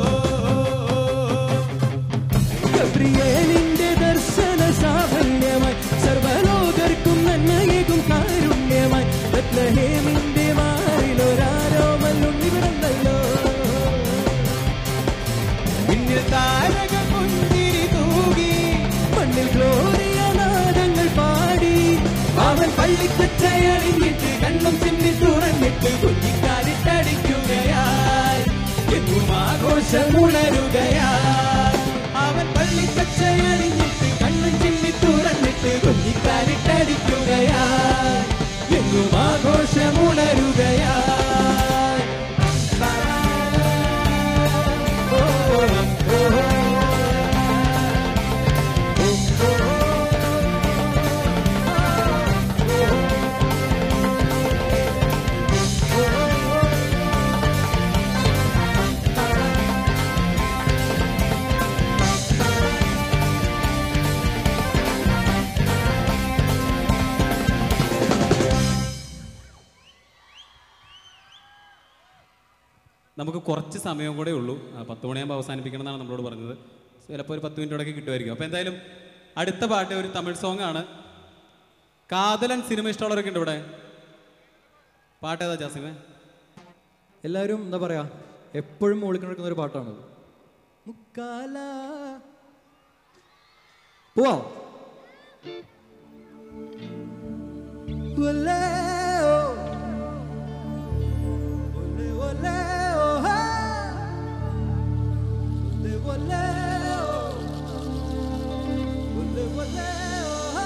ഗബ്രിയേലിന്റെ ദർശന സാഫല്യമായി സർവലോകർക്കും നന്മയേകും കാരുണ്യമായി ബത്ലഹേമിന്റെ മാറിലൊരാരോമല്ലുണ്ണി പിറന്നല്ലോ പിന്നിൽ താരക പുഞ്ചിരി തൂകി മണ്ണിൽ ഗ്ലോറിയ നാദങ്ങൾ പാടി അവൻ പള്ളിക്കച്ചയണിഞ്ഞിട്ട് കണ്ണും ചിന്നി തുറന്നിട്ട് കുഞ്ഞിക്കാലിട്ടടിക്കുകയായി എന്നും ആഘോഷമുണരുകയായി അവൻ പള്ളിക്കച്ചയണിഞ്ഞിട്ട് കണ്ണും ചിന്നി തുറന്നിട്ട് കുഞ്ഞിക്കാലിട്ടടിക്കുകയായി എന്നും ആഘോഷമുണരുകയായി നമുക്ക് കുറച്ച് സമയം കൂടെ ഉള്ളൂ ആ, പത്ത് മണിയാകുമ്പോൾ അവസാനിപ്പിക്കണം എന്നാണ് നമ്മളോട് പറഞ്ഞത് ചിലപ്പോൾ ഒരു പത്ത് മിനിറ്റോടൊക്കെ കിട്ടുമായിരിക്കും അപ്പോൾ എന്തായാലും അടുത്ത പാട്ട് ഒരു തമിഴ് സോങ് ആണ് കാതലൻ സിനിമ ഇഷ്ടമുള്ളവരൊക്കെ ഉണ്ട് ഇവിടെ പാട്ട് ഏതാ ജാസിമേ എല്ലാവരും എന്താ പറയാ എപ്പോഴും മുകളിൽ നടക്കുന്ന ഒരു പാട്ടാണ് മുക്കാല പോവാ ഒലേ ഓ. ഒലേ ഒലേ ഓ ഹാ. ഒലേ ഒലേ ഓ. ഒലേ ഒലേ ഓ ഹാ.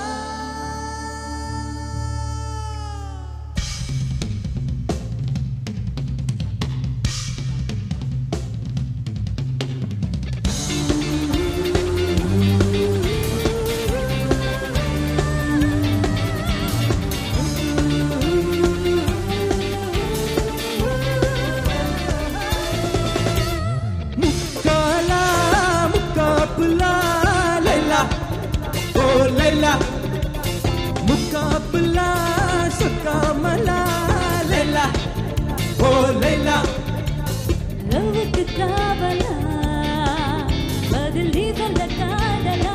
മുക്കാല മുക്കാപ്പുല ലൈല ഓ ലൈല മുക്കാപ്പുല സുക്കാമല ലൈല ഓ ലൈല லவ்வுக்கு காவலா பதில் நீ சொல்ல காதலா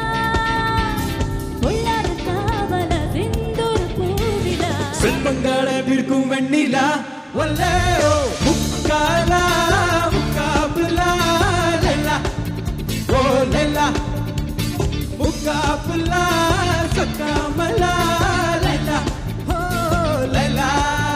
பொல்லாத காவலா செந்தூர் பூவிலா செல்வங்களை விற்கும் வெண்ணிலா ஒல்லே ஓ முக்காலா முக்காபுலா லைலா ஓ லைலா முக்காபுலா சக்காமலா லைலா ஓ லைலா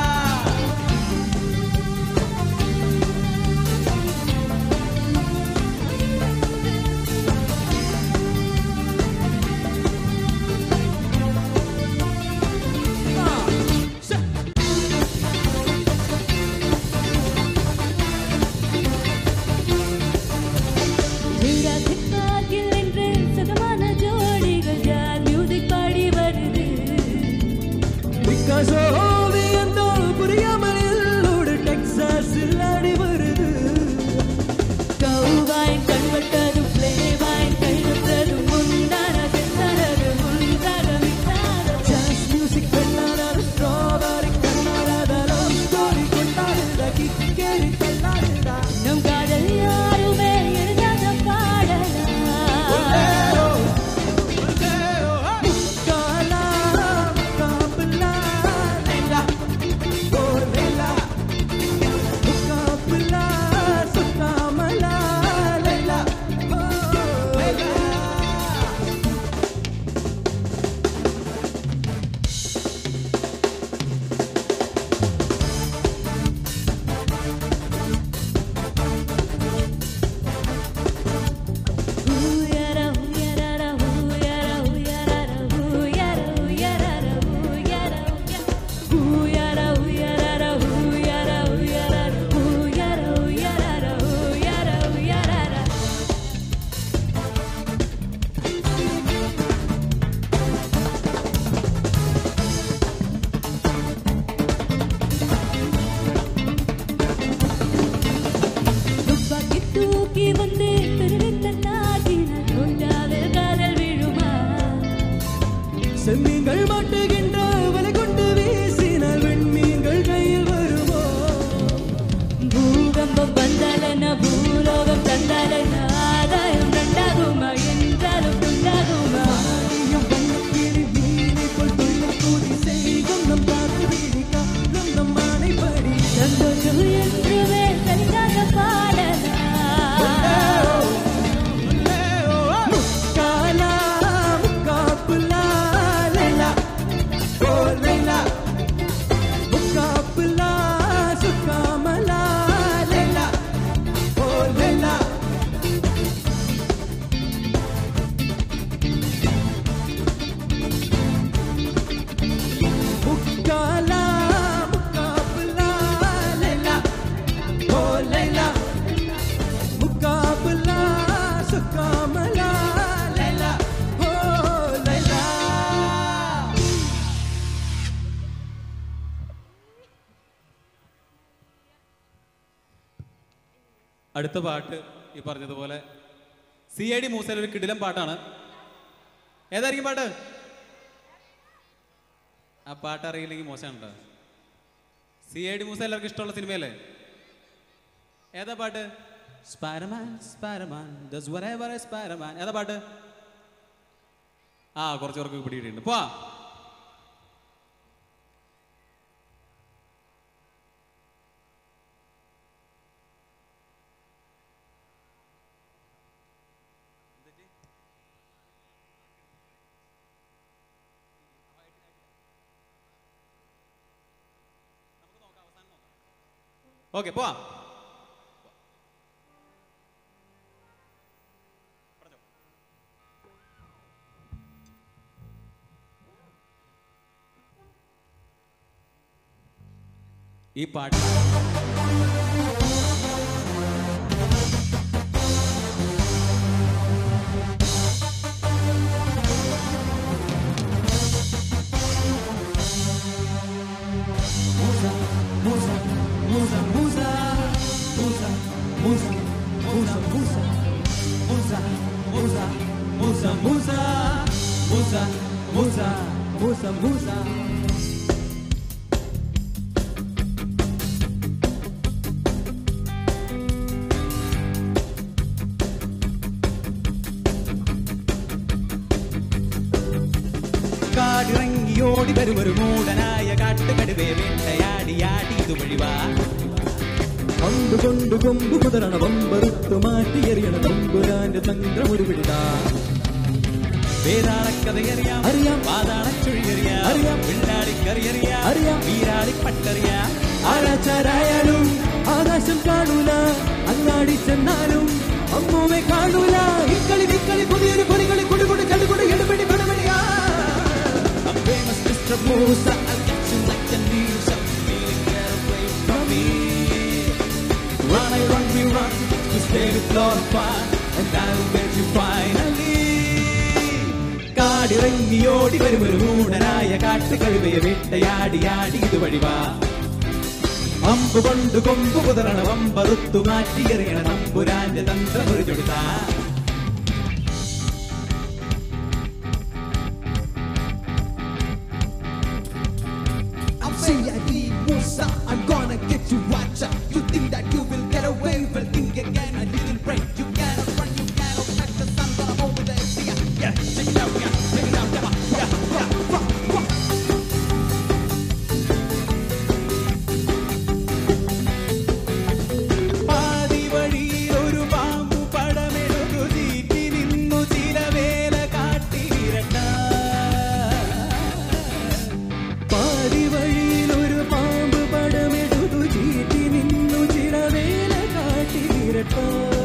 விழாவின் காற்றில் என்று சுகமான ஜோடிகள் யார் மியூசிக் பாடி வருது பிகாசோ ஓவியந்தோ புரியாமல் எல்லோடு டெக்சாஸில் ஆடி வருது கௌவாய் கண்வட்டதும் பிளேவாய் கைவிட்டதும் முந்தான செத்தனது முன்தாக விட்டாத ஜாஸ் மியூசிக் பெண்ணாடாத ஸ்ட்ராபெரி கண்ணாடாத லவ் ஸ்டோரி கொண்டாடுதா கிக்கேரி தள்ளாடுதா நம் காதல் யாருமே எழுதாத பாடலா முக்காலா முக்காபுலா லைலா ஓ லைலா முக்காபுலா சுத்தாமலா லைலா ஓ லைலா ஊயர ஊயரர ஊயர ஊயரர ஊயர ஊயரர ஊயர ஊயர ஊயரர ஊயர ஊயரர ஊயர ஊயரர ஊயர ஊயரர துப்பாக்கி தூக்கி வந்து திருவித்த நாட்டினால் கொண்டாவில் காதல் விழுமா செம்மீன்கள் மாட்டுகின்ற வலை கொண்டு வீசினால் வெண்மீன்கள் கையில் வருமோ பூகம்பம் வந்தாலன பூலோகம் தந்தாலன ஆதாயம் ரெண்டாகுமா என்றாலும் உண்டாகுமா ஆரியம் வண்ணக்கிளி மீனை போல் துள்ளும் கூடி செய்கும் நம் காதல் வீடி காலம் நம் ஆணைப்படி சந்தோஷம் என்றுமே சரியாக பாடலா முக்காலா முக்காப்புலா லைலா ஓ லைலா முக்காப்புலா சுக்காமலா லைலா ஓ லைலா முக்காலா முக்காப்புலா லைலா ஓ லைலா முக்காபுலா சுக்காமலா லைலா ஓ லைலா അടുത്ത പാട്ട് ഈ പറഞ്ഞതുപോലെ സി ഐ ഡി മൂസയിൽ ഒരു കിടിലം പാട്ടാണ് ഏതായിരിക്കും പാട്ട് ആ പാട്ട് അറിയില്ലെങ്കിൽ മോശമാണ് കേട്ടോ സി ഐ ഡി മൂസ എല്ലാവർക്കും ഇഷ്ടമുള്ള സിനിമയല്ലേ ഏതാ പാട്ട് Spiderman Spiderman does whatever a Spiderman ഏതാ പാട്ട് ആ കുറച്ച് പേർക്ക് പിടിയിട്ടുണ്ട് പോവാ ഓക്കെ പോവാ ഈ പാട്ട് Musa, Musa, Musa, Musa, Musa, Musa, Musa, Musa, Musa, Musa, Musa, Musa, Musa, Musa, Musa, Musa. കാടിറങ്ങി ഓടി വരും ഒരു മൂടനായ കാട്ടുകടുവേ വേട്ടയാടിയാടി ഇതുവഴി വാ കൊണ്ടു കൊണ്ടു കൊമ്പു കുതിരണ വമ്പറുത്തു മാറ്റി എറിയണ തമ്പുരാന്റെ തന്ത്രം ഒരു പിടിതാ വേതാളക്കഥയറിയാം അറിയാം. പാതാളച്ചുഴിയറിയാം അറിയാം. വെള്ളാടിക്കറിയറിയാം അറിയാം. വീരാളിപ്പട്ടറിയാം ആരാച്ചാരായാലും ആകാശം കാണൂല അങ്ങാടി ചെന്നാലും അമ്മൂമ്മെ കാണൂല ഇക്കളി നിക്കളി പുതിയൊരു പൊരികളി കുടുകുടി ചടുകുടി എടുപിടി പടപടിയാ I'm famous Mr. Musa I'll get you like a news I'm feeling get away from me Run, I run, we run We stay with lot of fun And I'll get you finally കാടിറങ്ങി ഓടി വരും ഒരു മൂടനായ കാട്ടുകഴുവയെ വേട്ടയാടിയാടി ഇതുവഴി വാ അമ്പ് കൊണ്ട് കൊമ്പ് കുതിരണ വമ്പറുത്തു മാറ്റിയെറിയണ നമ്പുരാന്റെ തന്ത്രം ഒരു ചൊടുത്താ I'm CID Musa, I'm gonna get you watch out. You think that you will get away, well think again, a little break. You cannot run, you cannot catch the sun, gonna hold with the FBI. Yeah, check it out, yeah, check it out, yeah, yeah, yeah, yeah, yeah. പാതി വഴിയിൽ ഒരു പാമ്പു പടമെടുത്തു ചീറ്റി നിന്നു ചിലവേല കാട്ടിയിരട്ട പാതി വഴിയിൽ ഒരു പാമ്പ് പടമെടുത്തു ചീറ്റി നിന്നു ചിടവേല കാട്ടിയിരട്ട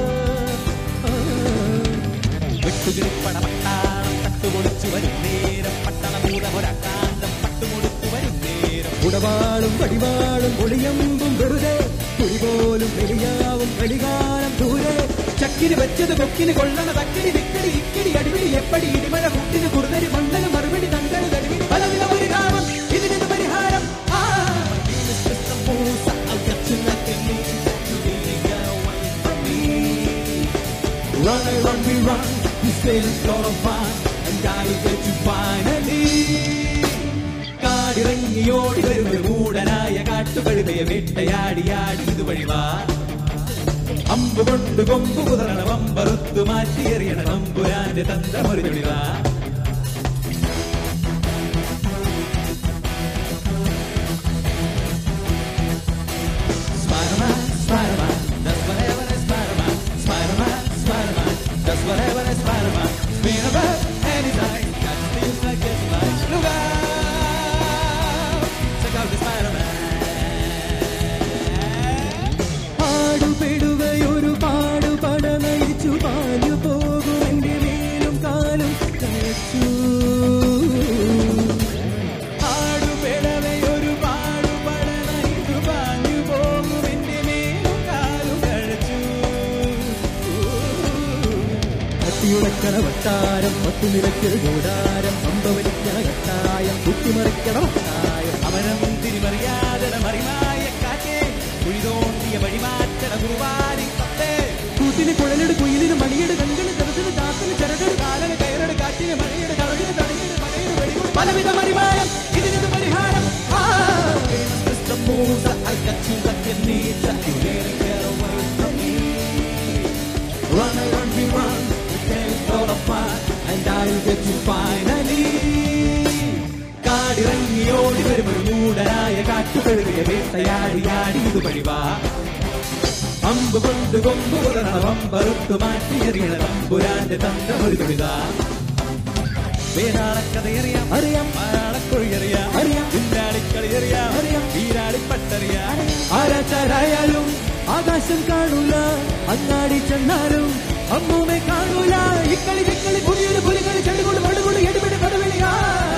വെട്ടുകിളിപ്പട പട്ടാളം തട്ടുപൊളിച്ചു വരും നേരം പട്ടണഭൂതമൊരക്കാന്തം പട്ടുമൊടുത്തു വരും നേരം ഉടവാളും പടിവാളും ഒളിയമ്പും വെറുതെ കുടി പോലും വെളിയാവും കളികാലം ദൂരെ ചക്കിന് വെച്ചത് കൊക്കിന് കൊള്ളണ തക്കിന് വിക്കടി ഇക്കടി അടിപിടി എപ്പടി ഇടിമഴ കുട്ടിന് കുറുതരി മണ്ണന് മറുപടി തങ്കട് തടിവിടി പലവിധ പരിഹാരം ഇതിനൊരു പരിഹാരം ആ Musa, I'll get you like a leech that you really get away from me. Run, I run, we run, we stay in lot of fun, and I'll get you finally. കാടിറങ്ങി ഓടി വരും ഒരു മൂടനായ കാട്ടുകഴുതയെ വേട്ടയാടിയാടി ഇതുവഴി വാ അമ്പ് കൊണ്ട് കൊമ്പ് കുതിരണ വമ്പറുത്തു മാറ്റിയെറിയണ നമ്പുരാന്റെ തന്ത്രമൊരു ചൊടിവാ Spider-Man, Spider-Man, does whatever a Spider-Man. Spider-Man, Spider-Man, does whatever a Spider-Man. Spin about anytime, got things like this like look out, check out the Spider-Man. പാടുപെടുകയൊരു പാടുപട നയിച്ചു പാഞ്ഞു പോകും എന്റെ മേലും കാലും കഴിച്ചു ആടുപെടവെ ഒരു പാടുപട നയിച്ചു പാഞ്ഞു പോകും എന്റെ മേലും കാലും കഴിച്ചു കത്തിയുടക്കണ വട്ടാരം പത്തു നിരക്കൽ കൂടാരം അമ്പവലിക്കണ കട്ടായം കുത്തിമറിക്കണ വട്ടായം അവനം തിരിമറിയാതട മറിമായ കാറ്റേ കുഴി തോണ്ടിയ വഴിമാറ്റട കുറുവാരി കത്തേ കൂട്ടിന് കുഴലിട് കുയിലിന് മണിയുടെ കൺകള് ചെറുതിന് ചാത്തിന് ചെറുകട് കാലന് കയറട് കാറ്റിന് മഴയുടെ കളകിന് തടകിന് മഴയുടെ വെടികൊണ്ട് പലവിധ പരിമാരം ഇതിനൊരു പരിഹാരം ആ Mr. Musa, I got you like you need that you really get away from finally. കാടിറങ്ങി ഓടി വരും ഒരു മൂടനായ കാറ്റുകഴുകിയ വേട്ടയാടിയാടി ഇത് പഴിവാ അമ്പ് കൊണ്ട് കൊമ്പ് പുലരണ വമ്പറുത്തു മാറ്റി എറിയണ തമ്പുരാന്റെ തന്ത്രം ഒരു തുണിതാ വേതാളക്കഥയറിയാം അറിയാം മാരാളക്കൊഴി അറിയാം അറിയാം പിന്നാളിക്കളി അറിയാം അറിയാം വീരാളിപ്പട്ടറിയാം ആരാച്ചാരായാലും ആകാശം കാണൂല അങ്ങാടി ചെന്നാലും അമ്മൂമ്മെ കാണൂല ഇക്കളി വിക്കളി പുലിയൊരു പുലികളി ചെടുകൊണ്ട് മടുകൊണ്ട് എടുപിടി പടവിളിയാ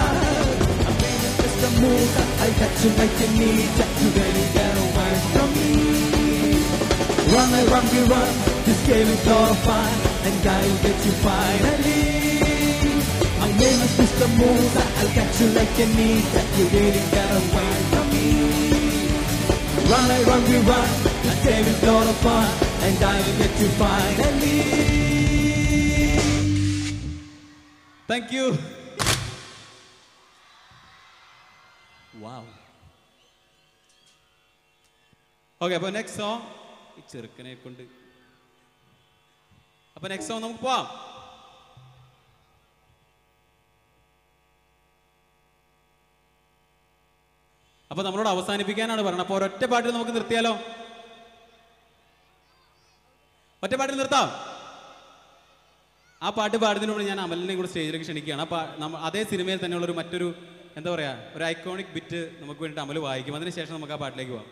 I got you like you need that you really get away from me. Run, I run, we run. This game is all fun, and I will get you finally. My name is Mr. Moon. I'll catch you like you need that you really get away from me. Run, I run, we run. This game is all fun, and I will get you finally. Thank you wow okay അപ്പോൾ next song ഈ ചെറുക്കനെ കൊണ്ട് അപ്പോൾ next song നമുക്ക് പോവാം അപ്പൊ നമ്മളോട് അവസാനിപ്പിക്കാനാണ് പറയുന്നത് അപ്പോൾ ഒരൊറ്റ പാട്ടിൽ നമുക്ക് നിർത്തിയാലോ ഒറ്റ പാട്ടിൽ നിർത്താം ആ പാട്ട് പാടുന്നതിന് മുമ്പ് ഞാൻ അമലിനെ കൂടെ സ്റ്റേജിലേക്ക് ക്ഷണിക്കുകയാണ് ആ പാ നമ്മ അതേ സിനിമയിൽ തന്നെയുള്ള ഒരു മറ്റൊരു എന്താ പറയുക ഒരു ഐക്കോണിക് ബിറ്റ് നമുക്ക് വേണ്ടിയിട്ട് അമൽ വായിക്കും അതിനുശേഷം നമുക്ക് ആ പാട്ടിലേക്ക് പോവാം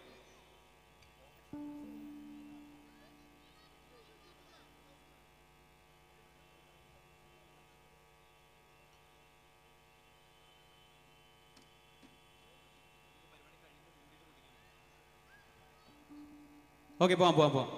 ഓക്കെ പോവാം പോവാം പോവാം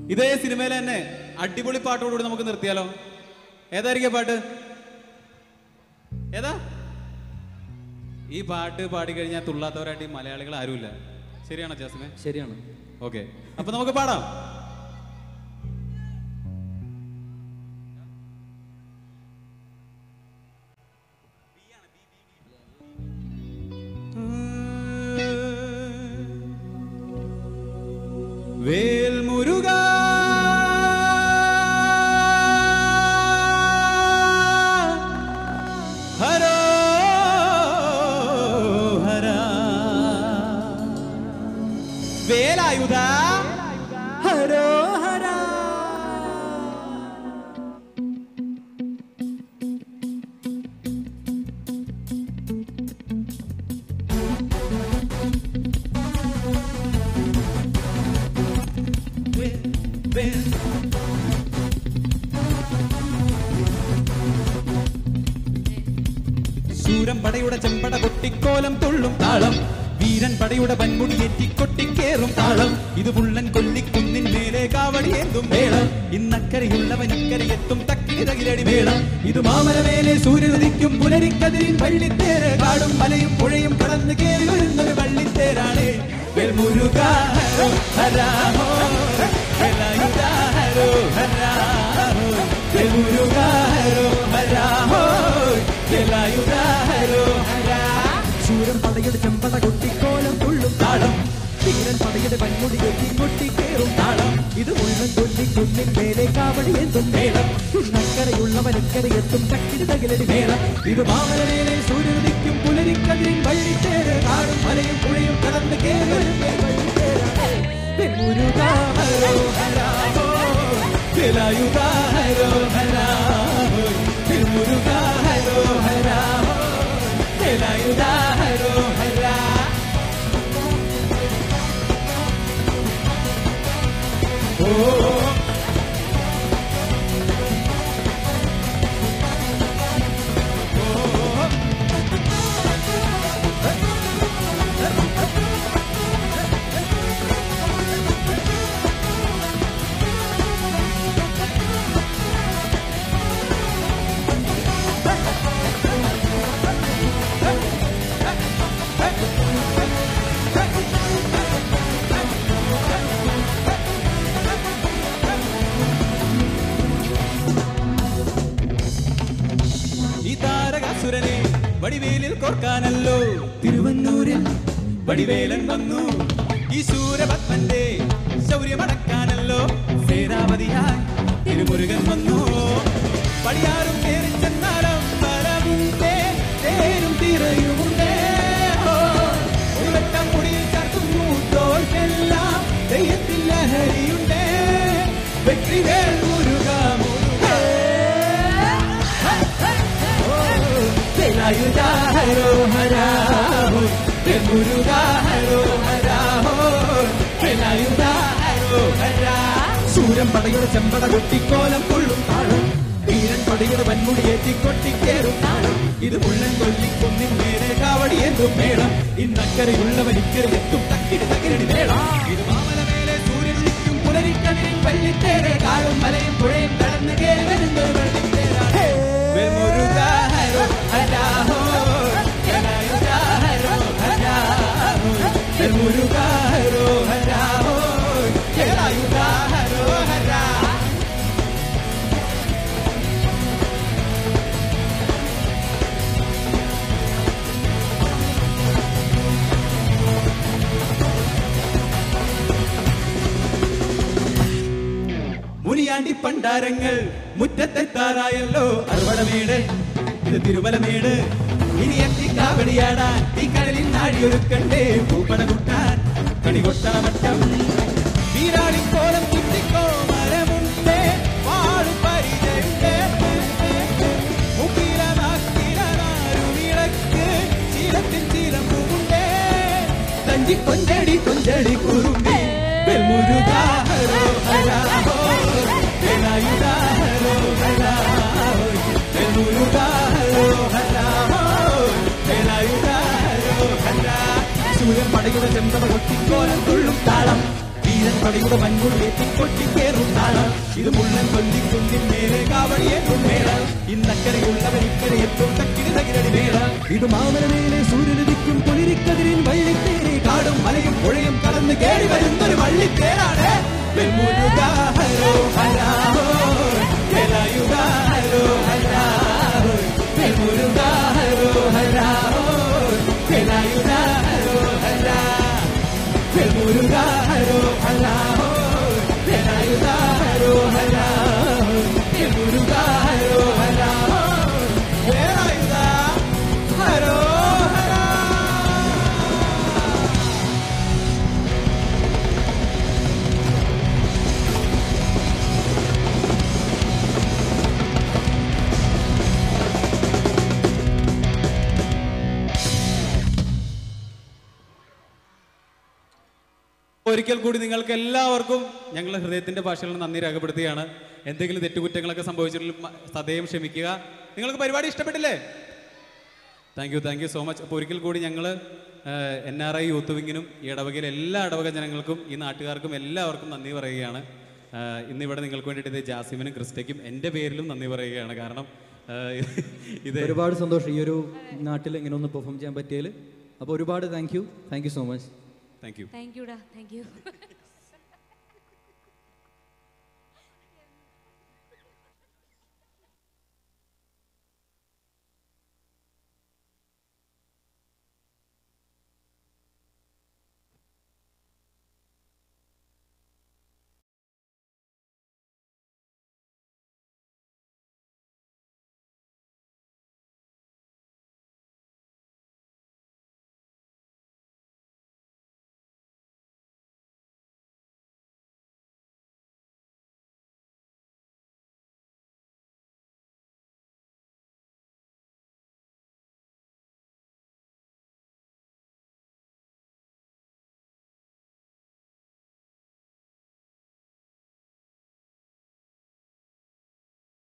ഇതേ സിനിമയിൽ തന്നെ അടിപൊളി പാട്ടോടുകൂടി നമുക്ക് നിർത്തിയാലോ ഏതായിരിക്കും പാട്ട് ഏതാ ഈ പാട്ട് പാടിക്കഴിഞ്ഞാൽ തുള്ളാത്തവരായിട്ട് ഈ മലയാളികൾ ആരുമില്ല ശരിയാണോ ജാസ്മേ ശരിയാണ് ഓക്കെ അപ്പൊ നമുക്ക് പാടാം വേൽമുരുക ഹരോ ഹര വേലായുധ ഹരോ ഹര ശൂരം പടയുടെ ചെമ്പട കൊട്ടിക്കോലം തുള്ളും താളം വീരൻ പടയുടെ വൻമുടി കൊട്ടിക്കേറും താളം ഇത് പുള്ളൻ കൊല്ലിക്കുന്നിൻ മേലെ കാവടിയേന്തും മേളം ഇന്നക്കരയുള്ളവൻ ഇക്കരയെത്തും തക്കിരകിലടി മേളം ഇത് മാമലമേലെ സൂര്യനുദിക്കും പുലരിക്കതിരിൻ വള്ളിത്തേര് കാടും മലയും പുഴയും കടന്ന് കേറി വരുന്നൊരു വള്ളിത്തേരാണ് വെൽമുരുക ഹരോ ഹരാഹോ വേലായുധ ഹരോ ഹരാഹോ വെൽമുരുക ഹരോ ഹരാഹോ വേലായുധ ഹരോ ഹരാ ശൂരൻ പടയുടെ ചെമ്പട കൊട്ടിക്കോലം തുള്ളും താളം വീരൻ പടയുടെ വൻമുടി കെട്ടി കൊട്ടിക്കേറും താളം ഇത് മുഴുവൻ കൊല്ലി കുന്നിൻ മേലെ കാവടി എന്തും മേളം നക്കരയുള്ളവൻ എത്തും തക്കിരി തകിലടി മേളം ഇത് മാമലമേലെ സൂര്യനുദിക്കും പുലരിക്കതിരിൻ വള്ളിത്തേര് കാടും മലയും പുഴയും കടന്ന് കേറി വരുന്ന വള്ളിത്തേരാണ് വെൺമുരുക ഹരോ ഹരാഹോ വേലായുധ ഹരോ ഹരാഹോ വെൺമുരുക ഹരോ ഹരാഹോ വേലായുധ ഹരോ ഹരാ ഓ ഈ താരകാസുരനെ വടിവേലിൽ കോർക്കാനല്ലോ തിരുവന്നൂരിൽ വടിവേലൻ വന്നു ഈ ശൂരപത്മന്റെ ശൗര്യമടക്കാനല്ലോ സേനാപതിയായി തിരുമുരുകൻ വന്നു പടിയാറും കേറി ചെന്നാലും മരമുണ്ടേ തേരും തിരയുമുണ്ടേ ഓ, ഒരു വെട്ടം മുടിയിൽ ചാർത്തുന്നു തോൽക്കെല്ലാം ദൈവത്തിൽ ലഹരിയുണ്ടേ വെற்றிവേൽ മുരുക മുരുക വേലായുധ ഹരോ ഹരാഹോ വെൺമുരുക ഹരോ ഹരാഹോ വേലായുധ ഹരോ ഹരാ ശൂരൻ പടയുടെ ചെമ്പട കൊട്ടിക്കോലം തുള്ളും താളം വീരൻ പടയുടെ വൻമുടി കൊട്ടിക്കേറും താളം ഇത് മുള്ളൻ കൊല്ലിക്കൊന്നിൻ മേലെ കാവടി എന്തും മേളം ഇന്നക്കരയുള്ളവൻ ഇക്കരയെത്തും തക്കിടി തകിരടി മേളം ഇത് മാമലമേലെ സൂര്യനുദിക്കും പുലരിക്കതിരിൻ വള്ളിത്തേരെ കാടും മലയും പുഴയും കടന്ന് കേറി വരുന്ന ഒരു വള്ളിത്തേരാണ് വെൺമുരുക ഹരോ ഹരാഹോ വേലായുധ ഹരോ ഹരാഹോ വെൺമുരുക ഹരോ ഹരാഹോ വേലായുധ ഹരോ ഹരാ മുനിയാണ്ടി പണ്ടാരങ്ങൾ മുറ്റത്തെത്താറായല്ലോ അറുപടമേട് ഇത് തിരുമലമേട് ഇനി എത്തിക്കാവടിയാടാൻ ഈ കടലിൽ നാടിയൊരുക്കണ്ടേ പൂപ്പട കുട്ടാൻ കണി കൊട്ടണമട്ടം വീരാളിക്കോലം കുത്തിക്കോ മരമുണ്ടേ വാളു പരിചയുണ്ടേ മുക്കിരനാക്കിരനാരുമിളക്ക് ചീലത്തിൻ ചീലമ്പുണ്ടേ തഞ്ചി കൊഞ്ചടി കൊഞ്ചടി കുറുമ്പി വെൽമുരുക ഹരോ ഹരാഹോ വേലായുധ ഹരോ ഹരാഹോ വെൽമുരുക ഹരോ ഹരാഹോ വേലായുധ ഹരോ ഹരാ ശൂരൻ പടയുടെ ചെമ്പട കൊട്ടിക്കോലം തുള്ളും താളം വീരൻ വീരൻ പടിയുടെ മൺകുളിയേറ്റി കൊട്ടിക്കേറും താളം ഇത് മുള്ളൻ കൊല്ലിക്കുന്നിൻ മേലെ കാവടിയേറ്റും മേള ഇന്നക്കരയുള്ളവർ ഇക്കരെ എത്തും തക്കിരി തകിരടി മേള ഇത് മാമലമേലെ സൂര്യനുദിക്കും പൊലിരിക്കതിരിൻ വള്ളിത്തേരെ കാടും മലയും പുഴയും കടന്ന് കേറി വരുന്നൊരു വള്ളിത്തേരാണ് വെൺമുരുക ഹരോ ഹരാഹോ വേലായുധ ഹരോ ഹരാഹോ വെൺമുരുക ഹരോ ഹരാഹോ വേലായുധ ഹരോ ഹരാ വെൺമുരുക ഹരോ ഹരാഹോ വേലായുധ ഹരോ ഹരാഹോ വെൺമുരുക ഹരോ ഹരാഹോ വേലായുധ ഹരോ ഹരാ ഒരിക്കൽ കൂടി നിങ്ങൾക്ക് എല്ലാവർക്കും ഞങ്ങളുടെ ഹൃദയത്തിന്റെ ഭാഷയിൽ നന്ദി രേഖപ്പെടുത്തുകയാണ് എന്തെങ്കിലും തെറ്റുകുറ്റങ്ങളൊക്കെ സംഭവിച്ചിട്ടുണ്ടെങ്കിൽ മ- സദയം ക്ഷമിക്കുക നിങ്ങൾക്ക് പരിപാടി ഇഷ്ടപ്പെട്ടില്ലേ thank you thank you so much അപ്പോൾ ഒരിക്കൽ കൂടി ഞങ്ങൾ എൻ ആർ ഐ യൂത്ത് വിങ്ങിനും ഈ ഇടവകയിലെ എല്ലാ ഇടവക ജനങ്ങൾക്കും ഈ നാട്ടുകാർക്കും എല്ലാവർക്കും നന്ദി പറയുകയാണ് ഏഹ് ഇന്നിവിടെ നിങ്ങൾക്ക് വേണ്ടിയിട്ട് ഇത് ജാസിമിനും ക്രിസ്റ്റയ്ക്കും എൻ്റെ പേരിലും നന്ദി പറയുകയാണ് കാരണം ഏഹ് ഇത് ഒരുപാട് സന്തോഷം ഈ ഒരു നാട്ടിൽ ഇങ്ങനെ ഒന്ന് പെർഫോം ചെയ്യാൻ പറ്റിയതിൽ അപ്പോൾ ഒരുപാട് thank you thank you so much thank you thank യുടാ താങ്ക് യു